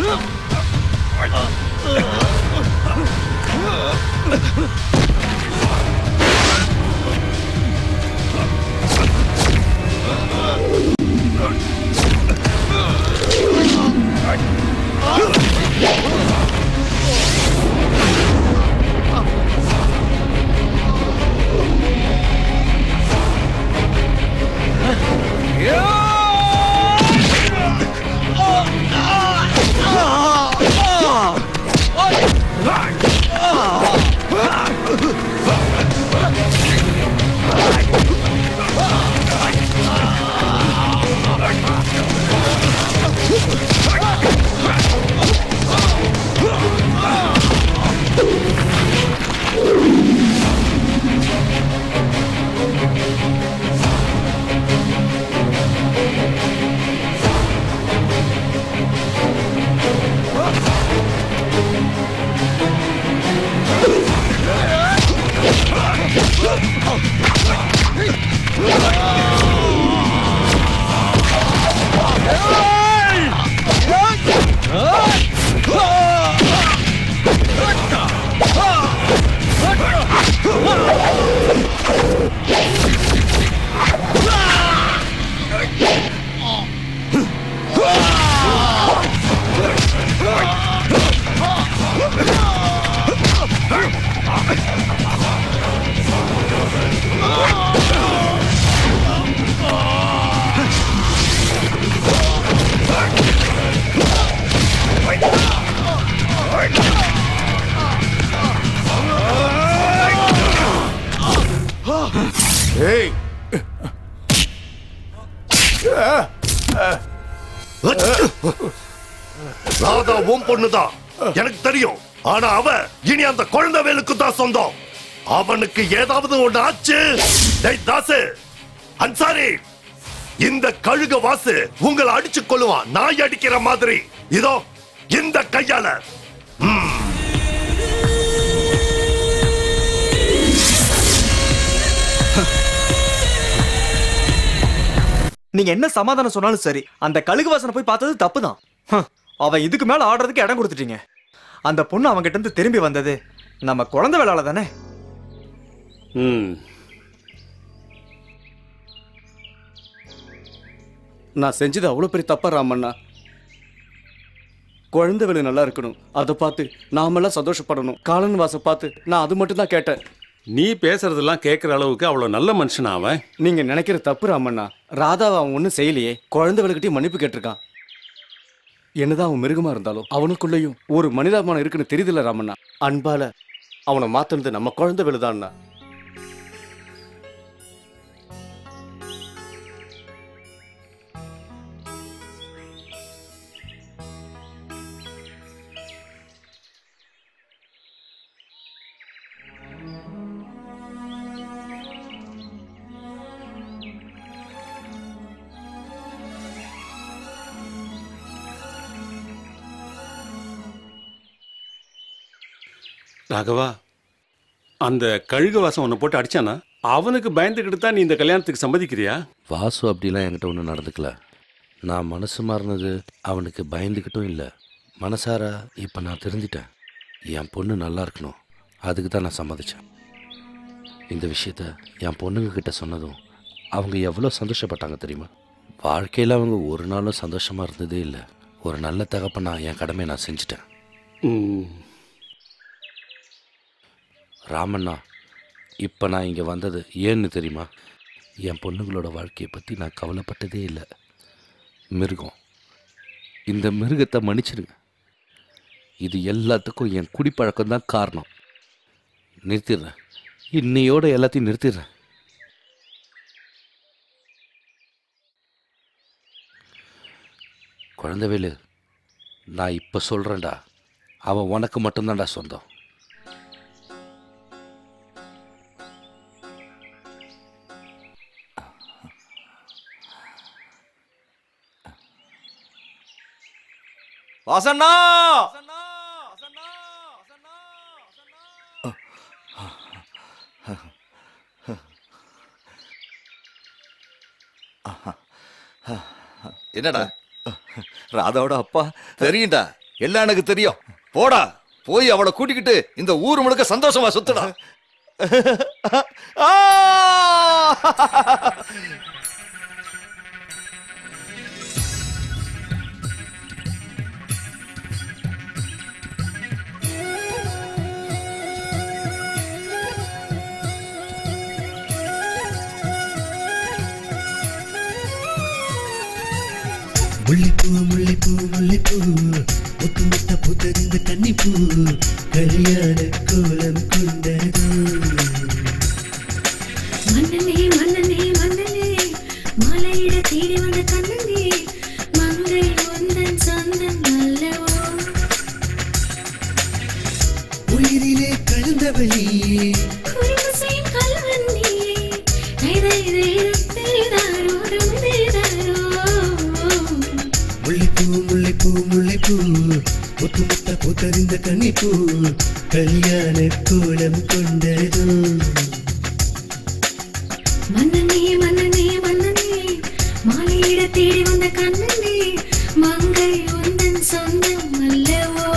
ஏய் ராதா உன் பொண்ணுதான் எனக்கு தெரியும் ஆனா அவ இனி அந்த குழந்தை வேலுக்கு தான் சொந்தம் அவனுக்கு ஏதாவது ஒண்ணு ஆச்சு டேய் தாசு அன்சாரி இந்த கழுக வாசு உங்களை அடிச்சு கொள்ளுவான் நாய் அடிக்கிற மாதிரி இதோ இந்த கையால ம். நீங்க என்ன சமாதானம் சொன்னாலும் சரி அந்த கழுகு வாசனை போய் பார்த்தது தப்பு தான் அவன் இதுக்கு மேல ஆடுறதுக்கு இடம் கொடுத்துட்டீங்க அந்த பொண்ணு அவங்க கிட்ட இருந்து திரும்பி வந்தது நம்ம குழந்தை வேளால தானே ம் நான் செஞ்சது அவ்வளோ பெரிய தப்பா ராமண்ணா குழந்தை வேலை நல்லா இருக்கணும் அதை பார்த்து நாமெல்லாம் சந்தோஷப்படணும் காலன் வாச பார்த்து நான் அது மட்டும் தான் கேட்டேன் நீ பேசுறதெல்லாம் கேட்குற அளவுக்கு அவ்வளோ நல்ல மனுஷனா அவன் நீங்க நினைக்கிற தப்பு ராமண்ணா ராதாவை அவன் ஒன்றும் செய்யலையே குழந்தை வேலைக்கிட்டே மன்னிப்பு கேட்டிருக்கான் என்னதான் அவன் மிருகமா இருந்தாலும் அவனுக்குள்ளேயும் ஒரு மனிதாபிமானம் இருக்குன்னு தெரியுதுல்ல ராமண்ணா அன்பால அவனை மாத்துனது நம்ம குழந்தை வேலுதான்னா ராகவா அந்த கழுகு வாசம் உன்னை போட்டு அடிச்சானா அவனுக்கு பயந்துக்கிட்டு தான் நீ இந்த கல்யாணத்துக்கு சம்மதிக்கிறியா வாசு அப்படிலாம் என்கிட்ட ஒன்றும் நடந்துக்கல நான் மனசு மாறினது அவனுக்கு பயந்துக்கிட்டும் இல்லை மனசார இப்போ நான் தெரிஞ்சிட்டேன் என் பொண்ணு நல்லா இருக்கணும் அதுக்கு தான் நான் சம்மதிச்சேன் இந்த விஷயத்த என் பொண்ணுங்க கிட்ட சொன்னதும் அவங்க எவ்வளோ சந்தோஷப்பட்டாங்க தெரியுமா வாழ்க்கையில் அவங்க ஒரு நாளும் சந்தோஷமாக இருந்ததே இல்லை ஒரு நல்ல தகப்பனா என் கடமையை நான் செஞ்சுட்டேன் ம் ராமண்ணா இப்போ நான் இங்கே வந்தது ஏன்னு தெரியுமா என் பொண்ணுங்களோட வாழ்க்கையை பற்றி நான் கவலைப்பட்டதே இல்லை மிருகம் இந்த மிருகத்தை மன்னிச்சிடுங்க இது எல்லாத்துக்கும் என் குடிப்பழக்கம் தான் காரணம் நிறுத்திடுறேன் இன்னையோட எல்லாத்தையும் நிறுத்திடுறேன் குழந்தைவேலு நான் இப்போ சொல்கிறேன்டா அவன் உனக்கு மட்டும்தான்டா சொந்தம் வாசண்ணா என்னடா ராதாவோட அப்பா தெரியும்டா எல்லாம் எனக்கு தெரியும் போடா போய் அவளை கூட்டிக்கிட்டு இந்த ஊர் முழுக்க சந்தோஷமா சுத்துடா ஆ! முல்லைப்பூ முல்லைப்பூ முல்லைப்பூ முத்து முத்த பூத்தறிந்த கன்னிப்பூ கல்யாண கோலம் கொண்டது மன்னனே மன்னனே மன்னனே மாலையிட தேடி வந்த கண்ணனே மங்கை உந்தன் சொந்தம் அல்லவோ உயிரிலே கலந்தவழி குறும்புசையும் கல்வன் நீயே தைதை தைதாரோ தைதாரோ முல்லைப்பூ முல்லைப்பூ முல்லைப்பூ முத்து முத்த பூத்தறிந்த கன்னிப்பூ கல்யாண கோலம் கொண்டது மன்னனே மன்னனே மன்னனே மாலையிட தேடி வந்த கண்ணனே மங்கை உந்தன் சொந்தம் அல்லவோ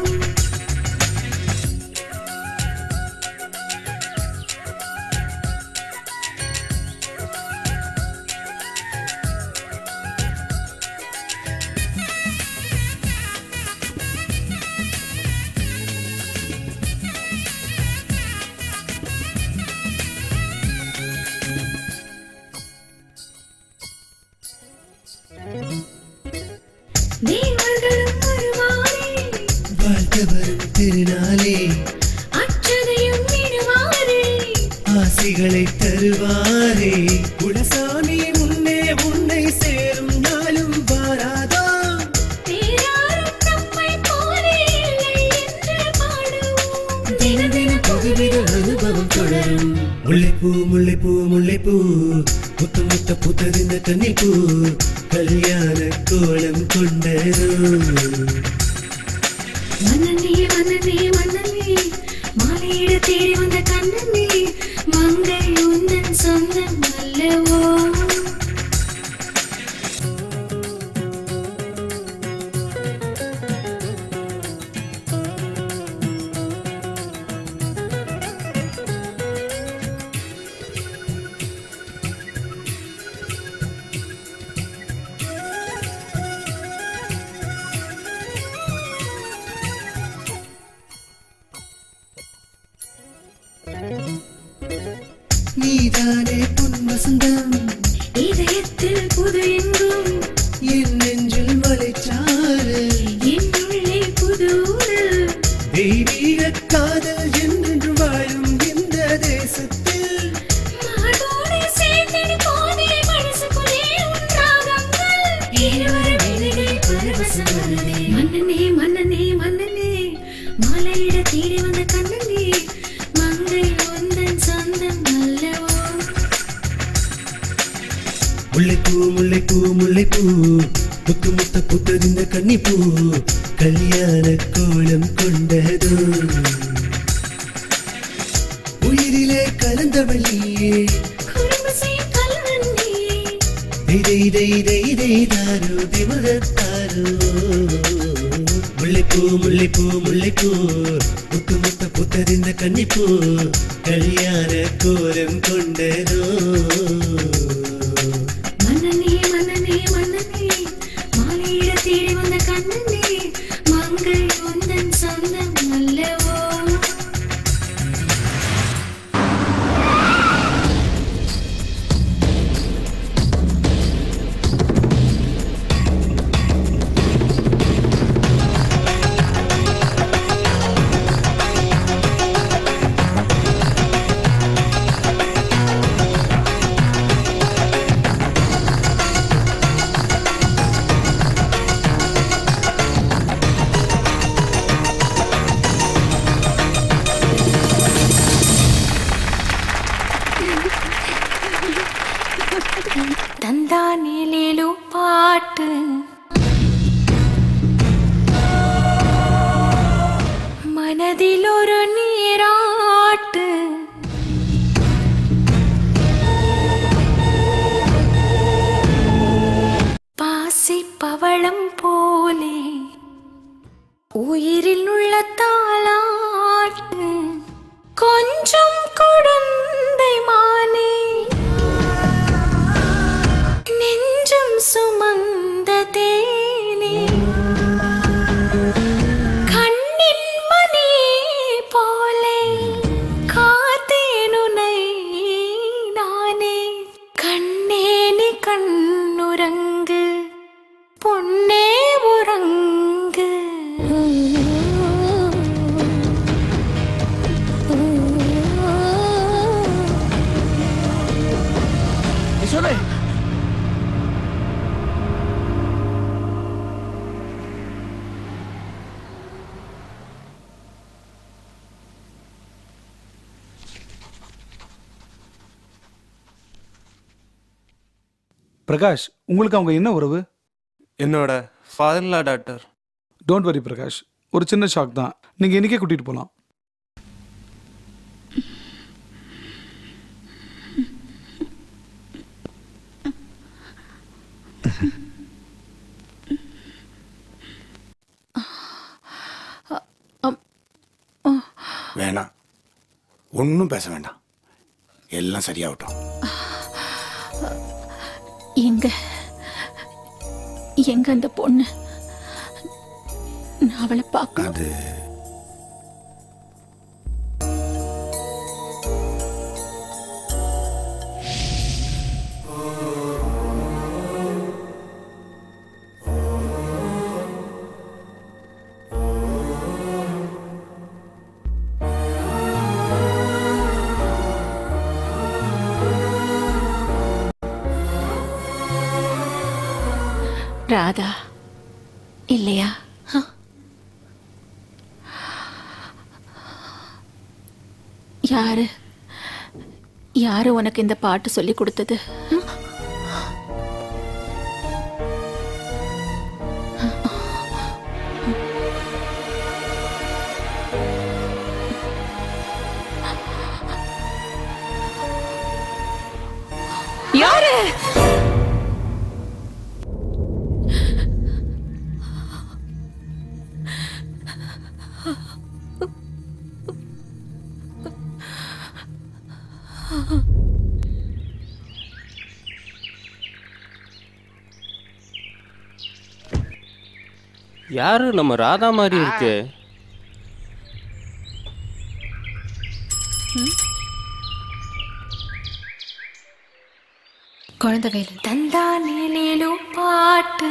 தேவர்களும் வருவாரே வாழ்த்த வரும் திருநாளே அச்சதையும் விடுவாரே ஆசைகளை தருவாரே குலசாமி முன்னே உன்னை சேரும் நாளும் வாராதா பேராரும் நம்மை போலே இல்லை என்று பாடுவோம் தின தின புதுவித அனுபவம் தொடரும் முல்லைப்பூ முல்லைப்பூ முல்லைப்பூ முத்த முத்த புத்தறிந்த கன்னிப்பூ கல்யாண கோலம் கொண்டது மன்னனே மன்னனே மன்னனே மாலையிட தேடி வந்த கண்ணனே மங்கை உந்தன் சொந்தம் அல்லவோ நீதானே பொன் வசந்தம் இதயத்தில் புது எங்கும் என் நெஞ்சில் மலைச்சாறு என்னுள்ளே புது ஊரல் தெய்வீக காதல் என்றென்று வாழும் இந்த தேசத்தில் மார்போடு சேர்ந்தடி போதே மனசுக்குள்ளே உன் ராகங்கள். இருவரு விழிகள் பரவசம் வருதே. மன்னனே மன்னனே மன்னனே மாலையிட தேடி வந்த கண்ணனே மங்கை உந்தன் சொந்தம் அல்லவோ முல்லைப்பூ முல்லைப்பூ முல்லைப்பூ முத்து முத்த புத்தறிந்த கன்னிப்பூ கல்யாண கோலம் கொண்டது உயிரிலே கலந்தவழியே குறும்பு செய்யும் கல்வன் நீயே தெய்தை தெய்தை தெய்தாரோ திமகத்தாரோ முல்லைப்பூ முல்லைப்பூ முல்லைப்பூ முத்து முத்த புத்தறிந்த கன்னிப்பூ கல்யாண கோலம் கொண்டதோ மன்னனே மன்னனே மன்னனே மாலையிட தேடி வந்த கண்ணனே மங்கை உந்தன் சொந்தம் அல்லவோ தந்தானிலேலு பாட்டு மனதில் ஒரு நீராட்டு பாசி பவளம் போலே உயிரில் உள்ள தாளாட்டு கொஞ்சம் குழந்தை மானே நெஞ்சம் சுமந்த தேனே கண்ணின் மணி போலே காத்தேனுனை நானே கண்ணே நீ கண்ணுறங்கு பொன்னே உறங்கு சொல்லு பிரகாஷ் உங்களுக்கு அவங்க என்ன உறவு என்னோட ஃபாதர்லா டாக்டர் டோன்ட் வரி பிரகாஷ் ஒரு சின்ன ஷாக் தான் நீங்கள் இன்னைக்கே கூட்டிகிட்டு போகலாம் வேணாம் ஒன்றும் பேச வேண்டாம் எல்லாம் சரியாகட்டும் எங்க எங்க அந்த பொண்ணு நான் அவளை பார்க்க அது ராதா இல்லையா ஹ? யாரு யாரு உனக்கு இந்த பாட்டு சொல்லி கொடுத்தது ஹ? யாரு யாரு நம்ம ராதா மாதிரி இருக்கு குழந்தை வேலு தந்தானேலேலு பாட்டு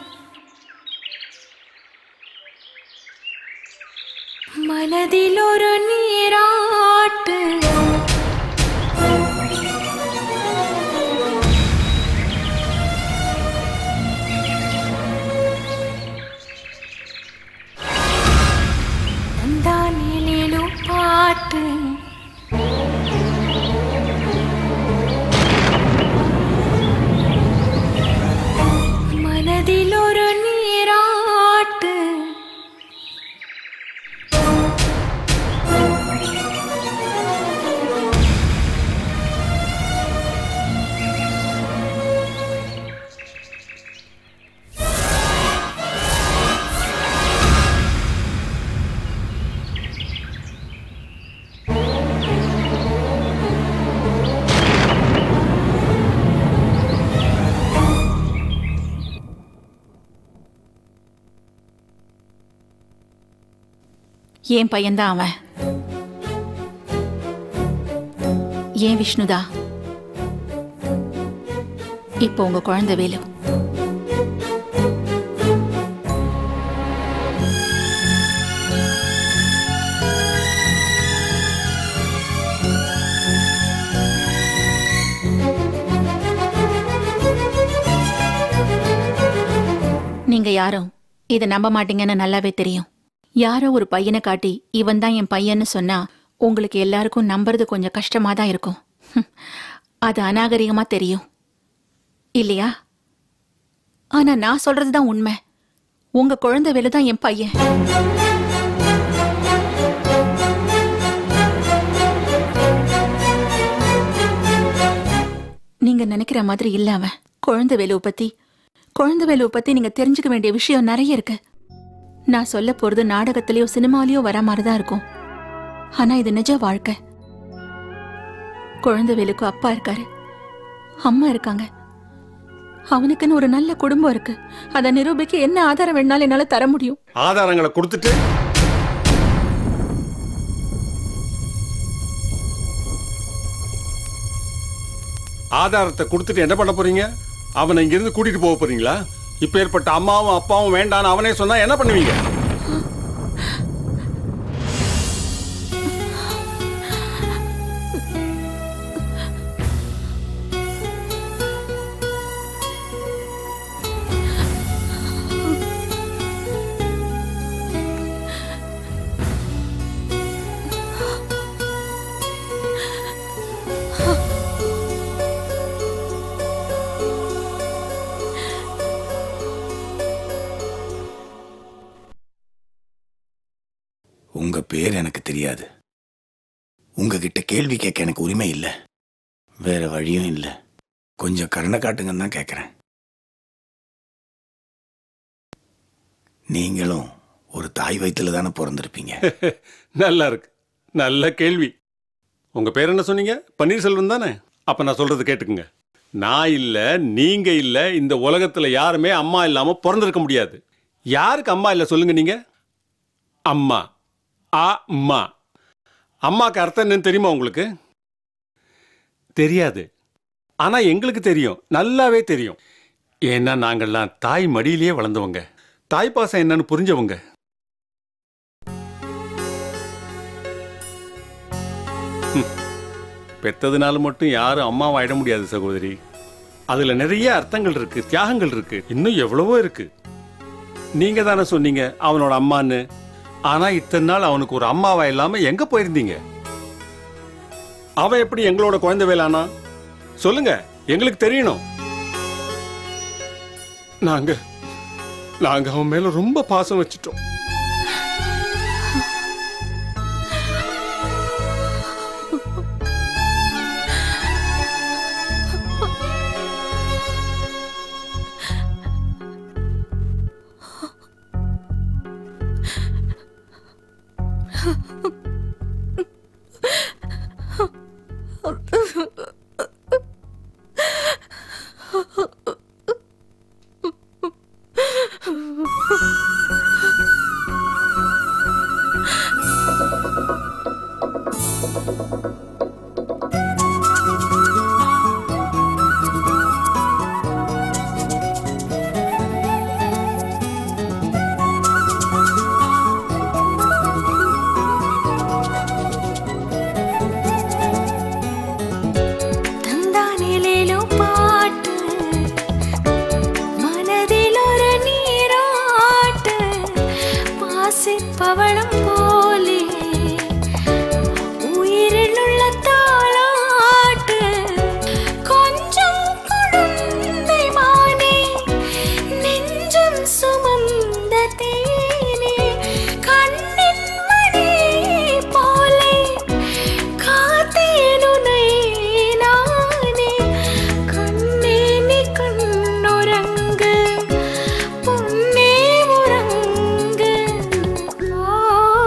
மனதில் ஒரு நீராட்டு தந்தானேலேலு பாட்டு மனதில் ஒரு நீராட்டு என் பையன்தான் அவன் ஏன் விஷ்ணுதா இப்போ உங்க குழந்தை வேலு நீங்க யாரும் இதை நம்ப மாட்டீங்கன்னு நல்லாவே தெரியும் யாரோ ஒரு பையனை காட்டி இவன் தான் என் பையன்னு சொன்னா உங்களுக்கு எல்லாருக்கும் நம்புறது கொஞ்சம் கஷ்டமா தான் இருக்கும் ஹம், அது அநாகரிகமா தெரியும் இல்லையா ஆனா நான் சொல்றது தான் உண்மை உங்க குழந்தை வேலை தான் என் பையன் நீங்க நினைக்கிற மாதிரி இல்ல அவன் குழந்தை வேலுவை பத்தி குழந்தை வேலுவை பத்தி நீங்க தெரிஞ்சுக்க வேண்டிய விஷயம் நிறைய இருக்கு நான் சொல்ல போறது நாடகத்திலயோ சினிமாலயோ வர மாதிரி தான் இருக்கும் ஆனா இது நிஜ வாழ்க்கை குழந்தைவேலுக்கு அப்பா இருக்காரு அம்மா இருக்காங்க அவனுக்குன்னு ஒரு நல்ல குடும்பம் இருக்கு அதை நிரூபிக்க என்ன ஆதாரம் வேணாலும் என்னால தர முடியும் ஆதாரங்களை கொடுத்துட்டு ஆதாரத்தை கொடுத்துட்டு என்ன பண்ண போறீங்க அவனை இங்கிருந்து கூட்டிட்டு போக போறீங்களா இப்ப ஏற்பட்ட அம்மாவும் அப்பாவும் வேண்டான்னு அவனே சொன்னா என்ன பண்ணுவீங்க உங்க பேர் எனக்கு தெரியாது உங்ககிட்ட கேள்வி கேட்க எனக்கு உரிமை இல்லை வேற வழியும் இல்லை கொஞ்சம் கருணை காட்டுங்கன்னு தான் கேட்குறேன் நீங்களும் ஒரு தாய் வயித்துல தானே பிறந்திருப்பீங்க நல்லா இருக்கு நல்ல கேள்வி உங்க பேர் என்ன சொன்னீங்க பன்னீர்செல்வம் தானே அப்ப நான் சொல்றது கேட்டுக்குங்க நான் இல்ல நீங்க இல்ல இந்த உலகத்துல யாருமே அம்மா இல்லாம பிறந்திருக்க முடியாது யாருக்கு அம்மா இல்ல சொல்லுங்க நீங்க அம்மா ஆ அம்மா அம்மாக்கு அர்த்தம் என்னன்னு தெரியுமா உங்களுக்கு தெரியாது ஆனா எங்களுக்கு தெரியும் நல்லாவே தெரியும் ஏன்னா நாங்கள்லாம் தாய் மடியிலேயே வளர்ந்தவங்க தாய் பாசம் என்னன்னு புரிஞ்சவங்க ஹம். பெத்ததுனால மட்டும் யாரும் அம்மாவாயிட முடியாது சகோதரி அதுல நிறைய அர்த்தங்கள் இருக்கு தியாகங்கள் இருக்கு இன்னும் எவ்வளவோ இருக்கு நீங்க தானே சொன்னீங்க அவனோட அம்மான்னு ஆனா இத்தனை நாள் அவனுக்கு ஒரு அம்மாவா இல்லாம எங்க போயிருந்தீங்க அவன் எப்படி எங்களோட குழந்தை வேலானா சொல்லுங்க எங்களுக்கு தெரியணும் நாங்க நாங்க அவன் மேல ரொம்ப பாசம் வச்சுட்டோம் தந்தானிலேலோ பாட்டு மனதில் ஒரு நீராட்டு வாசிப்பவளம் போலே உயிரில் உள்ள தாளாட்டு கொஞ்சம் குழந்தை மானே நெஞ்சம் சுமந்த தேனே கண்ணின் மணி போலே காத்தேன் உன்னை நானே கண்ணே நீ கண்ணுறங்கு பொன்னே உறங்கு ஆ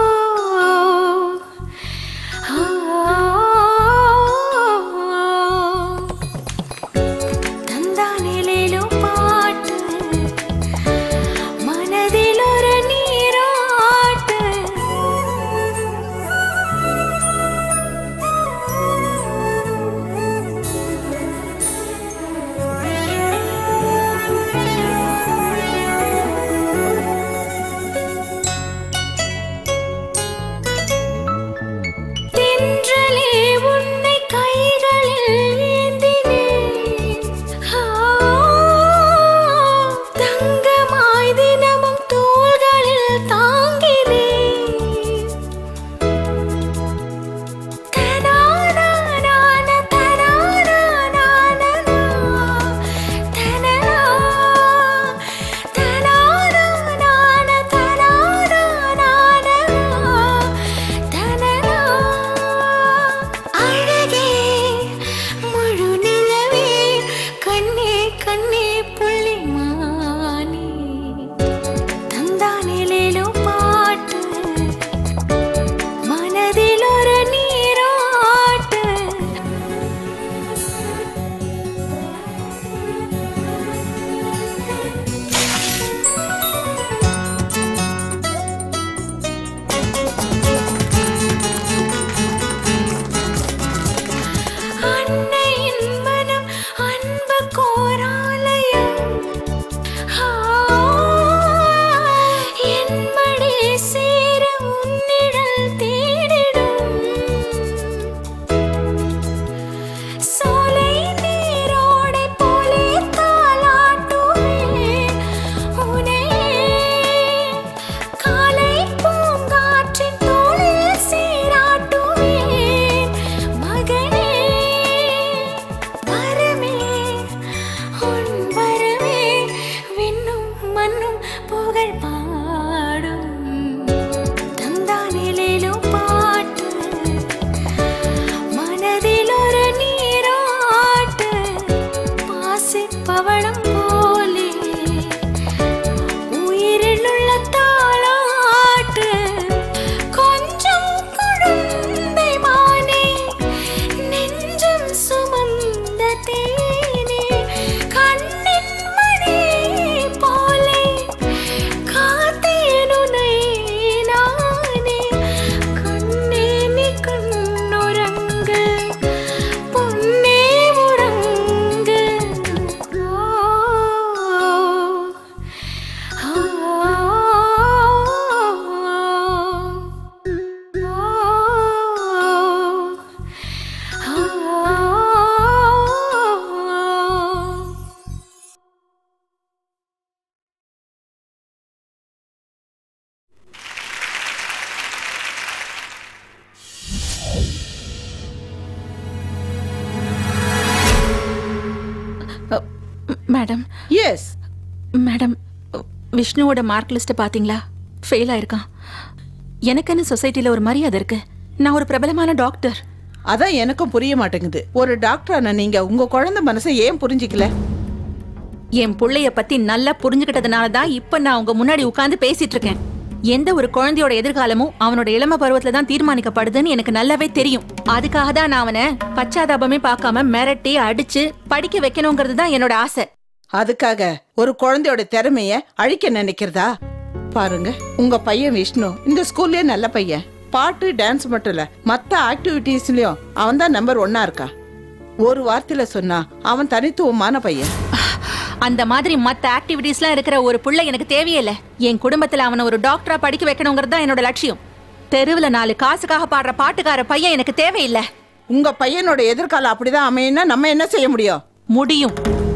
மேடம் எஸ் மேடம் விஷ்ணுவோட மார்க் லிஸ்ட்டை பார்த்தீங்களா ஃபெயில் ஆயிருக்கான் எனக்குன்னு சொசைட்டியில் ஒரு மரியாதை இருக்கு நான் ஒரு பிரபலமான டாக்டர் அதான் எனக்கும் புரிய மாட்டேங்குது ஒரு டாக்டரான நீங்க உங்க குழந்தை மனசை ஏன் புரிஞ்சிக்கல என் புள்ளைய பத்தி நல்லா புரிஞ்சுக்கிட்டதுனால தான் இப்ப நான் உங்க முன்னாடி உட்கார்ந்து பேசிட்டு இருக்கேன் எந்த ஒரு குழந்தையோட எதிர்காலமும் அவனோட இளம பருவத்துல தான் தீர்மானிக்கப்படுதுன்னு எனக்கு நல்லாவே தெரியும் அதுக்காக தான் நான் அவனை பச்சாதாபமே பார்க்காம மிரட்டி அடிச்சு படிக்க வைக்கணுங்கிறது தான் என்னோட ஆசை அதுக்காக ஒரு குழந்தையோட திறமைய அழிக்க நினைக்கிறதா பாருங்க உங்க பையன் விஷ்ணு இந்த ஸ்கூல்லயே நல்ல பையன் பாட்டு டான்ஸ் மட்டும் இல்ல மத்த ஆக்டிவிட்டீஸ்லயும் அவன் தான் நம்பர் ஒன்னா இருக்கா ஒரு வார்த்தையில சொன்னா அவன் தனித்துவமான பையன் அந்த மாதிரி மத்த ஆக்டிவிட்டீஸ்லாம் இருக்கிற ஒரு புள்ள எனக்கு தேவையே இல்ல என் குடும்பத்துல அவனை ஒரு டாக்டரா படிக்க வைக்கணுங்கிறது தான் என்னோட லட்சியம் தெருவுல நாலு காசுக்காக பாடுற பாட்டுக்கார பையன் எனக்கு தேவையில்லை உங்க பையனோட எதிர்காலம் அப்படிதான் அமையன்னா நம்ம என்ன செய்ய முடியும் முடியும்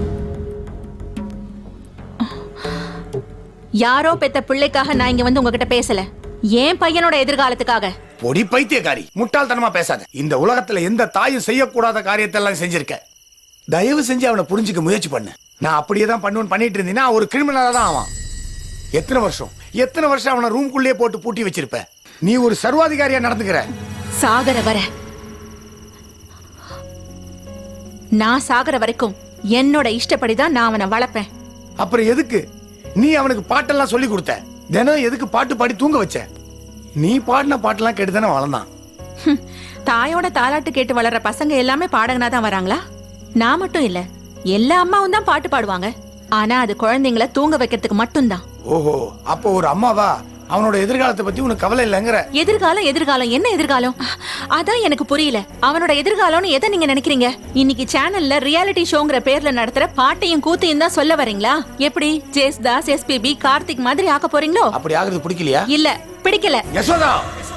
யாரோ பெத்த பிள்ளைக்காக நான் இங்க வந்து உங்ககிட்ட பேசல என் பையனோட எதிர்காலத்துக்காக பொடி பைத்தியக்காரி முட்டாள்தனமா பேசாத இந்த உலகத்துல எந்த தாயும் செய்யக்கூடாத காரியத்தை எல்லாம் செஞ்சிருக்க தயவு செஞ்சு அவனை புரிஞ்சுக்க முயற்சி பண்ணு நான் அப்படியே தான் பண்ணுவேன் பண்ணிட்டு இருந்தீங்கன்னா ஒரு கிரிமினலா தான் ஆவான் எத்தனை வருஷம் எத்தனை வருஷம் அவனை ரூம்குள்ளேயே போட்டு பூட்டி வச்சிருப்ப நீ ஒரு சர்வாதிகாரியா நடந்துக்கிற சாகர வர நான் சாகர வரைக்கும் என்னோட இஷ்டப்படிதான் நான் அவனை வளர்ப்பேன் அப்புறம் எதுக்கு நீ அவனுக்கு பாட்டெல்லாம் சொல்லி கொடுத்த தினம் எதுக்கு பாட்டு பாடி தூங்க வச்ச நீ பாடின பாட்டெல்லாம் கேட்டு தானே வளர்ந்தான் ஹம், தாயோட தாலாட்டு கேட்டு வளர்ற பசங்க எல்லாமே பாடகனா தான் வராங்களா நான் மட்டும் இல்ல எல்லா அம்மாவும் தான் பாட்டு பாடுவாங்க ஆனா அது குழந்தைங்கள தூங்க வைக்கிறதுக்கு மட்டும்தான் ஓஹோ அப்போ ஒரு அம்மாவா அவனோட எதிர்காலத்தை பத்தி உனக்கு கவலை இல்லைங்கிற எதிர்காலம் எதிர்காலம் என்ன எதிர்காலம் அதான் எனக்கு புரியல அவனோட எதிர்காலம்னு எதை நீங்க நினைக்கிறீங்க இன்னைக்கு சேனல்ல ரியாலிட்டி ஷோங்கிற பேர்ல நடத்துற பாட்டையும் கூத்தையும் தான் சொல்ல வரீங்களா எப்படி ஜேஸ்தாஸ் எஸ்பிபி கார்த்திக் மாதிரி ஆக்க போறீங்களோ அப்படி ஆகுறது பிடிக்கலையா இல்ல பிடிக்கல யசோதா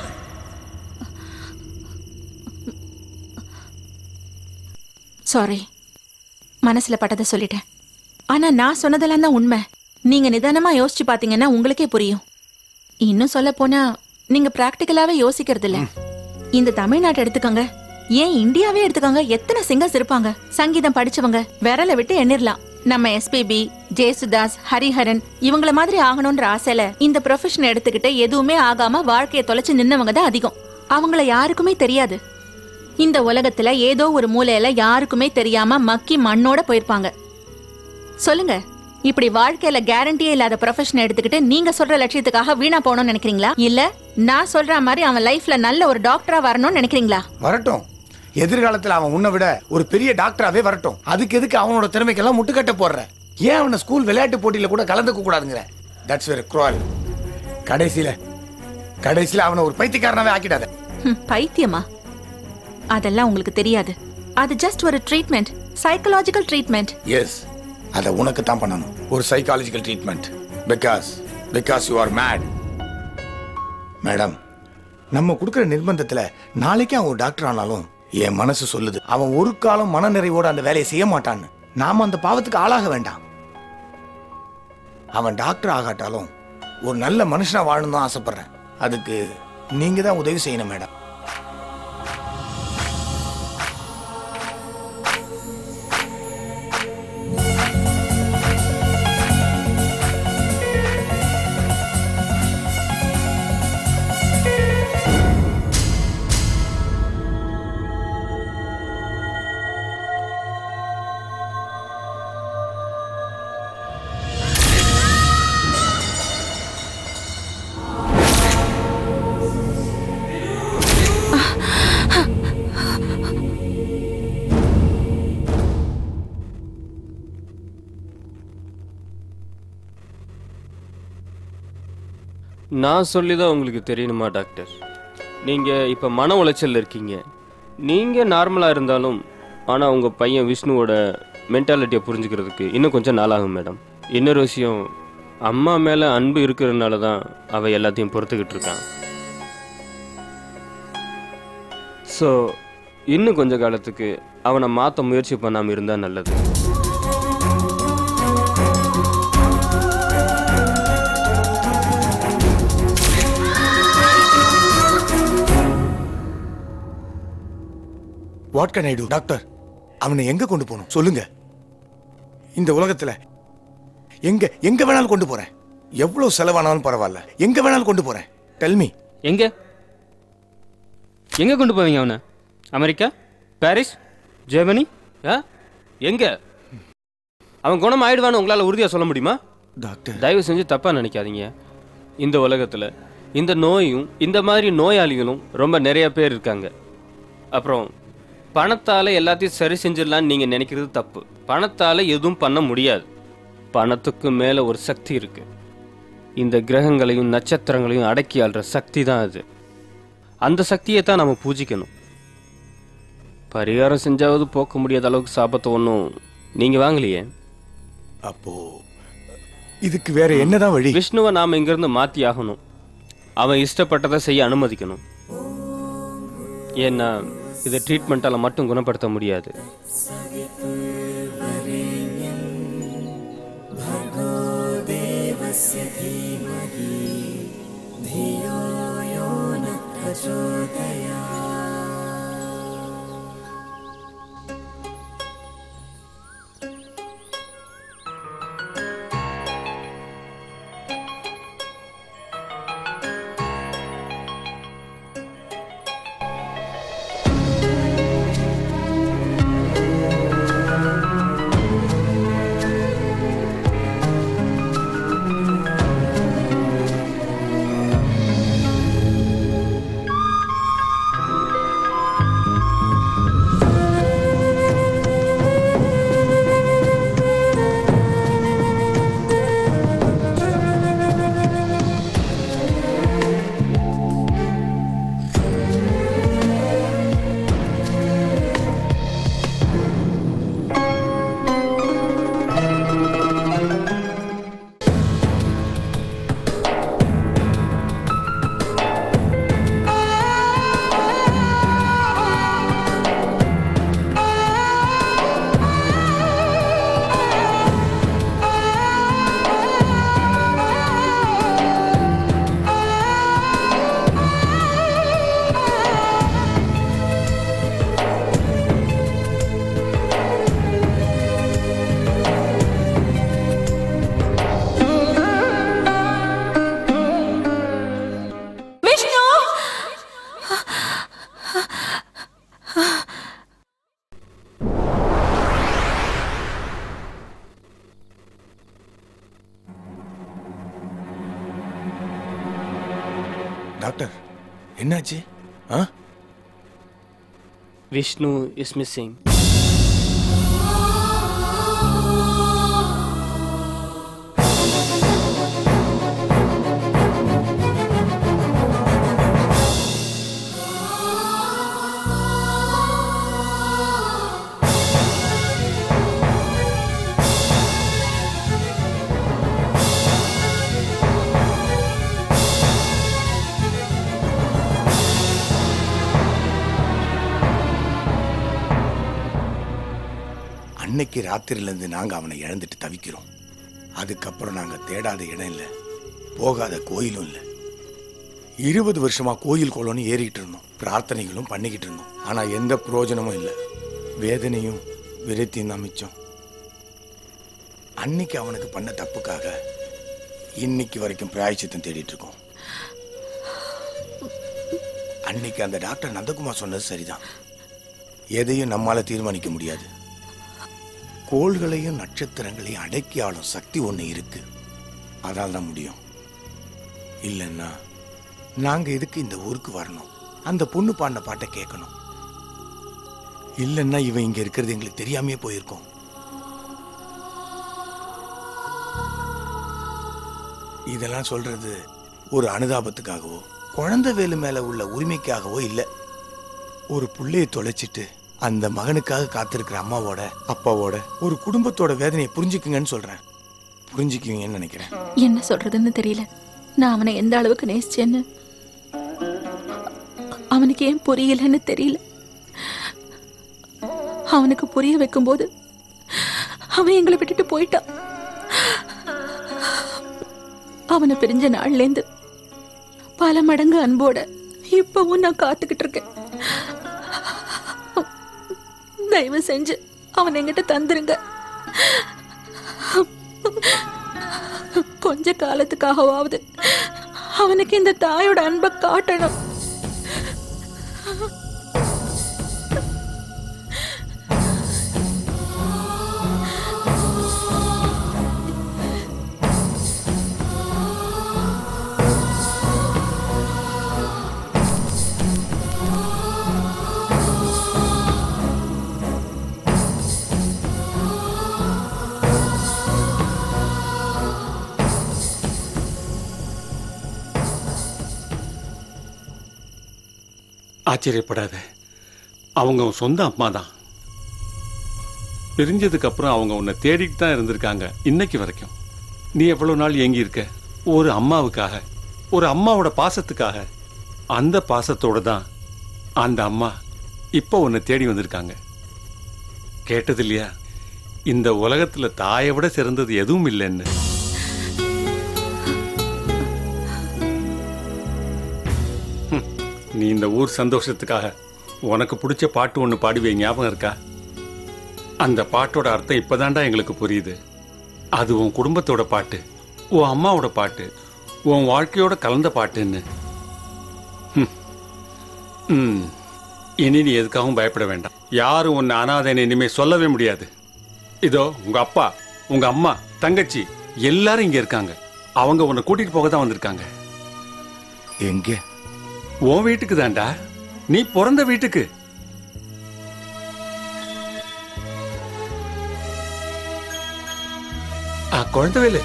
சாரி மனசுல பட்டதை சொல்லிட்டேன் ஆனா நான் சொன்னதெல்லாம் தான் உண்மை நீங்க நிதானமா யோசிச்சு பாத்தீங்கன்னா உங்களுக்கே புரியும் இன்னும் சொல்ல போனா நீங்க பிராக்டிக்கலாவே யோசிக்கிறது இல்ல இந்த தமிழ்நாட்டை எடுத்துக்கோங்க ஏன் இந்தியாவே எடுத்துக்கோங்க எத்தனை சிங்கர்ஸ் இருப்பாங்க சங்கீதம் படிச்சவங்க விரல விட்டு எண்ணிரலாம் நம்ம எஸ்பிபி ஜேசுதாஸ் ஹரிஹரன் இவங்கள மாதிரி ஆகணும்ன்ற ஆசையில இந்த ப்ரொஃபஷன் எடுத்துக்கிட்டு எதுவுமே ஆகாம வாழ்க்கையை தொலைச்சு நின்னவங்க தான் அதிகம் அவங்கள யாருக்குமே தெரியாது இந்த உலகத்துல ஏதோ ஒரு மூலையில யாருக்குமே தெரியாம மக்கி மண்ணோட போயிருப்பாங்க சொல்லுங்க இப்படி வாழ்க்கையில கேரண்டியே இல்லாத ப்ரொஃபஷன் எடுத்துக்கிட்டு நீங்க சொல்ற லட்சியத்துக்காக வீணா போகணும்னு நினைக்கிறீங்களா இல்ல நான் சொல்ற மாதிரி அவன் லைஃப்ல நல்ல ஒரு டாக்டரா வரணும்னு நினைக்கிறீங்களா வரட்டும் எதிர்காலத்துல அவன் உன்னை விட ஒரு பெரிய டாக்டராவே வரட்டும் அதுக்கு எதுக்கு அவனோட திறமைக்கெல்லாம் முட்டுக்கட்ட போடுற ஏன் அவனை ஸ்கூல் விளையாட்டு போட்டியில கூட கலந்துக்க கூடாதுங்கிற தட்ஸ் வெரி குரோல் கடைசியில கடைசியில அவனை ஒரு பைத்தியக்காரனாவே ஆக்கிடாத ஹம், பைத்தியமா அதெல்லாம் உங்களுக்கு தெரியாது அது ஜஸ்ட் ஒரு ட்ரீட்மெண்ட் சைக்கலாஜிக்கல் ட்ரீட்மெண்ட் எஸ் அதை உனக்கு தான் பண்ணணும் ஒரு psychological treatment because because you are mad madam நம்ம கொடுக்குற நிர்பந்தத்துல நாளைக்கு அவன் ஒரு டாக்டர் ஆனாலும் என் மனசு சொல்லுது அவன் ஒரு காலம் மன நிறைவோட அந்த வேலையை செய்ய மாட்டான்னு நாம அந்த பாவத்துக்கு ஆளாக வேண்டாம் அவன் டாக்டர் ஆகாட்டாலும் ஒரு நல்ல மனுஷனா வாழணும் தான் ஆசைப்படுறேன் அதுக்கு நீங்க தான் உதவி செய்யணும் மேடம் நான் சொல்லி தான் உங்களுக்கு தெரியணுமா டாக்டர் நீங்கள் இப்போ மன உளைச்சல்ல இருக்கீங்க நீங்கள் நார்மலாக இருந்தாலும் ஆனால் உங்கள் பையன் விஷ்ணுவோட மென்டாலிட்டியை புரிஞ்சுக்கிறதுக்கு இன்னும் கொஞ்சம் நாளாகும் மேடம் இன்னொரு விஷயம் அம்மா மேலே அன்பு இருக்கிறதுனால தான் அவள் எல்லாத்தையும் பொறுத்துக்கிட்டு இருக்கான் ஸோ இன்னும் கொஞ்ச காலத்துக்கு அவனை மாற்ற முயற்சி பண்ணாமல் இருந்தால் நல்லது what can I do doctor அவனை எங்க கொண்டு போகணும் சொல்லுங்க இந்த உலகத்துல எங்க எங்க வேணாலும் கொண்டு போறேன் எவ்வளவு செலவானாலும் பரவாயில்ல எங்க வேணாலும் கொண்டு போறேன் டெல்மி எங்க எங்க கொண்டு போவீங்க அவனை அமெரிக்கா பாரிஸ் ஜெர்மனி ஆ எங்க அவன் குணம் ஆயிடுவான்னு உங்களால உறுதியா சொல்ல முடியுமா டாக்டர் தயவு செஞ்சு தப்பா நினைக்காதீங்க இந்த உலகத்துல இந்த நோயும் இந்த மாதிரி நோயாளிகளும் ரொம்ப நிறைய பேர் இருக்காங்க அப்புறம் பணத்தால எல்லாத்தையும் சரி செஞ்சிடலாம்னு நீங்க நினைக்கிறது தப்பு பணத்தால எதுவும் பண்ண முடியாது பணத்துக்கு மேல ஒரு சக்தி இருக்கு இந்த கிரகங்களையும் நட்சத்திரங்களையும் அடக்கி ஆள்ற சக்தி தான் அது அந்த சக்தியை தான் நம்ம பூஜிக்கணும் பரிகாரம் செஞ்சாவது போக்க முடியாத அளவுக்கு சாபத்தை ஒன்றும் நீங்க வாங்கலையே அப்போ இதுக்கு வேற என்னதான் வழி விஷ்ணுவை நாம இங்கிருந்து மாத்தி ஆகணும் அவன் இஷ்டப்பட்டதை செய்ய அனுமதிக்கணும் ஏன்னா இதை ட்ரீட்மெண்ட்டால மட்டும் குணப்படுத்த முடியாது देवस्य धीमहि धियो यो न प्रचोदयात् விஷ்ணு டாக்டர் என்னாச்சு ஆ விஷ்ணு இஸ் மிஸ்ஸிங் அன்னைக்கு ராத்திரிலேருந்து நாங்க அவனை இழந்துட்டு தவிக்கிறோம் அதுக்கப்புறம் நாங்க தேடாத இடம் இல்லை போகாத கோயிலும் இல்லை இருபது வருஷமா கோயில் குளம்னு ஏறிக்கிட்டு இருந்தோம் பிரார்த்தனைகளும் பண்ணிக்கிட்டு இருந்தோம் ஆனா எந்த பிரயோஜனமும் இல்லை வேதனையும் விரத்தியும் தான் மிச்சம் அன்னைக்கு அவனுக்கு பண்ண தப்புக்காக இன்னைக்கு வரைக்கும் பிராயச்சித்தம் தேடிட்டு இருக்கோம் அன்னைக்கு அந்த டாக்டர் நந்தகுமார் சொன்னது சரிதான் எதையும் நம்மால தீர்மானிக்க முடியாது கோள்களையும் நட்சத்திரங்களையும் அடக்கி ஆளும் சக்தி ஒண்ணு இருக்கு அதால் தான் முடியும் இல்லைன்னா நாங்க எதுக்கு இந்த ஊருக்கு வரணும் அந்த பொண்ணு பாடின பாட்டை கேட்கணும் இல்லைன்னா இவன் இங்க இருக்கிறது எங்களுக்கு தெரியாமையே போயிருக்கோம் இதெல்லாம் சொல்றது ஒரு அனுதாபத்துக்காகவோ குழந்தை வேலு மேல உள்ள உரிமைக்காகவோ இல்லை ஒரு புள்ளையை தொலைச்சிட்டு அந்த மகனுக்காக காத்திருக்கிற அம்மாவோட அப்பாவோட ஒரு குடும்பத்தோட வேதனையை புரிஞ்சுக்குங்கன்னு சொல்றேன் புரிஞ்சுக்குவீங்கன்னு நினைக்கிறேன் என்ன சொல்றதுன்னு தெரியல நான் அவனை எந்த அளவுக்கு நேசிச்சேன்னு அவனுக்கு ஏன் புரியலன்னு தெரியல அவனுக்கு புரிய வைக்கும்போது அவன் எங்களை விட்டுட்டு போயிட்டான் அவனை பிரிஞ்ச நாள்லேருந்து பல மடங்கு அன்போட இப்பவும் நான் காத்துக்கிட்டு இருக்கேன் தயவு செஞ்சு அவனை என்கிட்ட தந்துருங்க கொஞ்ச காலத்துக்காகவாவது அவனுக்கு இந்த தாயோட அன்பை காட்டணும் ஆச்சரியப்படாத அவங்க உன் சொந்த அம்மா தான் பிரிஞ்சதுக்கு அப்புறம் அவங்க உன்னை தேடிட்டு தான் இருந்திருக்காங்க இன்னைக்கு வரைக்கும் நீ எவ்வளவு நாள் ஏங்கி இருக்க ஒரு அம்மாவுக்காக ஒரு அம்மாவோட பாசத்துக்காக அந்த பாசத்தோட தான் அந்த அம்மா இப்போ உன்னை தேடி வந்திருக்காங்க கேட்டது இல்லையா இந்த உலகத்துல தாயை விட சிறந்தது எதுவும் இல்லைன்னு ஹம், நீ இந்த ஊர் சந்தோஷத்துக்காக உனக்கு பிடிச்ச பாட்டு ஒன்று பாடுவே ஞாபகம் இருக்கா அந்த பாட்டோட அர்த்தம் இப்பதான்டா எங்களுக்கு புரியுது அது உன் குடும்பத்தோட பாட்டு உன் அம்மாவோட பாட்டு உன் வாழ்க்கையோட கலந்த பாட்டுன்னு ஹம். ம். இனி நீ எதுக்காகவும் பயப்பட வேண்டாம் யாரும் உன்னை அனாதைன்னு இனிமே சொல்லவே முடியாது இதோ உங்க அப்பா உங்க அம்மா தங்கச்சி எல்லாரும் இங்க இருக்காங்க அவங்க உன்னை கூட்டிட்டு போக தான் வந்திருக்காங்க எங்க உன் வீட்டுக்கு தான்டா நீ பிறந்த வீட்டுக்கு ஆ குழந்தைவேலு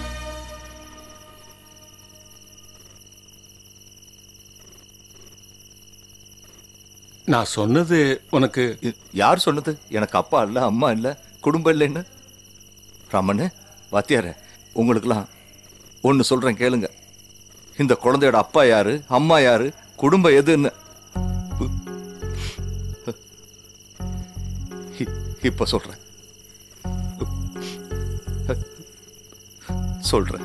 நான் சொன்னது உனக்கு யார் சொன்னது எனக்கு அப்பா இல்ல அம்மா இல்ல குடும்பம் இல்லைன்னு ரமணு வாத்தியார உங்களுக்கெல்லாம் ஒன்று சொல்றேன் கேளுங்க இந்த குழந்தையோட அப்பா யாரு அம்மா யாரு குடும்பம் எதுன்னு இ- இப்ப சொல்றேன் சொல்றேன்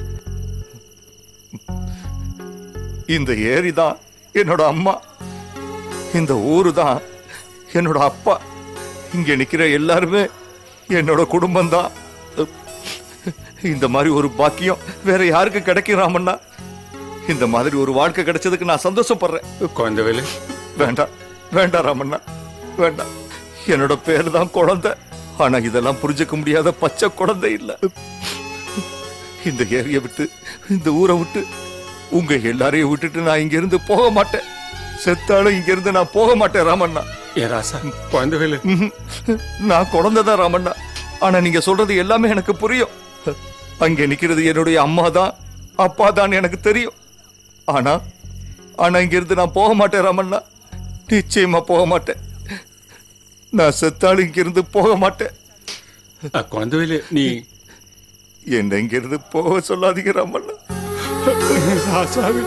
இந்த ஏரி தான் என்னோட அம்மா இந்த ஊரு தான் என்னோட அப்பா இங்க நிக்கிற எல்லாருமே என்னோட குடும்பம் தான் இந்த மாதிரி ஒரு பாக்கியம் வேற யாருக்கு கிடைக்கும் ராமண்ணா இந்த மாதிரி ஒரு வாழ்க்கை கிடைச்சதுக்கு நான் சந்தோஷப்படுறேன் குழந்தைவேலு வேண்டாம் வேண்டாம் ராமண்ணா வேண்டாம் என்னோட பேர் தான் குழந்தை ஆனா இதெல்லாம் புரிஞ்சுக்க முடியாத பச்சை குழந்தை இல்ல இந்த ஏரியை விட்டு இந்த ஊரை விட்டு உங்க எல்லாரையும் விட்டுட்டு நான் இங்க இருந்து போக மாட்டேன் செத்தாலும் இங்க இருந்து நான் போக மாட்டேன் ராமண்ணா ஏ ராசா குழந்தைவேலு நான் குழந்தைதான் ராமண்ணா ஆனா நீங்க சொல்றது எல்லாமே எனக்கு புரியும் அங்க நிக்கிறது என்னுடைய அம்மா தான் அப்பா தான் எனக்கு தெரியும் ஆனா ஆனா இங்க இருந்து நான் போக மாட்டேன் ராமண்ணா நிச்சயமா போக மாட்டேன் நான் செத்தாலும் இங்க இருந்து போக மாட்டேன் குழந்தைவேலு நீ என்ன இங்க இருந்து போக சொல்லாதீங்க ராமண்ணா ராசாவே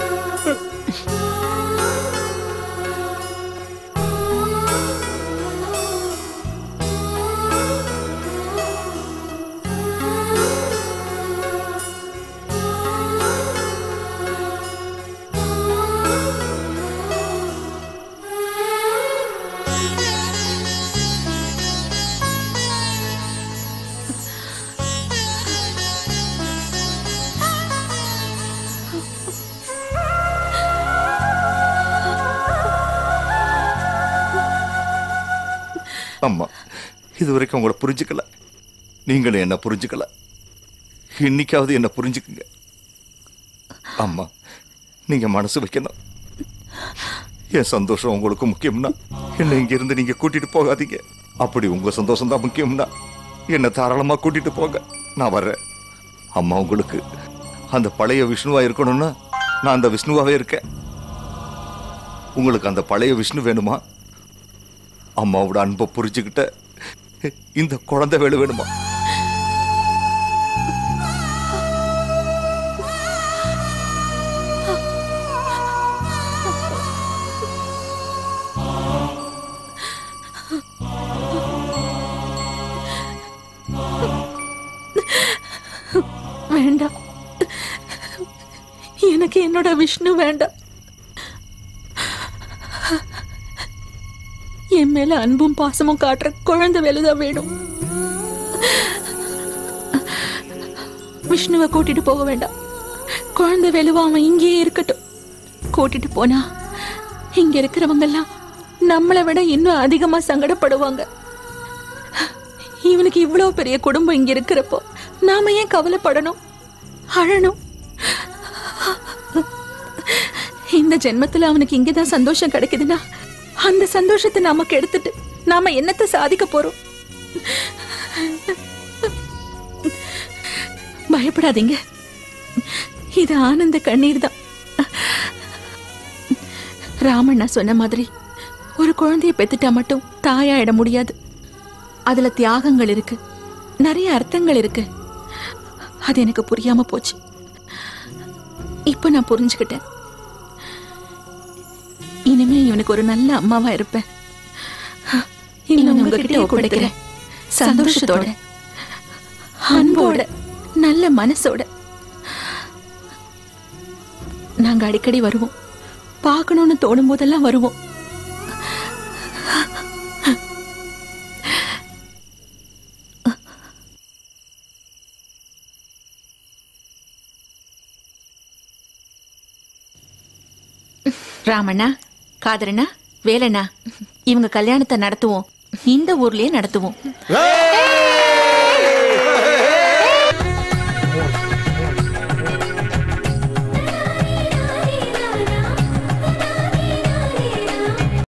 அம்மா இது வரைக்கும் உங்களை புரிஞ்சுக்கல நீங்களும் என்ன புரிஞ்சுக்கல இன்னைக்காவது என்ன புரிஞ்சுக்குங்க அம்மா நீங்க மனசு வைக்கணும் என் சந்தோஷம் உங்களுக்கு முக்கியம்னா என்னை இங்க இருந்து நீங்க கூட்டிட்டு போகாதீங்க அப்படி உங்க சந்தோஷம் தான் முக்கியம்னா என்னை தாராளமா கூட்டிட்டு போங்க நான் வர்றேன் அம்மா உங்களுக்கு அந்த பழைய விஷ்ணுவா இருக்கணும்னா நான் அந்த விஷ்ணுவாவே இருக்கேன் உங்களுக்கு அந்த பழைய விஷ்ணு வேணுமா அம்மாவோட அன்பை புரிஞ்சுக்கிட்ட இந்த குழந்தை வேலை வேணுமா வேண்டாம் எனக்கு என்னோட விஷ்ணு வேண்டாம் என் மேல அன்பும் பாசமும் காட்டுற குழந்தை வேலுதான் வேணும் விஷ்ணுவை கூட்டிட்டு போக வேண்டாம் குழந்தை வேலுவா அவன் இங்கேயே இருக்கட்டும் கூட்டிட்டு போனா இங்க இருக்கிறவங்க எல்லாம் நம்மளை விட இன்னும் அதிகமா சங்கடப்படுவாங்க இவனுக்கு இவ்வளவு பெரிய குடும்பம் இங்க இருக்கிறப்போ நாம ஏன் கவலைப்படணும் அழணும் இந்த ஜென்மத்துல அவனுக்கு இங்கதான் சந்தோஷம் கிடைக்குதுன்னா அந்த சந்தோஷத்தை நாம கெடுத்துட்டு நாம என்னத்தை சாதிக்க போறோம் பயப்படாதீங்க இது ஆனந்த கண்ணீர் தான் ராமன் நான் சொன்ன மாதிரி ஒரு குழந்தைய பெத்துட்டா மட்டும் தாயாயிட முடியாது அதுல தியாகங்கள் இருக்கு நிறைய அர்த்தங்கள் இருக்கு அது எனக்கு புரியாம போச்சு இப்ப நான் புரிஞ்சுக்கிட்டேன் இனிமே இவனுக்கு ஒரு நல்ல அம்மாவா இருப்பேன் இவனை உங்ககிட்ட ஒப்படைக்கிறேன் சந்தோஷத்தோட அன்போட நல்ல மனசோட நாங்க அடிக்கடி வருவோம் பார்க்கணும்னு தோணும் போதெல்லாம் வருவோம் ராமண்ணா காதரண்ணா வேலண்ணா இவங்க கல்யாணத்தை நடத்துவோம் இந்த ஊர்லயே நடத்துவோம்